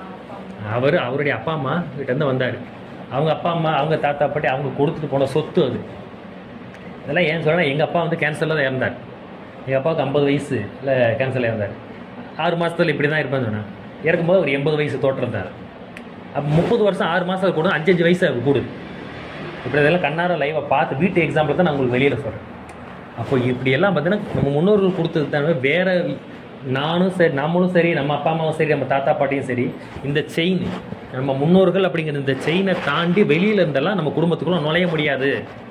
அவர் அவருடைய அப்பா அம்மா கிட்டேருந்து வந்தார் அவங்க அப்பா அம்மா அவங்க தாத்தா பாட்டி அவங்க கொடுத்துட்டு போன சொத்து அது இதெல்லாம் ஏன் சொல்கிறேன்னா எங்கள் அப்பா வந்து கேன்சரில் தான் இறந்தார் எங்கள் அப்பாவுக்கு ஐம்பது வயசு இல்லை கேன்சரில் இறந்தார் ஆறு மாதத்தில் இப்படி தான் இருப்பேன்னு சொன்னேன் இறக்கும்போது ஒரு எண்பது வயசு தோற்றம் இருந்தார் அப்போ முப்பது வருஷம் ஆறு மாதம் கூட அஞ்சு அஞ்சு வயசு அவருக்கு கூடுது இப்படி இதெல்லாம் கண்ணார லைவாக பார்த்து வீட்டு எக்ஸாம்பிள் தான் நான் உங்களுக்கு வெளியில் சொல்கிறேன் அப்போ இப்படியெல்லாம் பார்த்தீங்கன்னா நம்ம முன்னோர்கள் கொடுத்தது தானே வேற நானும் சரி நம்மளும் சரி நம்ம அப்பா அம்மாவும் சரி நம்ம தாத்தா பாட்டியும் சரி இந்த செயின் நம்ம முன்னோர்கள் அப்படிங்கிற இந்த செயினை தாண்டி வெளியில இருந்தெல்லாம் நம்ம குடும்பத்துக்குள்ள நுழைய முடியாது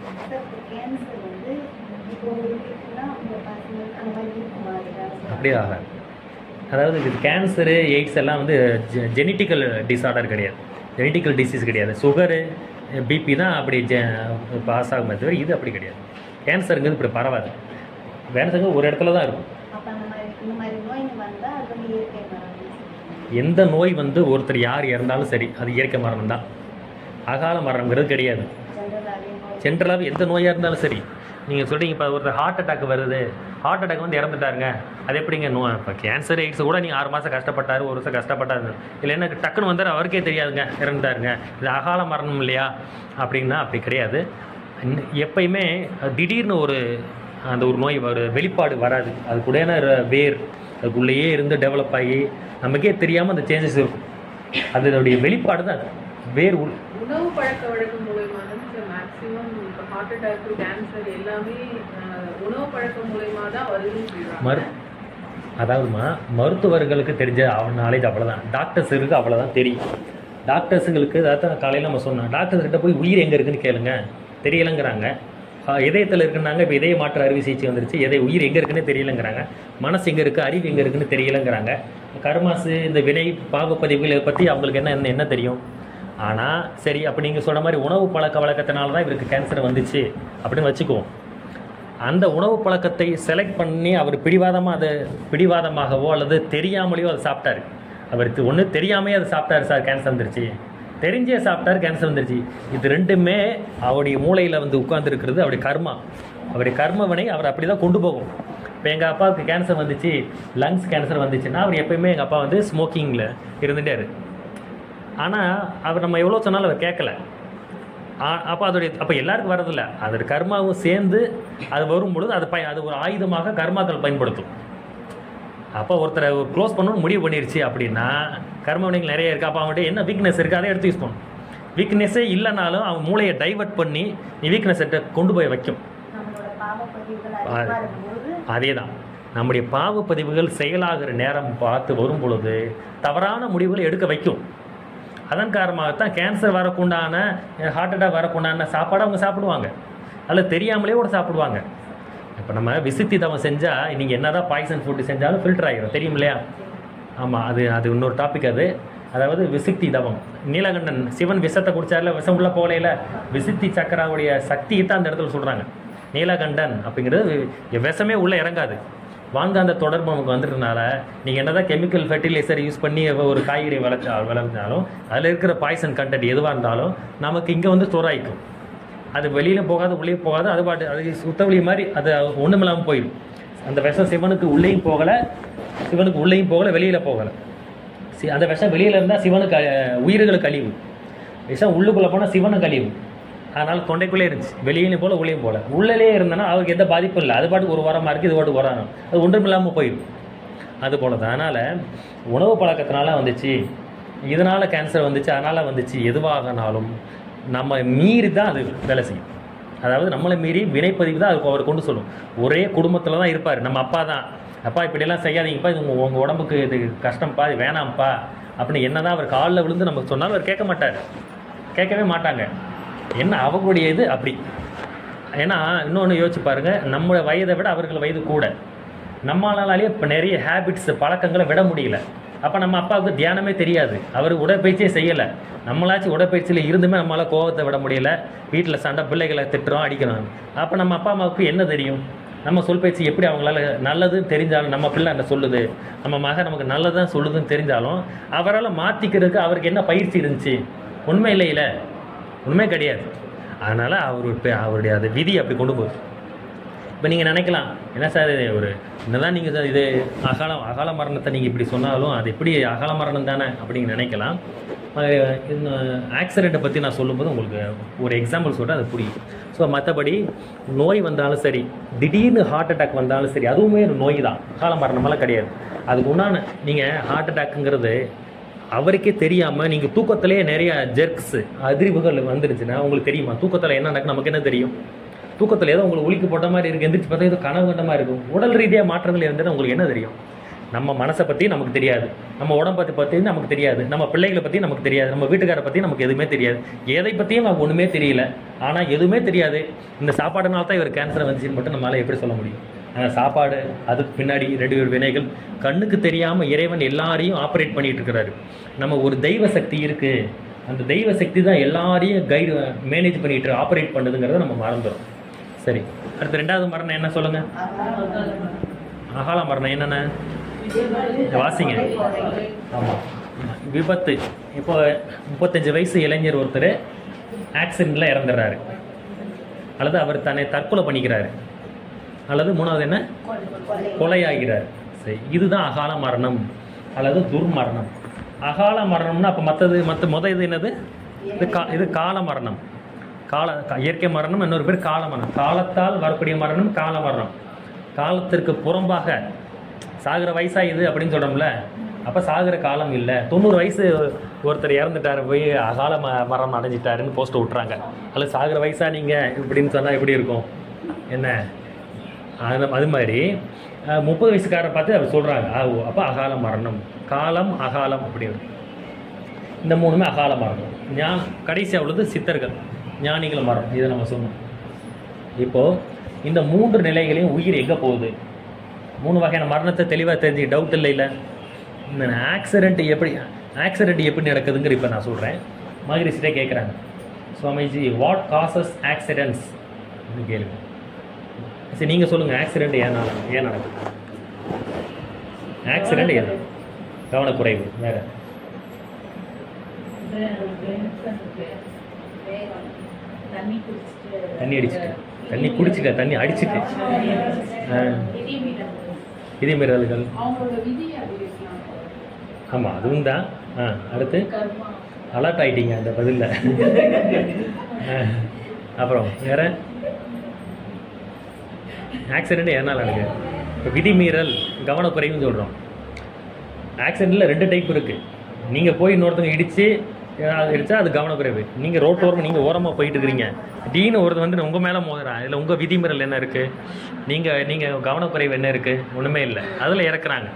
கேன்சர் வந்து இப்போ உங்களுக்கு இருக்குன்னா உங்க பசங்களுக்கு அந்த மாதிரி இருக்குமா ஏதாவது அப்படியே ஆகாது அதாவது இது கேன்சரு எய்ட்ஸ் எல்லாம் வந்து ஜெனட்டிக்கல் டிஸார்டர் கிடையாது ஜெனட்டிக்கல் டிசீஸ் கிடையாது சுகரு பிபி தான் அப்படி ஜெ பாஸ் ஆகுமே தவிர இது அப்படி கிடையாது கேன்சருங்கிறது இப்படி பரவாது கேன்சருங்க ஒரு இடத்துல தான் இருக்கும் அப்ப அந்த மாதிரி இந்த மாதிரி நோய்ங்க வந்தா அது வந்து இயற்கை மரணம் எந்த நோய் வந்து ஒருத்தர் யார் இறந்தாலும் சரி அது இயற்கை மரணம் தான் அகால மரணங்கிறது கிடையாது ஜென்ரலாகவே நோய் ஜென்ரலாக எந்த நோயாக இருந்தாலும் சரி நீங்கள் சொல்கிறீங்க இப்போ ஒருத்தர் ஹார்ட் அட்டாக் வருது ஹார்ட் அட்டாக் வந்து இறந்துட்டாருங்க அது எப்படிங்க நோ இப்போ கேன்சர் எய்ட்ஸ் கூட நீங்கள் ஆறு மாதம் கஷ்டப்பட்டாரு ஒரு வருஷம் கஷ்டப்பட்டாரு இல்லை எனக்கு டக்குன்னு வந்தார் அவருக்கே தெரியாதுங்க இறந்துட்டாருங்க இது அகால மரணம் இல்லையா அப்படின்னா அப்படி கிடையாது இன்ன- எப்பயுமே திடீர்னு ஒரு அந்த ஒரு நோய் ஒரு வெளிப்பாடு வராது அது கூட வேர் அதுக்குள்ளேயே இருந்து டெவலப் ஆகி நமக்கே தெரியாமல் அந்த சேஞ்சஸ் இருக்கும் அதனுடைய வெளிப்பாடு தான் அது வேர் உள் உணவு பழக்க வழக்கம் மூலயமா தான் மேக்ஸிமம் இப்போ ஹார்ட் அட்டாக் கேன்சர் எல்லாமே அஹ், உணவு பழக்கம் மூலயமா தான் வருதுன்னு சொல்றாங்க மரு அதாவதுமா மருத்துவர்களுக்கு தெரிஞ்ச நாலேஜ் அவ்வளோதான் டாக்டர்ஸுக்கு அவ்வளோதான் தெரியும் டாக்டர்ஸுங்களுக்கு அதான் காலையில் நம்ம சொன்னோம் டாக்டர்ஸ் கிட்ட போய் உயிர் எங்கே இருக்குன்னு கேளுங்க தெரியலைங்கிறாங்க இதயத்தில் இருக்குன்னாங்க இப்போ இதய மாற்று அறுவை சிகிச்சை வந்துருச்சு எதை உயிர் எங்கே இருக்குன்னு தெரியலங்கிறாங்க மனசு எங்கே இருக்குது அறிவு எங்கே இருக்குன்னு தெரியலங்கிறாங்க கர்மாசு இந்த வினை பாவப்பதிவுகள் இதை பற்றி அவங்களுக்கு என்ன என்ன- என்ன தெரியும் ஆனால் சரி அப்போ நீங்கள் சொன்ன மாதிரி உணவு பழக்க வழக்கத்தினால தான் இவருக்கு கேன்சர் வந்துச்சு அப்படின்னு வச்சுக்குவோம் அந்த உணவு பழக்கத்தை செலக்ட் பண்ணி அவர் பிடிவாதமாக அதை பிடிவாதமாகவோ அல்லது தெரியாமலேயோ அதை சாப்பிட்டாரு அவருக்கு ஒன்று தெரியாமே அதை சாப்பிட்டாரு சார் கேன்சர் வந்துருச்சு தெரிஞ்சே சாப்பிட்டாரு கேன்சர் வந்துருச்சு இது ரெண்டுமே அவருடைய மூளையில் வந்து உட்கார்ந்துருக்கிறது அவருடைய கர்மா அவருடைய கர்மவனை அவர் அப்படி தான் கொண்டு போகும் இப்போ எங்கள் அப்பாவுக்கு கேன்சர் வந்துச்சு லங்ஸ் கேன்சர் வந்துச்சுன்னா அவர் எப்பயுமே எங்கள் அப்பா வந்து ஸ்மோக்கிங்கில் இருந்துட்டார் ஆனால் அவர் நம்ம எவ்வளோ சொன்னாலும் அவர் கேட்கல அப்போ அதோடைய அப்போ எல்லாருக்கும் வரதில்ல அதோட கர்மாவும் சேர்ந்து அது வரும்பொழுது அது பய அது ஒரு ஆயுதமாக கர்மாக்கள் பயன்படுத்தும் அப்போ ஒருத்தரை ஒரு க்ளோஸ் பண்ணணும்னு முடிவு பண்ணிருச்சு அப்படின்னா கர்மவினைகள் நிறைய இருக்குது அப்போ அவன்கிட்ட என்ன வீக்னஸ் இருக்குது அதை எடுத்து யூஸ் பண்ணும் வீக்னஸே இல்லைனாலும் அவன் மூளையை டைவர்ட் பண்ணி நீ வீக்னஸ் கொண்டு போய் வைக்கும் நம்மளோட பாவப்பதிவுகள் அது- அதிகமாக இருக்கும்போது அதே தான் நம்முடைய பாவப்பதிவுகள் செயலாகிற நேரம் பார்த்து வரும் பொழுது தவறான முடிவுகளை எடுக்க வைக்கும் அதன் காரணமாகத்தான் கேன்சர் வரக்குண்டான ஹார்ட் அட்டாக் வரக்குண்டான சாப்பாடை அவங்க சாப்பிடுவாங்க அதில் தெரியாமலே கூட சாப்பிடுவாங்க இப்போ நம்ம விசித்தி தவம் செஞ்சால் நீங்கள் என்னதான் பாய்சன் ஃபுட்டு செஞ்சாலும் ஃபில்டர் ஆகிரும் தெரியும் இல்லையா ஆமாம் அது அது இன்னொரு டாபிக் அது அதாவது விசித்தி தவம் நீலகண்டன் சிவன் விஷத்தை குடிச்சார்ல விஷம் உள்ள போலையில் விசித்தி சக்கராவுடைய சக்தியை தான் அந்த இடத்துல சொல்கிறாங்க நீலகண்டன் அப்படிங்கிறது வி- விஷமே உள்ளே இறங்காது வான்காந்த தொடர்பு நமக்கு வந்துட்டனால நீங்கள் என்னதான் கெமிக்கல் ஃபெர்டிலைசர் யூஸ் பண்ணி ஒரு காய்கறி வளர்ச்சா வளர்ந்தாலும் அதில் இருக்கிற பாய்சன் கண்டென்ட் எதுவாக இருந்தாலும் நமக்கு இங்கே வந்து ஸ்டோர் ஆகிக்கும் அது வெளியில் போகாது உள்ளே போகாது அது பாட்டு அது சுத்தவழி மாதிரி அது ஒன்றுமில்லாமல் போயிடும் அந்த விஷம் சிவனுக்கு உள்ளேயும் போகலை சிவனுக்கு உள்ளேயும் போகலை வெளியில் போகலை சி அந்த விஷம் வெளியில் இருந்தால் சிவனுக்கு அ- உயிர்களுக்கு அழிவு விஷம் உள்ளுக்குள்ளே போனால் சிவனுக்கு அழிவு அதனால் தொண்டைக்குள்ளே இருந்துச்சு வெளியிலையும் போல உள்ளேயும் போல உள்ளே இருந்தனா அவருக்கு எந்த பாதிப்பும் இல்லை அது பாட்டுக்கு ஒரு வாரமாக இருக்குது இது பாட்டுக்கு வராங்க அது ஒன்றுமில்லாமல் போயிடும் அது போல தான் அதனால் உணவு பழக்கத்தினால வந்துச்சு இதனால் கேன்சர் வந்துச்சு அதனால் வந்துச்சு எதுவாகனாலும் நம்ம மீறி தான் அது வேலை செய்யும் அதாவது நம்மளை மீறி வினைப்பதிவு தான் அதுக்கு அவர் கொண்டு சொல்லும் ஒரே குடும்பத்தில் தான் இருப்பார் நம்ம அப்பா தான் அப்பா இப்படியெல்லாம் செய்யாதீங்கப்பா இது உங்கள் உங்கள் உடம்புக்கு இது கஷ்டம்ப்பா இது வேணாம்ப்பா அப்படின்னு என்ன தான் அவர் காலில் விழுந்து நமக்கு சொன்னாலும் அவர் கேட்க மாட்டார் கேட்கவே மாட்டாங்க என்ன அவங்களுடைய இது அப்படி ஏன்னா இன்னொன்று யோசிச்சு பாருங்க நம்ம வயதை விட அவர்கள் வயது கூட நம்மளாலேயே இப்போ நிறைய ஹேபிட்ஸ் பழக்கங்களை விட முடியல அப்போ நம்ம அப்பாவுக்கு தியானமே தெரியாது அவர் உடற்பயிற்சியே செய்யலை நம்மளாச்சும் உடற்பயிற்சியில் இருந்துமே நம்மளால் கோவத்தை விட முடியல வீட்டில் சண்டை பிள்ளைகளை திட்டுறோம் அடிக்கிறோம் அப்போ நம்ம அப்பா அம்மாவுக்கு என்ன தெரியும் நம்ம சொல் பேச்சு எப்படி அவங்களால நல்லதுன்னு தெரிஞ்சாலும் நம்ம பிள்ளை அந்த சொல்லுது நம்ம மகன் நமக்கு நல்லதுதான் சொல்லுதுன்னு தெரிஞ்சாலும் அவரால் மாற்றிக்கிறதுக்கு அவருக்கு என்ன பயிற்சி இருந்துச்சு உண்மை இல்லையில உண்மை கிடையாது அதனால் அவர் இப்போ அவருடைய அது விதி அப்படி கொண்டு போகுது இப்போ நீங்கள் நினைக்கலாம் என்ன சார் இது ஒரு என்னதான் நீங்கள் சார் இது அகால அகால மரணத்தை நீங்கள் இப்படி சொன்னாலும் அது எப்படி அகால மரணம் தானே அப்படின்னு நினைக்கலாம் ஆக்சிடெண்ட்டை பற்றி நான் சொல்லும்போது உங்களுக்கு ஒரு எக்ஸாம்பிள் சொல்கிறேன் அது புரியும் ஸோ மற்றபடி நோய் வந்தாலும் சரி திடீர்னு ஹார்ட் அட்டாக் வந்தாலும் சரி அதுவுமே ஒரு நோய் தான் அகால மரணமெல்லாம் கிடையாது அதுக்கு உண்டான நீங்கள் ஹார்ட் அட்டாக்குங்கிறது அவருக்கே தெரியாமல் நீங்கள் தூக்கத்திலேயே நிறைய ஜெர்க்ஸ் அதிர்வுகள் வந்துருச்சுன்னா உங்களுக்கு தெரியுமா தூக்கத்தில் என்ன நடக்கு நமக்கு என்ன தெரியும் தூக்கத்தில் ஏதோ உங்களுக்கு உளிக்கு போட்ட மாதிரி இருக்குது எந்திரிச்சு பார்த்தா ஏதோ கனவு கண்ட மாதிரி இருக்கும் உடல் ரீதியாக மாற்றங்கள் இருந்ததுன்னா உங்களுக்கு என்ன தெரியும் நம்ம மனசை பற்றி நமக்கு தெரியாது நம்ம உடம்பை பற்றி பற்றி நமக்கு தெரியாது நம்ம பிள்ளைகளை பற்றி நமக்கு தெரியாது நம்ம வீட்டுக்காரை பற்றி நமக்கு எதுவுமே தெரியாது எதை பற்றியும் நமக்கு ஒன்றுமே தெரியல ஆனால் எதுவுமே தெரியாது இந்த சாப்பாடுனால தான் இவர் கேன்சர் வந்துச்சுன்னு மட்டும் நம்மளால் எப்படி சொல்ல முடியும் ஆனால் சாப்பாடு அதுக்கு பின்னாடி ரெண்டு பேர் வினைகள் கண்ணுக்கு தெரியாமல் இறைவன் எல்லாரையும் ஆப்ரேட் பண்ணிட்டு இருக்கிறாரு நம்ம ஒரு தெய்வ சக்தி இருக்குது அந்த தெய்வ சக்தி தான் எல்லாரையும் கைடு மேனேஜ் பண்ணிட்டு ஆப்ரேட் பண்ணுதுங்கிறத நம்ம மறந்துடும் சரி அடுத்து ரெண்டாவது மரணம் என்ன சொல்லுங்க அகால மரணம் என்னென்ன இதை வாசிங்க ஆமாம் விபத்து இப்போ முப்பத்தஞ்சு வயசு இளைஞர் ஒருத்தர் ஆக்சிடெண்ட்டில் இறந்துடுறாரு அல்லது அவர் தன்னை தற்கொலை பண்ணிக்கிறாரு அல்லது மூணாவது என்ன கொலையாகிறார் சரி இதுதான் அகால மரணம் அல்லது துர்மரணம் அகால மரணம்னா அப்போ மற்றது மற்ற முத இது என்னது இது கா இது கால மரணம் கால கா- இயற்கை மரணம் இன்னொரு பேர் கால மரணம் காலத்தால் வரக்கூடிய மரணம் கால மரணம் காலத்திற்கு புறம்பாக சாகிற வயசா இது அப்படின்னு சொல்கிறோம்ல அப்போ சாகிற காலம் இல்லை தொண்ணூறு வயசு ஒருத்தர் இறந்துட்டாரு போய் அகால ம மரணம் அடைஞ்சிட்டாருன்னு போஸ்ட்டை விட்றாங்க அல்லது சாகிற வயசா நீங்கள் இப்படின்னு சொன்னால் எப்படி இருக்கும் என்ன அது அது மாதிரி அஹ், முப்பது வயசுக்காரரை பார்த்து அவர் சொல்கிறாங்க அப்போ அகால மரணம் காலம் அகாலம் அப்படின்னு இந்த மூணுமே அகால மரணம் ஞான கடைசியாக உள்ளது சித்தர்கள் ஞானிகள் மரணம் இதை நம்ம சொன்னோம் இப்போது இந்த மூன்று நிலைகளையும் உயிர் எங்கே போகுது மூணு வகையான மரணத்தை தெளிவாக தெரிஞ்சு டவுட் இல்லை இல்லை இந்த ஆக்சிடென்ட் எப்படி ஆக்சிடென்ட் எப்படி நடக்குதுங்கிற இப்போ நான் சொல்கிறேன் மகரிஷிட்டே கேட்குறாங்க சுவாமிஜி வாட் காசஸ் ஆக்சிடென்ட்ஸ் கேளுங்க சரி நீங்கள் சொல்லுங்கள் ஆக்சிடென்ட் ஏன் நட- ஏன் நடக்குது ஆக்சிடென்ட் ஏன் கவனக்குறைவு வேறு வேகம் தண்ணி குடிச்சிட்டு தண்ணி அடிச்சுட்டு தண்ணி குடிச்சிட்ட தண்ணி அடிச்சிட்டு ஆ, விதி மீறல். விதி மீறல்கள் அவங்களோட விதி அது இருக்கலாம் ஆமாம் அதுவும் தான் ஆ அடுத்து கர்மா அலர்ட் ஆயிட்டீங்க அந்த பதிலில் அப்புறம் வேற ஆக்சிடென்ட் எதனால் நடக்குது இப்போ விதிமீறல் கவனக்குறைவுன்னு சொல்கிறோம் ஆக்சிடெண்ட்டில் ரெண்டு டைப் இருக்குது நீங்கள் போய் இன்னொருத்தவங்க இடித்து இடிச்சா அது கவனக்குறைவு நீங்கள் ரோட்டோரம் நீங்கள் ஓரமாக போயிட்டு இருக்கிறீங்க திடீர்னு ஒருத்தர் வந்து உங்கள் மேலே மோதுறான் இதில் உங்கள் விதிமீறல் என்ன இருக்குது நீங்கள் நீங்கள் கவனக்குறைவு என்ன இருக்குது ஒன்றுமே இல்லை அதில் இறக்குறாங்க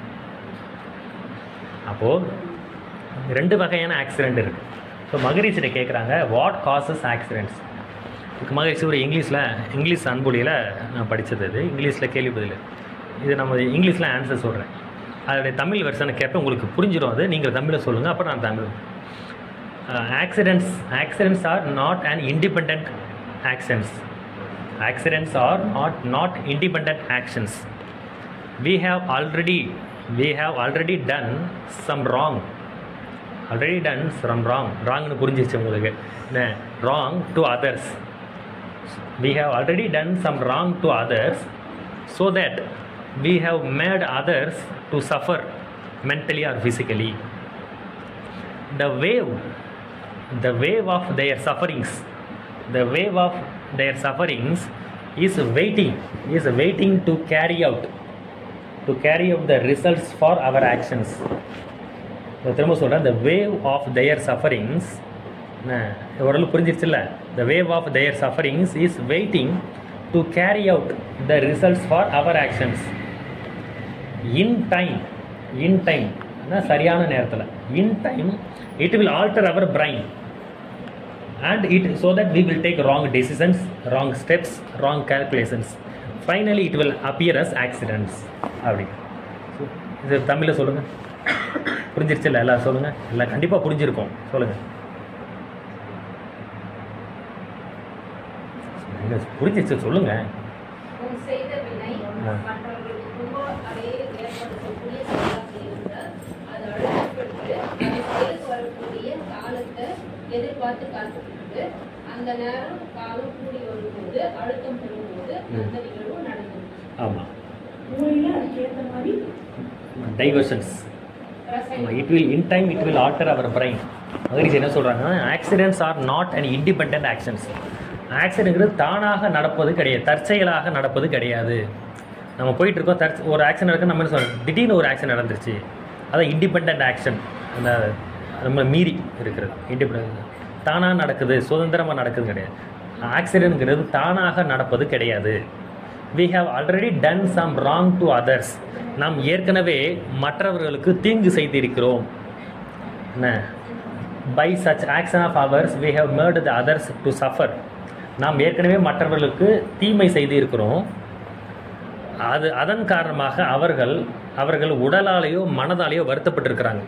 அப்போது ரெண்டு வகையான ஆக்சிடெண்ட் இருக்குது ஸோ மகரிஷிட்ட கேட்குறாங்க வாட் காசஸ் ஆக்சிடென்ட்ஸ் இதுக்கு மகரிஷி ஒரு இங்கிலீஷில் இங்கிலீஷ் அன்பொழியில் நான் படித்தது இது இங்கிலீஷில் கேள்வி பதில் இது நம்ம இங்கிலீஷில் ஆன்சர் சொல்கிறேன் அதோடைய தமிழ் வெர்ஷனை கேட்ப உங்களுக்கு புரிஞ்சிடும் அது நீங்கள் தமிழில் சொல்லுங்கள் அப்புறம் நான் Tamil accidents accidents are not and independent actions accidents are not not independent actions we have already we have already done some wrong already done some wrong wrongனு புரிஞ்சிருச்சு உங்களுக்கு என்ன wrong to others we have already done some wrong to others so that we have made others to suffer mentally or physically the wave the wave of their sufferings the wave of their sufferings is waiting is waiting to carry out to carry out the results for our actions நான் திரும்ப சொல்கிறேன் the wave of their sufferings என்ன, ஓரளவு புரிஞ்சிருச்சுல்ல the wave of their sufferings is waiting to carry out the results for our actions in time in time அதான் சரியான நேரத்தில் in time it will alter our brain and it so that we will take wrong decisions wrong steps wrong calculations finally it will appear as accidents அப்படி So, இது தமிழில் சொல்லுங்கள் புரிஞ்சிருச்சுல்ல எல்லாம் சொல்லுங்கள் எல்லாம் கண்டிப்பாக புரிஞ்சிருக்கும் சொல்லுங்கள் புரிஞ்சிருச்சு சொல்லுங்கள் உன் செய்த வினை ஆ. மற்றவர்களுக்கு துன்பம் அடைய ஏற்படுத்தக்கூடிய செயலாக இருந்தால் அது அழுத்தப்பட்டு அது செயலுக்கு வரக்கூடிய காலத்தை எதிர்பார்த்து காத்துக்கிட்டு அந்த நேரம் காலம் கூடி வரும்போது அழுத்தம் பெறும்போது அந்த நிகழ்வு நடந்தது ஆமாம் மூளையில அதுக்கு ஏத்த மாதிரி டைவர்ஷன்ஸ் ரசாயனம் it will in time it will alter our brain Maharishi என்ன சொல்கிறாங்கன்னா accidents are not and independent actions ஆக்சிடென்ட்ங்கிறது தானாக நடப்பது கிடையாது தற்செயலாக நடப்பது கிடையாது நம்ம போயிட்டு இருக்கோம் தற்ச ஒரு ஆக்ஷன் நடக்க நம்ம என்ன சொல்றோம் திடீர்னு ஒரு ஆக்ஷன் நடந்துருச்சு அதான் இண்டிபெண்ட் ஆக்ஷன் அந்த நம்ம மீறி இருக்கிறது இண்டிபெண்ட் தானாக நடக்குது சுதந்திரமாக நடக்குது கிடையாது ஆக்சிடென்ட்ங்கிறது தானாக நடப்பது கிடையாது we have already done some wrong to others நாம் ஏற்கனவே மற்றவர்களுக்கு தீங்கு செய்திருக்கிறோம் என்ன by such action of ours we have made the others to suffer நாம் ஏற்கனவே மற்றவர்களுக்கு தீமை செய்திருக்கிறோம் அது அதன் காரணமாக அவர்கள் அவர்கள் உடலாலேயோ மனதாலேயோ வருத்தப்பட்டிருக்கிறாங்க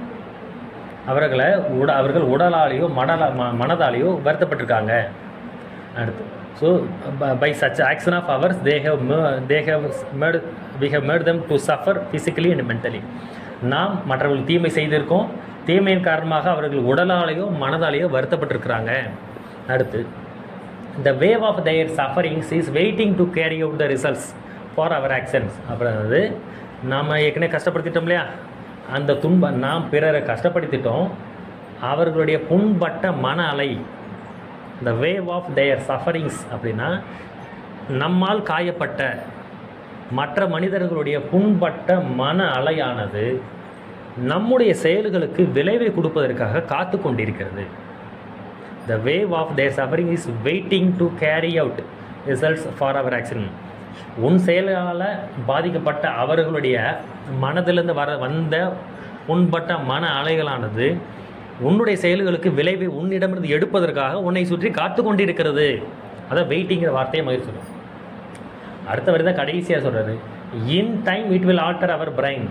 அவர்களை உட அவர்கள் உடலாலேயோ மனதா ம- மனதாலேயோ வருத்தப்பட்டிருக்காங்க அடுத்து so by such action of ours they have they have made we have made them to suffer physically and mentally நாம் மற்றவர்கள் தீமை செய்திருக்கோம் தீமையின் காரணமாக அவர்கள் உடலாலேயோ மனதாலேயோ வருத்தப்பட்டிருக்கிறாங்க அடுத்து the wave of their sufferings is waiting to carry out the results for our actions அப்புறம் அது நாம் ஏற்கனவே கஷ்டப்படுத்திட்டோம் இல்லையா அந்த துன்ப நாம் பிறரை கஷ்டப்படுத்திட்டோம் அவர்களுடைய புண்பட்ட மன அலை the wave of their sufferings அப்படின்னா நம்மால் காயப்பட்ட மற்ற மனிதர்களுடைய புண்பட்ட மன அலையானது நம்முடைய செயல்களுக்கு விளைவை கொடுப்பதற்காக காத்து கொண்டிருக்கிறது the wave of their suffering is waiting to carry out results for our action உன் செயலால் பாதிக்கப்பட்ட அவர்களுடைய மனதிலிருந்து வர வந்த உன்பட்ட மன அலைகளானது உன்னுடைய செயல்களுக்கு விளைவை உன்னிடமிருந்து எடுப்பதற்காக உன்னை சுற்றி காத்து கொண்டிருக்கிறது அதான் வெயிட்டிங்கிற வார்த்தையை மகிழ் சொல்லும் அடுத்த வரி தான் கடைசியாக சொல்கிறாரு in time it will alter our brain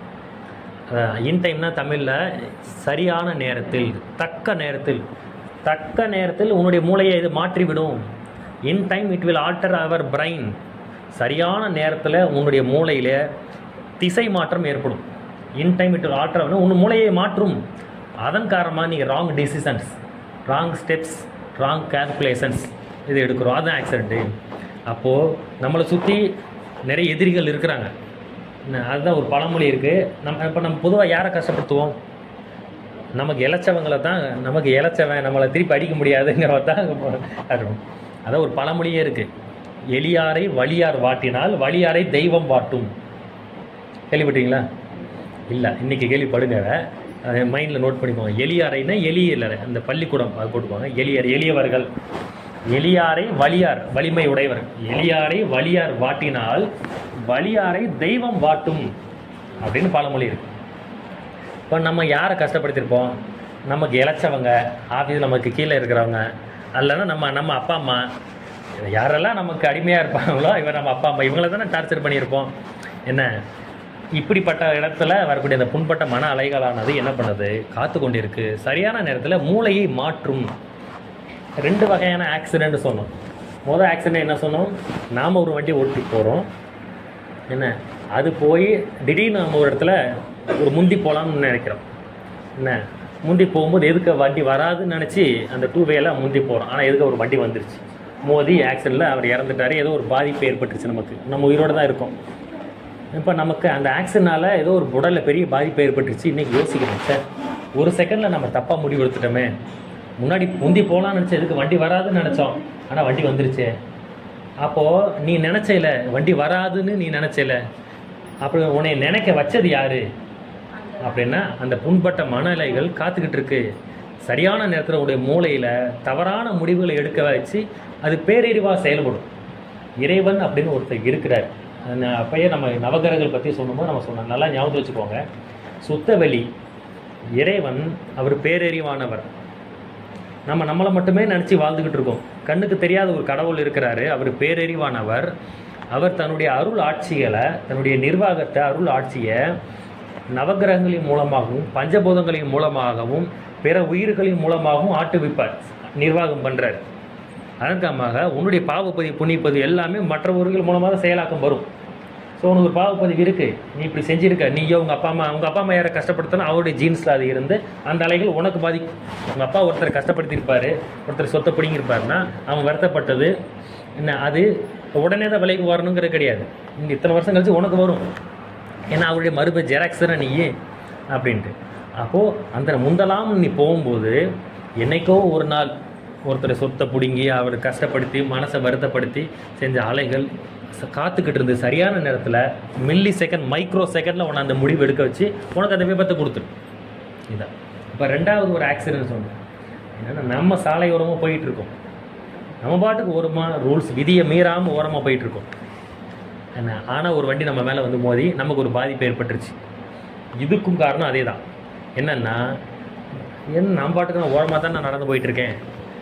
in டைம்னா தமிழில் சரியான நேரத்தில் தக்க நேரத்தில் தக்க நேரத்தில் உன்னுடைய மூளையை இது மாற்றிவிடும் in time it will alter our brain சரியான நேரத்தில் உன்னுடைய மூளையில் திசை மாற்றம் ஏற்படும் in time it will alter உன் மூளையை மாற்றும் அதன் காரணமாக நீங்கள் wrong decisions wrong steps wrong calculations இது எடுக்கிறோம் அதுதான் ஆக்சிடெண்ட்டு அப்போது நம்மளை சுற்றி நிறைய எதிரிகள் இருக்கிறாங்க என்ன, அதுதான் ஒரு பழமொழி இருக்குது நம்ம இப்போ நம்ம பொதுவாக யாரை கஷ்டப்படுத்துவோம் நமக்கு இளைச்சவங்களை தான் நமக்கு இளைச்சவன் நம்மளை திருப்பி அடிக்க முடியாதுங்கிறவ தான் காட்டுறோம் அதான் ஒரு பழமொழியே இருக்குது எளியாரை வலியார் வாட்டினால் வலியாரை தெய்வம் வாட்டும் கேள்விப்பட்டீங்களா இல்லை இன்னைக்கு கேள்விப்படுங்க அதை மைண்டில் நோட் பண்ணிக்கோங்க எளியாரைன்னா எளிய இல்லை அந்த பள்ளிக்கூடம் அது போட்டுக்கோங்க எளியார் எளியவர்கள் எளியாரை வலியார் வலிமை உடையவர் எளியாரை வலியார் வாட்டினால் வலியாரை தெய்வம் வாட்டும் அப்படின்னு பழமொழி இருக்கு இப்போ நம்ம யாரை கஷ்டப்படுத்தியிருப்போம் நமக்கு இளைச்சவங்க ஆஃபீஸில் நமக்கு கீழே இருக்கிறவங்க அல்லனா நம்ம நம்ம அப்பா அம்மா யாரெல்லாம் நமக்கு அடிமையாக இருப்பாங்களோ இவன் நம்ம அப்பா அம்மா இவங்கள தானே டார்ச்சர் பண்ணியிருப்போம் என்ன இப்படிப்பட்ட இடத்துல வரக்கூடிய அந்த புண்பட்ட மன அலைகளானது என்ன பண்ணுது காத்து கொண்டிருக்கு சரியான நேரத்தில் மூளையை மாற்றும் ரெண்டு வகையான ஆக்சிடென்ட் சொன்னோம் முதல் ஆக்சிடென்ட் என்ன சொன்னோம் நாம் ஒரு வண்டி ஓட்டி போகிறோம் என்ன அது போய் திடீர்னு நம்ம ஒரு இடத்துல ஒரு முந்தி போகலாம்னு நினைக்கிறோம் என்ன முந்தி போகும்போது எதுக்கு வண்டி வராதுன்னு நினச்சி அந்த டூ வேல முந்தி போகிறோம் ஆனால் எதுக்கு ஒரு வண்டி வந்துருச்சு மோதி ஆக்சிடெண்ட்டில் அவர் இறந்துட்டாரு ஏதோ ஒரு பாதிப்பு ஏற்பட்டுருச்சு நமக்கு நம்ம உயிரோடு தான் இருக்கோம் இப்போ நமக்கு அந்த ஆக்சிடென்ட்னால ஏதோ ஒரு உடலில் பெரிய பாதிப்பு ஏற்பட்டுருச்சு இன்றைக்கி யோசிக்கிறோம் சார் ஒரு செகண்டில் நம்ம தப்பாக முடிவு எடுத்துட்டோமே முன்னாடி முந்தி போகலான்னு நினச்சேன் எதுக்கு வண்டி வராதுன்னு நினச்சோம் ஆனால் வண்டி வந்துருச்சே அப்போது நீ நினச்சல வண்டி வராதுன்னு நீ நினச்சல அப்படி உன்னை நினைக்க வச்சது யாரு அப்படின்னா அந்த புண்பட்ட மனநிலைகள் காத்துக்கிட்டு இருக்கு சரியான நேரத்தில் உடைய மூளையில் தவறான முடிவுகளை எடுக்க வச்சு அது பேரறிவாக செயல்படும் இறைவன் அப்படின்னு ஒருத்தர் இருக்கிறார் அது நான் அப்பயே நம்ம நவகிரகங்கள் பற்றி சொல்லும்போது நம்ம சொன்னோம் நல்லா ஞாபகம் வச்சுக்கோங்க சுத்தவெளி இறைவன் அவர் பேரறிவானவர் நம்ம நம்மளை மட்டுமே நினச்சி வாழ்ந்துக்கிட்டு இருக்கோம் கண்ணுக்கு தெரியாத ஒரு கடவுள் இருக்கிறாரு அவர் பேரறிவானவர் அவர் தன்னுடைய அருள் ஆட்சிகளை தன்னுடைய நிர்வாகத்தை அருள் ஆட்சியை நவகிரகங்களின் மூலமாகவும் பஞ்சபூதங்களின் மூலமாகவும் பிற உயிர்களின் மூலமாகவும் ஆட்டுவிப்பார் நிர்வாகம் பண்ணுறார் அதற்காக உன்னுடைய பாவப்பதிவு புண்ணியப்பதிவு எல்லாமே மற்றவர்கள் மூலமாக தான் செயலாக்கம் வரும் ஸோ உனக்கு ஒரு பாவப்பதிவு இருக்குது நீ இப்படி செஞ்சிருக்க நீயோ உங்கள் அப்பா அம்மா உங்கள் அப்பா அம்மா யாரை கஷ்டப்படுத்தினா அவருடைய ஜீன்ஸில் அது இருந்து அந்த அலைகள் உனக்கு பாதிக்கும் உங்கள் அப்பா ஒருத்தர் கஷ்டப்படுத்தியிருப்பாரு ஒருத்தர் சொத்தை பிடிங்கிருப்பாருன்னா அவன் வருத்தப்பட்டது என்ன அது உடனே தான் விலைக்கு வரணுங்கிறது கிடையாது இங்கே இத்தனை வருஷம் கழிச்சு உனக்கு வரும் ஏன்னா அவருடைய மறுப ஜெராக்ஸ் தானே நீ அப்படின்ட்டு அப்போது அந்த முந்தலாம் நீ போகும்போது என்னைக்கோ ஒரு நாள் ஒருத்தரை சொத்தை பிடுங்கி அவர் கஷ்டப்படுத்தி மனசை வருத்தப்படுத்தி செஞ்ச அலைகள் ச- காத்துக்கிட்டு இருந்து சரியான நேரத்தில் மில்லி செகண்ட் மைக்ரோ செகண்டில் உன்னை அந்த முடிவு எடுக்க வச்சு உனக்கு அந்த விபத்தை கொடுத்துரும் இதான் இப்போ ரெண்டாவது ஒரு ஆக்சிடென்ட் சொன்னேன் என்னென்னா நம்ம சாலையோரமாக போயிட்டு இருக்கோம் நம்ம பாட்டுக்கு ஓரமாக ரூல்ஸ் விதியை மீறாமல் ஓரமாக போயிட்டு இருக்கோம் என்ன ஆனால் ஒரு வண்டி நம்ம மேலே வந்து மோதி நமக்கு ஒரு பாதிப்பு ஏற்பட்டுருச்சு இதுக்கும் காரணம் அதே தான் என்னென்னா என்ன நம்ம பாட்டுக்கு நான் ஓரமாக தான் நான் நடந்து போயிட்டுருக்கேன்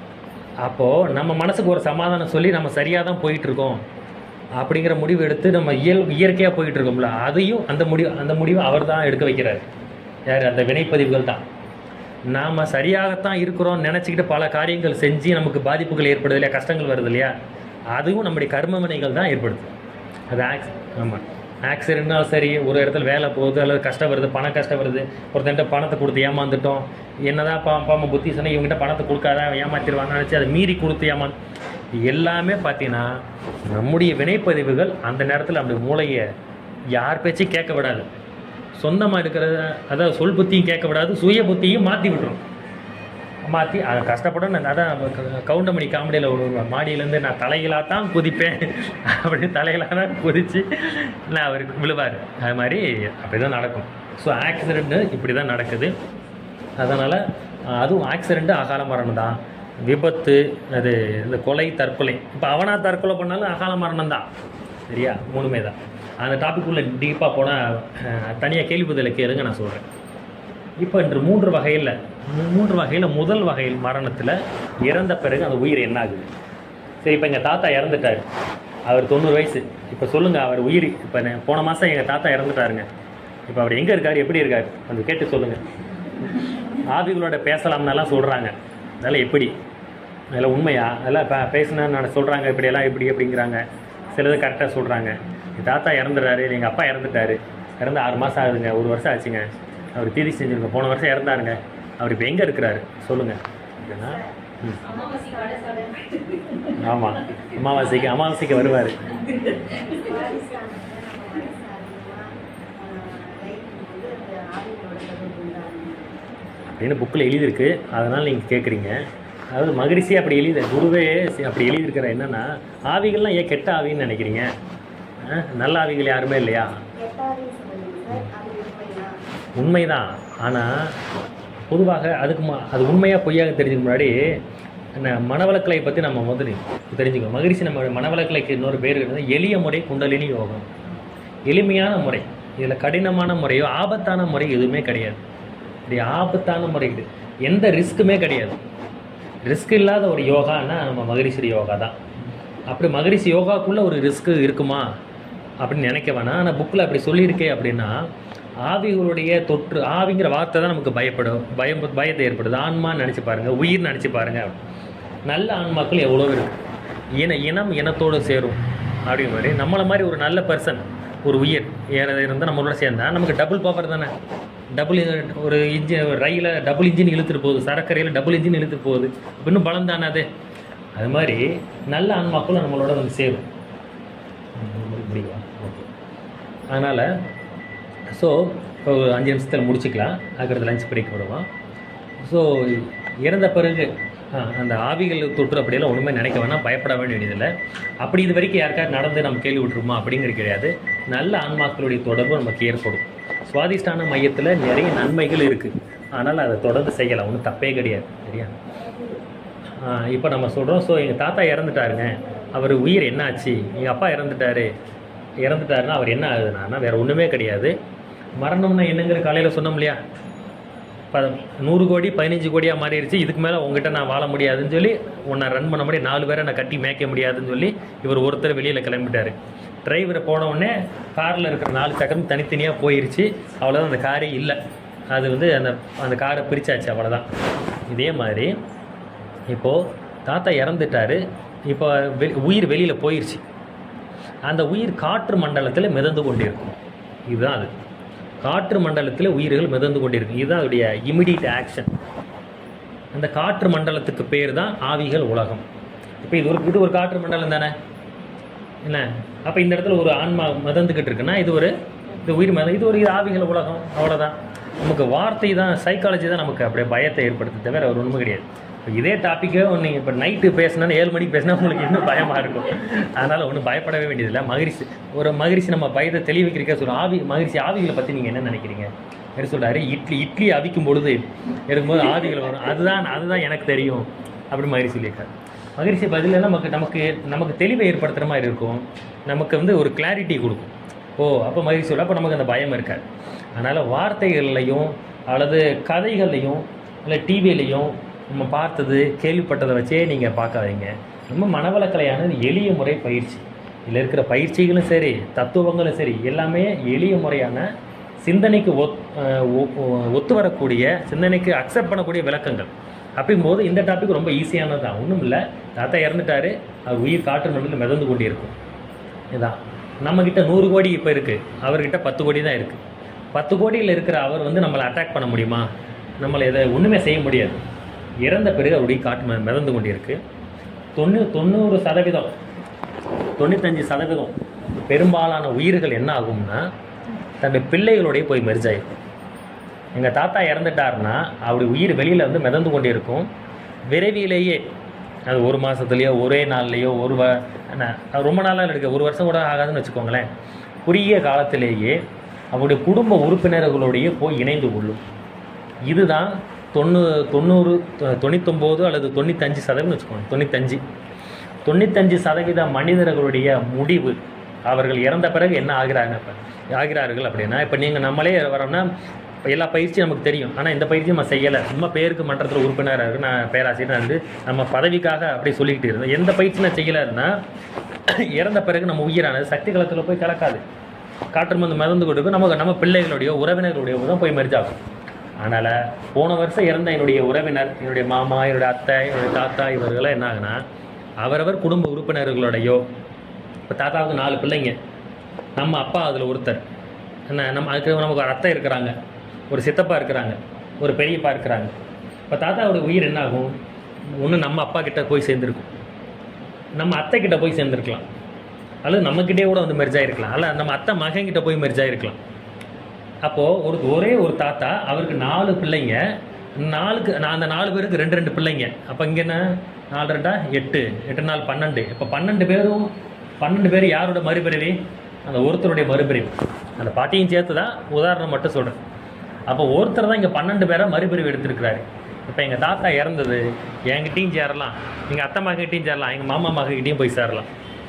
அப்போது நம்ம மனசுக்கு ஒரு சமாதானம் சொல்லி நம்ம சரியாக தான் போயிட்டுருக்கோம் அப்படிங்கிற முடிவு எடுத்து நம்ம இயல் இயற்கையாக போயிட்டு இருக்கோம்ல அதையும் அந்த முடிவு அந்த முடிவை அவர் தான் எடுக்க வைக்கிறார் யார் அந்த வினைப்பதிவுகள் தான் நாம் சரியாகத்தான் இருக்கிறோம் நினச்சிக்கிட்டு பல காரியங்கள் செஞ்சு நமக்கு பாதிப்புகள் ஏற்படுது இல்லையா கஷ்டங்கள் வருது இல்லையா அதுவும் நம்முடைய கர்ம வினைகள் தான் ஏற்படுது அது ஆக்ஸ் ஆமாம் ஆக்சிடென்ட்னாலும் சரி ஒரு இடத்துல வேலை போகுது அல்லது கஷ்டம் வருது பணம் கஷ்டம் வருது ஒருத்தன்ட்ட பணத்தை கொடுத்து ஏமாந்துட்டோம் என்னதான் அப்பா அப்பா அம்மா புத்தி சொன்னால் இவங்ககிட்ட பணத்தை கொடுக்காத அவன் ஏமாத்திடுவான்னு நினச்சி அதை மீறி கொடுத்து ஏமா எல்லாமே பார்த்தீங்கன்னா நம்முடைய வினைப்பதிவுகள் அந்த நேரத்தில் நம்முடைய மூளையை யார் பேச்சையும் கேட்க விடாது சொந்தமாக இருக்கிறத அதாவது சொல் புத்தியும் கேட்க விடாது சுய புத்தியும் மாற்றி விட்டுரும் மாற்றி அதை கஷ்டப்படும் நான் அதான் க- கவுண்டமணி காமெடியில் ஒரு மாடியிலேருந்து நான் தலைகளாக தான் குதிப்பேன் அப்படி தலைகளாக தான் குதித்து நான் அவருக்கு விழுவார் அது மாதிரி அப்படி தான் நடக்கும் ஸோ ஆக்சிடெண்ட்டு இப்படி தான் நடக்குது அதனால் அதுவும் ஆக்சிடெண்ட்டு அகால மரணம் தான் விபத்து அது இந்த கொலை தற்கொலை இப்போ அவனா தற்கொலை பண்ணாலும் அகால மரணம் தான் சரியா மூணுமே தான் அந்த டாபிக் உள்ள டீப்பாக போனால் தனியாக கேள்வி பதிலை கேளுங்க நான் சொல்கிறேன் இப்போ இன்று மூன்று வகையில் மூன்று வகையில் முதல் வகையில் மரணத்தில் இறந்த பிறகு அந்த உயிர் என்ன ஆகுது சரி இப்போ எங்கள் தாத்தா இறந்துட்டார் அவர் தொண்ணூறு வயசு இப்போ சொல்லுங்கள் அவர் உயிர் இப்போ நான் போன மாதம் எங்கள் தாத்தா இறந்துட்டாருங்க இப்போ அவர் எங்கே இருக்கார் எப்படி இருக்கார் கொஞ்சம் கேட்டு சொல்லுங்கள் ஆவிகளோட பேசலாம்னெல்லாம் சொல்கிறாங்க அதெல்லாம் எப்படி அதெல்லாம் உண்மையா அதெல்லாம் இப்போ பேசினா நான் சொல்கிறாங்க இப்படியெல்லாம் இப்படி அப்படிங்கிறாங்க சிலது கரெக்டாக சொல்கிறாங்க என் தாத்தா இறந்துடுறாரு எங்கள் அப்பா இறந்துட்டாரு இறந்து ஆறு மாதம் ஆகுதுங்க ஒரு வருஷம் ஆச்சுங்க அவர் தீதி செஞ்சுருங்க போன வருஷம் இறந்தாருங்க அவர் இப்போ எங்கே இருக்கிறாரு சொல்லுங்கள் அப்படின்னா ம் அமாவாசை கடை ஆமாம் அமாவாசைக்கு அமாவாசைக்கு வருவார் அப்படின்னு புக்கில் எழுதியிருக்கு அதனால் நீங்கள் கேட்குறீங்க அதாவது மகிழ்ச்சி அப்படி எழுதி குருவே சி- அப்படி எழுதியிருக்கிற என்னன்னா ஆவிகள்லாம் ஏன் கெட்ட ஆவின்னு நினைக்கிறீங்க ஆ? நல்ல ஆவிகள் யாருமே இல்லையா உண்மைதான் ஆனால் பொதுவாக அதுக்கு ம அது உண்மையாக பொய்யாக தெரிஞ்சுக்க முன்னாடி என்ன மனவளக்கலை பற்றி நம்ம முதல்ல தெரிஞ்சுக்கணும் மகிழ்ச்சி நம்ம மனவளக்கலைக்கு இன்னொரு பேர் இருக்குது எளிய முறை குண்டலினி யோகம் எளிமையான முறை இதில் கடினமான முறையோ ஆபத்தான முறை எதுவுமே கிடையாது இப்படி ஆபத்தான முறை இது எந்த ரிஸ்க்குமே கிடையாது ரிஸ்க் இல்லாத ஒரு யோகான்னா நம்ம மகரிஷி யோகா தான் அப்படி மகரிஷி யோகாக்குள்ளே ஒரு ரிஸ்க்கு இருக்குமா அப்படின்னு நினைக்க வேணாம் ஆனால் புக்கில் அப்படி சொல்லியிருக்கே அப்படின்னா ஆவிகளுடைய தொற்று ஆவிங்கிற வார்த்தை தான் நமக்கு பயப்படும் பயம் பயத்தை ஏற்படுது ஆன்மான்னு நினச்சி பாருங்கள் உயிர் நினச்சி பாருங்கள் நல்ல ஆன்மாக்கள் எவ்வளோ இருக்கு இன இனம் இனத்தோடு சேரும் அப்படிங்கிற மாதிரி நம்மளை மாதிரி ஒரு நல்ல பர்சன் ஒரு உயிர் இருந்தால் நம்மளோட சேர்ந்தா நமக்கு டபுள் பவர் தானே டபுள் ஒரு இன்ஜின் ஒரு ரயில டபுள் இன்ஜின் இழுத்துட்டு போகுது சரக்கரையில் டபுள் இன்ஜின் இழுத்துட்டு போகுது அப்ப இன்னும் பலம் தானே அது அது மாதிரி நல்ல ஆன்மாக்களும் நம்மளோட வந்து சேரும் முடியுமா ஓகே அதனால் ஸோ இப்போ ஒரு அஞ்சு நிமிஷத்தில் முடிச்சுக்கலாம் அதுக்கடுத்து லஞ்ச் பிரேக் வருவோம் ஸோ இறந்த பிறகு ஆ, அந்த ஆவிகள் தொற்று அப்படியெல்லாம் ஒன்றுமே நினைக்க வேணாம் பயப்பட வேண்டியதில்லை அப்படி இது வரைக்கும் யாருக்காவது நடந்து நம்ம கேள்வி விட்டுருமா அப்படிங்கிறது கிடையாது நல்ல ஆன்மாக்களுடைய தொடர்பு நமக்கு ஏற்படும் சுவாதிஷ்டான மையத்தில் நிறைய நன்மைகள் இருக்குது ஆனால் அதை தொடர்ந்து செய்யலாம் ஒன்றும் தப்பே கிடையாது சரியா இப்போ நம்ம சொல்கிறோம் ஸோ எங்கள் தாத்தா இறந்துட்டாருங்க அவர் உயிர் என்னாச்சு எங்கள் அப்பா இறந்துட்டாரு இறந்துட்டாருன்னா அவர் என்ன ஆகுதுன்னா வேறு ஒன்றுமே கிடையாது மரணம்னா என்னங்கிற காலையில் சொன்னோம் இல்லையா ப நூறு கோடி பதினஞ்சு கோடியாக மாறிடுச்சு இதுக்கு மேலே உங்ககிட்ட நான் வாழ முடியாதுன்னு சொல்லி உன்னை ரன் பண்ண முடியாது நாலு பேரை நான் கட்டி மேய்க்க முடியாதுன்னு சொல்லி இவர் ஒருத்தர் வெளியில் கிளம்பிட்டார் டிரைவரை போன உடனே காரில் இருக்கிற நாலு சக்கரம் தனித்தனியாக போயிருச்சு அவ்வளோதான் அந்த காரே இல்லை அது வந்து அந்த அந்த காரை பிரிச்சாச்சு அவ்வளோதான் இதே மாதிரி இப்போது தாத்தா இறந்துட்டாரு இப்போ வெ உயிர் வெளியில் போயிடுச்சு அந்த உயிர் காற்று மண்டலத்தில் மிதந்து கொண்டிருக்கும் இதுதான் அது காற்று மண்டலத்தில் உயிர்கள் மிதந்து கொண்டிருக்கும் இதுதான் அதோடைய இமிடியட் ஆக்ஷன் அந்த காற்று மண்டலத்துக்கு பேர் தான் ஆவிகள் உலகம் இப்போ இது ஒரு இது ஒரு காற்று மண்டலம் தானே என்ன அப்போ இந்த இடத்துல ஒரு ஆன்மா மிதந்துக்கிட்டு இருக்குன்னா இது ஒரு இது உயிர் மதம் இது ஒரு இது ஆவிகள் உலகம் அவ்வளோதான் நமக்கு வார்த்தை தான் சைக்காலஜி தான் நமக்கு அப்படியே பயத்தை ஏற்படுத்த தவிர ஒரு ஒன்றும் கிடையாது இப்போ இதே டாப்பிக்கே நீங்கள் இப்போ நைட்டு பேசினா ஏழு மணிக்கு பேசினா உங்களுக்கு இன்னும் பயமாக இருக்கும் அதனால் ஒன்றும் பயப்படவே வேண்டியதில்லை மகிழ்ச்சி ஒரு மகிழ்ச்சி நம்ம பயத்தை தெளிவிக்கிறக்க சொல்கிறோம் ஆவி மகிழ்ச்சி ஆவிகளை பற்றி நீங்கள் என்ன நினைக்கிறீங்க என்ன சொல்கிறாரு இட்லி இட்லி அவிக்கும் பொழுது எடுக்கும்போது ஆவிகள் வரும் அதுதான் அதுதான் எனக்கு தெரியும் அப்படி மகிழ்ச்சி சொல்லியிருக்காரு மகிழ்ச்சி பதில் நமக்கு நமக்கு நமக்கு தெளிவை ஏற்படுத்துகிற மாதிரி இருக்கும் நமக்கு வந்து ஒரு கிளாரிட்டி கொடுக்கும் ஓ அப்போ மகிழ்ச்சி சொல்ல அப்போ நமக்கு அந்த பயம் இருக்காது அதனால் வார்த்தைகள்லையும் அல்லது கதைகள்லையும் இல்லை டிவிலையும் நம்ம பார்த்தது கேள்விப்பட்டதை வச்சே நீங்கள் பார்க்காதீங்க ரொம்ப மனவளக்கலையானது எளிய முறை பயிற்சி இதில் இருக்கிற பயிற்சிகளும் சரி தத்துவங்களும் சரி எல்லாமே எளிய முறையான சிந்தனைக்கு ஒத் அஹ் ஒ- ஒ- ஒத்து வரக்கூடிய சிந்தனைக்கு அக்செப்ட் பண்ணக்கூடிய விளக்கங்கள் அப்படிங்கும்போது இந்த டாபிக் ரொம்ப ஈஸியானது தான் ஒன்றும் இல்லை தாத்தா இறந்துட்டாரு அவர் உயிர் காற்று நடுவில் மிதந்து கொண்டே இருக்கும் இதான் நம்மக்கிட்ட நூறு கோடி இப்போ இருக்குது அவர்கிட்ட பத்து கோடி தான் இருக்குது பத்து கோடியில் இருக்கிற அவர் வந்து நம்மளை அட்டாக் பண்ண முடியுமா நம்மளை இதை ஒன்றுமே செய்ய முடியாது இறந்த பிறகு அவருடைய காற்று மி- மிதந்து கொண்டிருக்கு தொண்ணூ தொண்ணூறு சதவீதம் தொண்ணூத்தஞ்சு சதவீதம் பெரும்பாலான உயிர்கள் என்ன ஆகும்னா தன்னுடைய பிள்ளைகளோடய போய் மெர்ஜ் ஆகிடும் எங்கள் தாத்தா இறந்துட்டாருன்னா அவருடைய உயிர் வெளியில் வந்து மிதந்து கொண்டே இருக்கும் விரைவிலேயே அது ஒரு மாதத்துலேயோ ஒரே நாள்லேயோ ஒரு வ என்ன அது ரொம்ப நாளாக இருக்கு ஒரு வருஷம் கூட ஆகாதுன்னு வச்சுக்கோங்களேன் குறுகிய காலத்திலேயே அவருடைய குடும்ப உறுப்பினர்களுடைய போய் இணைந்து கொள்ளும் இதுதான் தொண்ணூ தொண்ணூறு தொ- தொண்ணூத்தொம்போது அல்லது தொண்ணூத்தஞ்சு சதவீதம் வச்சுக்கோங்க தொண்ணூத்தஞ்சு தொண்ணூத்தஞ்சு சதவீத மனிதர்களுடைய முடிவு அவர்கள் இறந்த பிறகு என்ன ஆகிறாங்க இப்போ ஆகிறார்கள் அப்படின்னா இப்போ நீங்கள் நம்மளே வரோம்னா எல்லா பயிற்சியும் நமக்கு தெரியும் ஆனால் இந்த பயிற்சியும் நம்ம செய்யலை சும்மா பேருக்கு மன்றத்தில் உறுப்பினராக இருக்கு நான் பேராசிரியர் நான் வந்து நம்ம பதவிக்காக அப்படி சொல்லிக்கிட்டு இருந்தேன் எந்த பயிற்சி நான் செய்யலைன்னா இறந்த பிறகு நம்ம உயிரானது சக்தி களத்தில் போய் கலக்காது காற்று மருந்து மருந்து கொடுக்கும் நமக்கு நம்ம பிள்ளைகளுடைய உறவினர்களுடைய தான் போய் மெர்ஜ் ஆகும் அதனால் போன வருஷம் இறந்த என்னுடைய உறவினர் என்னுடைய மாமா என்னுடைய அத்தை என்னுடைய தாத்தா இவர்களெல்லாம் என்ன ஆகுனா அவரவர் குடும்ப உறுப்பினர்களோடையோ இப்போ தாத்தாவுக்கு நாலு பிள்ளைங்க நம்ம அப்பா அதில் ஒருத்தர் என்ன நம்ம அதுக்கு நமக்கு ஒரு அத்தை இருக்கிறாங்க ஒரு சித்தப்பா இருக்கிறாங்க ஒரு பெரியப்பா இருக்கிறாங்க இப்போ தாத்தாவோட உயிர் என்ன ஆகும் ஒன்று நம்ம அப்பா கிட்ட போய் சேர்ந்துருக்கும் நம்ம அத்தை கிட்ட போய் சேர்ந்துருக்கலாம் அல்லது நம்மக்கிட்டே கூட வந்து மெர்ஜ் ஆயிருக்கலாம் அல்ல நம்ம அத்தை மகன் கிட்ட போய் மெர்ஜ் ஆயிருக்கலாம் அப்போது ஒரு ஒரே ஒரு தாத்தா அவருக்கு நாலு பிள்ளைங்க நாலுக்கு நான் அந்த நாலு பேருக்கு ரெண்டு ரெண்டு பிள்ளைங்க அப்போ இங்கே என்ன நாலு ரெண்டா எட்டு எட்டு நாள் பன்னெண்டு இப்போ பன்னெண்டு பேரும் பன்னெண்டு பேர் யாரோட மறுபிறவி அந்த ஒருத்தருடைய மறுபிறவி அந்த பாட்டியும் சேர்த்து தான் உதாரணம் மட்டும் சொல்கிறேன் அப்போ ஒருத்தர் தான் இங்கே பன்னெண்டு பேரை மறுபிறவி எடுத்திருக்கிறாரு இப்போ எங்கள் தாத்தா இறந்தது என்கிட்டயும் சேரலாம் எங்கள் அத்தை மகக்கிட்டையும் சேரலாம் எங்கள் மாமா மகக்கிட்டையும் போய் சேரலாம்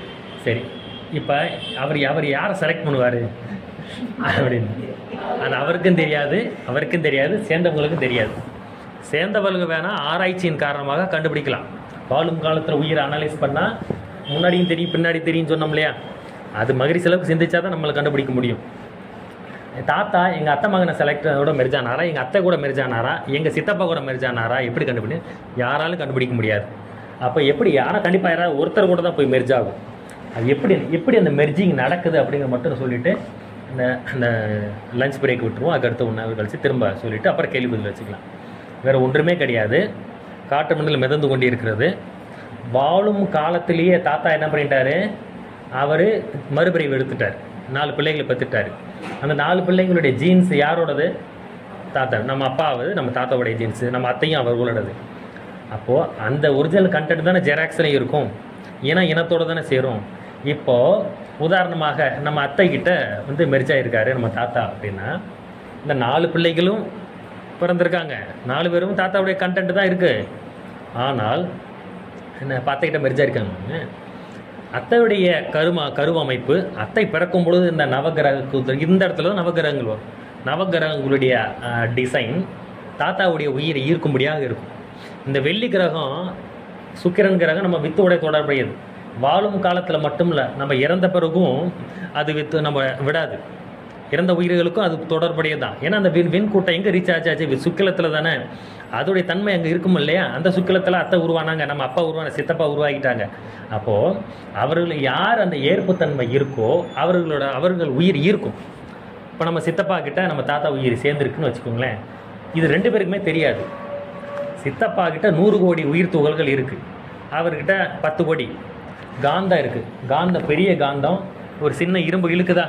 சரி இப்போ அவர் அவர் யாரை செலக்ட் பண்ணுவார் அப்படின்னு அது அவருக்கும் தெரியாது அவருக்கும் தெரியாது சேர்ந்தவங்களுக்கும் தெரியாது சேர்ந்தவங்க வேணால் ஆராய்ச்சியின் காரணமாக கண்டுபிடிக்கலாம் வாழும் காலத்தில் உயிரை அனலைஸ் பண்ணால் முன்னாடியும் தெரியும் பின்னாடி தெரியும் சொன்னோம் இல்லையா அது மகிழ்ச்சி அளவுக்கு சிந்திச்சா தான் நம்மளை கண்டுபிடிக்க முடியும் என் தாத்தா எங்கள் அத்தை மகனை செலக்டோட மெரிஜானாரா எங்கள் அத்தை கூட மெரிஜானாரா எங்கள் சித்தப்பா கூட மெரிஜானாரா எப்படி கண்டுபிடி யாராலும் கண்டுபிடிக்க முடியாது அப்போ எப்படி ஆனால் கண்டிப்பாக யாராவது ஒருத்தர் கூட தான் போய் மெர்ஜ் ஆகும் அது எப்படி எப்படி அந்த மெர்ஜிங் நடக்குது அப்படிங்கிற மட்டும் சொல்லிவிட்டு இந்த அந்த லஞ்ச் பிரேக் விட்டுருவோம் அதுக்கடுத்து ஒன்று நாள் கழிச்சு திரும்ப சொல்லிவிட்டு அப்புறம் கேள்வி பதில் வச்சுக்கலாம் வேறு ஒன்றுமே கிடையாது காட்டு மண்ணில் மிதந்து கொண்டு இருக்கிறது வாழும் காலத்திலேயே தாத்தா என்ன பண்ணிட்டாரு அவர் மறுபிறவி எடுத்துட்டார் நாலு பிள்ளைங்களை பெற்றுட்டார் அந்த நாலு பிள்ளைங்களுடைய ஜீன்ஸ் யாரோடது தாத்தா நம்ம அப்பாவது நம்ம தாத்தாவுடைய ஜீன்ஸு நம்ம அத்தையும் அவர்களோடது அப்போது அந்த ஒரிஜினல் கண்டென்ட் தானே ஜெராக்ஸ்லையும் இருக்கும் இனம் இனத்தோடு தானே சேரும் இப்போது உதாரணமாக நம்ம அத்தை கிட்ட வந்து மெரிச்சாயிருக்காரு நம்ம தாத்தா அப்படின்னா இந்த நாலு பிள்ளைகளும் பிறந்திருக்காங்க நாலு பேரும் தாத்தாவுடைய கண்டென்ட் தான் இருக்குது ஆனால் என்ன இப்போ அத்தைக்கிட்ட மெரிச்சா இருக்காங்க அத்தையுடைய கருமா கருவமைப்பு அத்தை பிறக்கும் பொழுது இந்த நவகிரக கூத்து இந்த இடத்துல தான் நவகிரகங்கள் வரும் நவகிரகங்களுடைய டிசைன் தாத்தாவுடைய உயிரை ஈர்க்கும்படியாக இருக்கும் இந்த வெள்ளி கிரகம் சுக்கிரன் கிரகம் நம்ம வித்தோட தொடர்புடையது வாழும் காலத்தில் மட்டும் இல்லை நம்ம இறந்த பிறகும் அது வித்து நம்ம விடாது இறந்த உயிர்களுக்கும் அது தொடர்புடையது தான் ஏன்னா அந்த விண் விண்கூட்டம் எங்கே ரீச் ஆச்சு ஆச்சு சுக்கிலத்தில் தானே அதோடைய தன்மை அங்கே இருக்கும் இல்லையா அந்த சுக்கிலத்தில் அத்தை உருவானாங்க நம்ம அப்பா உருவான சித்தப்பா உருவாக்கிட்டாங்க அப்போது அவர்கள் யார் அந்த ஏற்புத்தன்மை இருக்கோ அவர்களோட அவர்கள் உயிர் ஈர்க்கும் இப்போ நம்ம சித்தப்பா கிட்ட நம்ம தாத்தா உயிர் சேர்ந்துருக்குன்னு வச்சுக்கோங்களேன் இது ரெண்டு பேருக்குமே தெரியாது சித்தப்பா கிட்ட நூறு கோடி உயிர் துகள்கள் இருக்குது அவர்கிட்ட பத்து கோடி காந்தம் இருக்குது காந்தம் பெரிய காந்தம் ஒரு சின்ன இரும்பு இழுக்குதா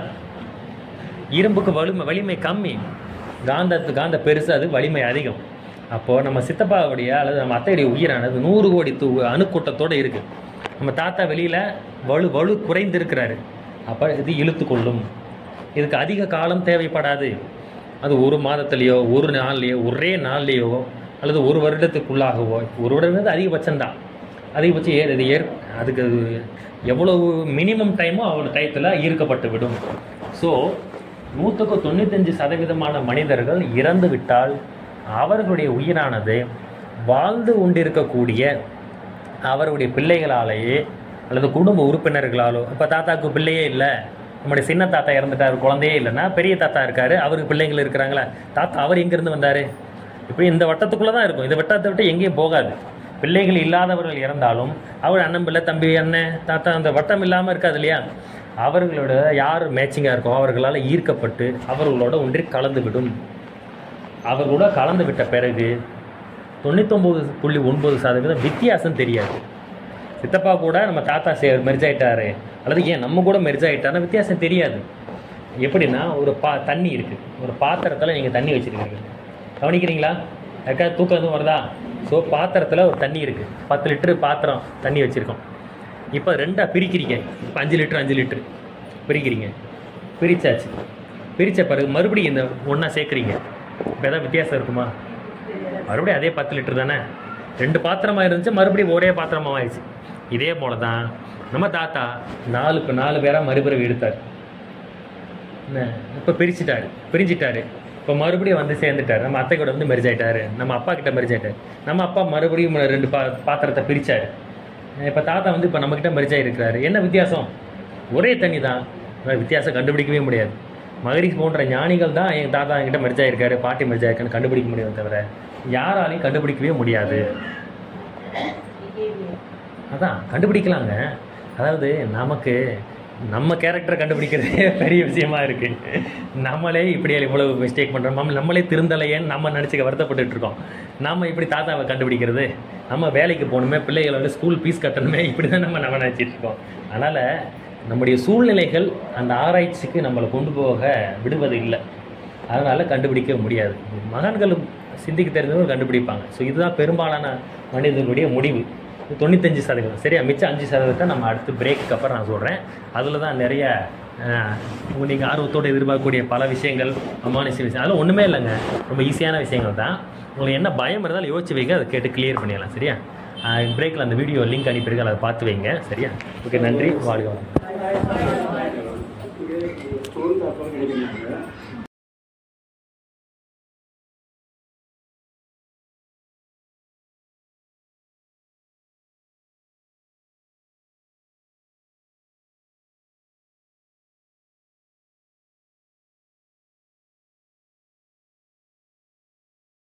இரும்புக்கு வலிமை வலிமை கம்மி காந்தத்து காந்த பெருசு அது வலிமை அதிகம் அப்போது நம்ம சித்தப்பாவுடைய அல்லது நம்ம அத்தையுடைய உயிரானது நூறு கோடி தூ அணுக்கூட்டத்தோடு இருக்குது நம்ம தாத்தா வெளியில் வலு வலு குறைந்திருக்கிறாரு அப்போ இது இழுத்து கொள்ளும் இதுக்கு அதிக காலம் தேவைப்படாது அது ஒரு மாதத்துலேயோ ஒரு நாள்லேயோ ஒரே நாள்லேயோ அல்லது ஒரு வருடத்துக்குள்ளாகவோ ஒரு வருடம் அதிகபட்சம்தான் அதிகபட்சம் ஏர் இது ஏற் அதுக்கு அது எவ்வளவு மினிமம் டைமோ அவ்வளோ டயத்தில் ஈர்க்கப்பட்டு விடும் ஸோ நூற்றுக்கு தொண்ணூத்தஞ்சு சதவீதமான மனிதர்கள் இறந்து விட்டால் அவர்களுடைய உயிரானது வாழ்ந்து கொண்டிருக்கக்கூடிய அவருடைய பிள்ளைகளாலேயே அல்லது குடும்ப உறுப்பினர்களாலோ இப்போ தாத்தாவுக்கு பிள்ளையே இல்லை நம்முடைய சின்ன தாத்தா இறந்துட்டார் குழந்தையே இல்லைன்னா பெரிய தாத்தா இருக்காரு அவருக்கு பிள்ளைங்கள் இருக்கிறாங்களா தாத்தா அவர் எங்கேருந்து வந்தார் இப்போ இந்த வட்டத்துக்குள்ளே தான் இருக்கும் இந்த வட்டத்தை விட்டு எங்கேயும் போகாது பிள்ளைகள் இல்லாதவர்கள் இறந்தாலும் அவர் அண்ணன் பிள்ளை தம்பி அண்ணன் தாத்தா அந்த வட்டம் இல்லாமல் இருக்காது இல்லையா அவர்களோட யார் மேட்சிங்காக இருக்கோ அவர்களால் ஈர்க்கப்பட்டு அவர்களோட ஒன்றி கலந்து விடும் அவர்களோட கலந்து விட்ட பிறகு தொண்ணூத்தொம்பது புள்ளி ஒன்பது சதவீதம் வித்தியாசம் தெரியாது சித்தப்பா கூட நம்ம தாத்தா சே மெர்ஜ் ஆயிட்டாரு அல்லது ஏன் நம்ம கூட மெர்ஜ் ஆயிட்டாருன்னா வித்தியாசம் தெரியாது எப்படின்னா ஒரு பா தண்ணி இருக்குது ஒரு பாத்திரத்தில் நீங்கள் தண்ணி வச்சுருக்கீங்க கவனிக்கிறீங்களா யாருக்காவது தூக்கம் எதுவும் வருதா ஸோ பாத்திரத்தில் ஒரு தண்ணி இருக்குது பத்து லிட்டரு பாத்திரம் தண்ணி வச்சுருக்கோம் இப்போ ரெண்டாக பிரிக்கிறீங்க இப்போ அஞ்சு லிட்டர் அஞ்சு லிட்டரு பிரிக்கிறீங்க பிரிச்சாச்சு பிரித்த பிறகு மறுபடியும் இந்த ஒன்றா சேர்க்குறீங்க இப்போ எதாவது வித்தியாசம் இருக்குமா மறுபடியும் அதே பத்து லிட்டர் தானே ரெண்டு பாத்திரமாக இருந்துச்சு மறுபடியும் ஒரே பாத்திரமாக ஆயிடுச்சு இதே போல தான் நம்ம தாத்தா நாலுக்கு நாலு பேராக மறுபிறவி எடுத்தார் என்ன இப்போ பிரிச்சுட்டாரு பிரிஞ்சிட்டாரு இப்போ மறுபடியும் வந்து சேர்ந்துட்டார் நம்ம அத்தை கூட வந்து மெரிஜ் ஆயிட்டாரு நம்ம அப்பா கிட்ட மெரிஜ் ஆயிட்டாரு நம்ம அப்பா மறுபடியும் ரெண்டு பா பாத்திரத்தை பிரிச்சாரு இப்போ தாத்தா வந்து இப்போ நம்மக்கிட்ட மெரிஜ் ஆகிருக்கிறாரு என்ன வித்தியாசம் ஒரே தண்ணி தான் ஆனா வித்தியாசம் கண்டுபிடிக்கவே முடியாது மகரிஷ் போன்ற ஞானிகள் தான் எங்கள் தாத்தா என்கிட்ட மெரிஜ் ஆயிருக்காரு பாட்டி மெரிஜ் ஆயிருக்கான்னு கண்டுபிடிக்க முடியும் தவிர யாராலையும் கண்டுபிடிக்கவே முடியாது behavior. அதான் கண்டுபிடிக்கலாங்க அதாவது நமக்கு நம்ம கேரக்டரை கண்டுபிடிக்கிறதே பெரிய விஷயமா இருக்கு நம்மளே இப்படி இவ்வளவு மிஸ்டேக் பண்ணுறோம் நம்ம நம்மளே திருந்தலையேன்னு நம்ம நினச்சிக்க வருத்தப்பட்டுட்டு இருக்கோம் நம்ம இப்படி தாத்தாவை கண்டுபிடிக்கிறது நம்ம வேலைக்கு போகணுமே பிள்ளைகளை வந்து ஸ்கூல் ஃபீஸ் கட்டணுமே இப்படி தான் நம்ம நம்ம நினச்சிட்டு இருக்கோம் அதனால் நம்முடைய சூழ்நிலைகள் அந்த ஆராய்ச்சிக்கு நம்மளை கொண்டு போக விடுவது இல்லை அதனால் கண்டுபிடிக்க முடியாது மகான்கள் சிந்திக்க தெரிஞ்சவங்க கண்டுபிடிப்பாங்க ஸோ இதுதான் பெரும்பாலான மனிதர்களுடைய முடிவு தொண்ணூத்தஞ்சு சதவீதம் சரியா மிச்சம் அஞ்சு சதவீதத்தை நம்ம அடுத்து பிரேக்கு அப்புறம் நான் சொல்கிறேன் அதில் தான் நிறைய நீங்கள் ஆர்வத்தோடு எதிர்பார்க்கக்கூடிய பல விஷயங்கள் அமானுஷ விஷயம் அதெல்லாம் ஒன்றுமே இல்லைங்க ரொம்ப ஈஸியான விஷயங்கள் தான் உங்களுக்கு என்ன பயம் இருந்தாலும் யோசிச்சு வைங்க அதை கேட்டு கிளியர் பண்ணிடலாம் சரியா பிரேக்கில் அந்த வீடியோ லிங்க் அனுப்பியிருக்கேன் அதை பார்த்து வைங்க சரியா ஓகே நன்றி வாழ்க வளமுடன்.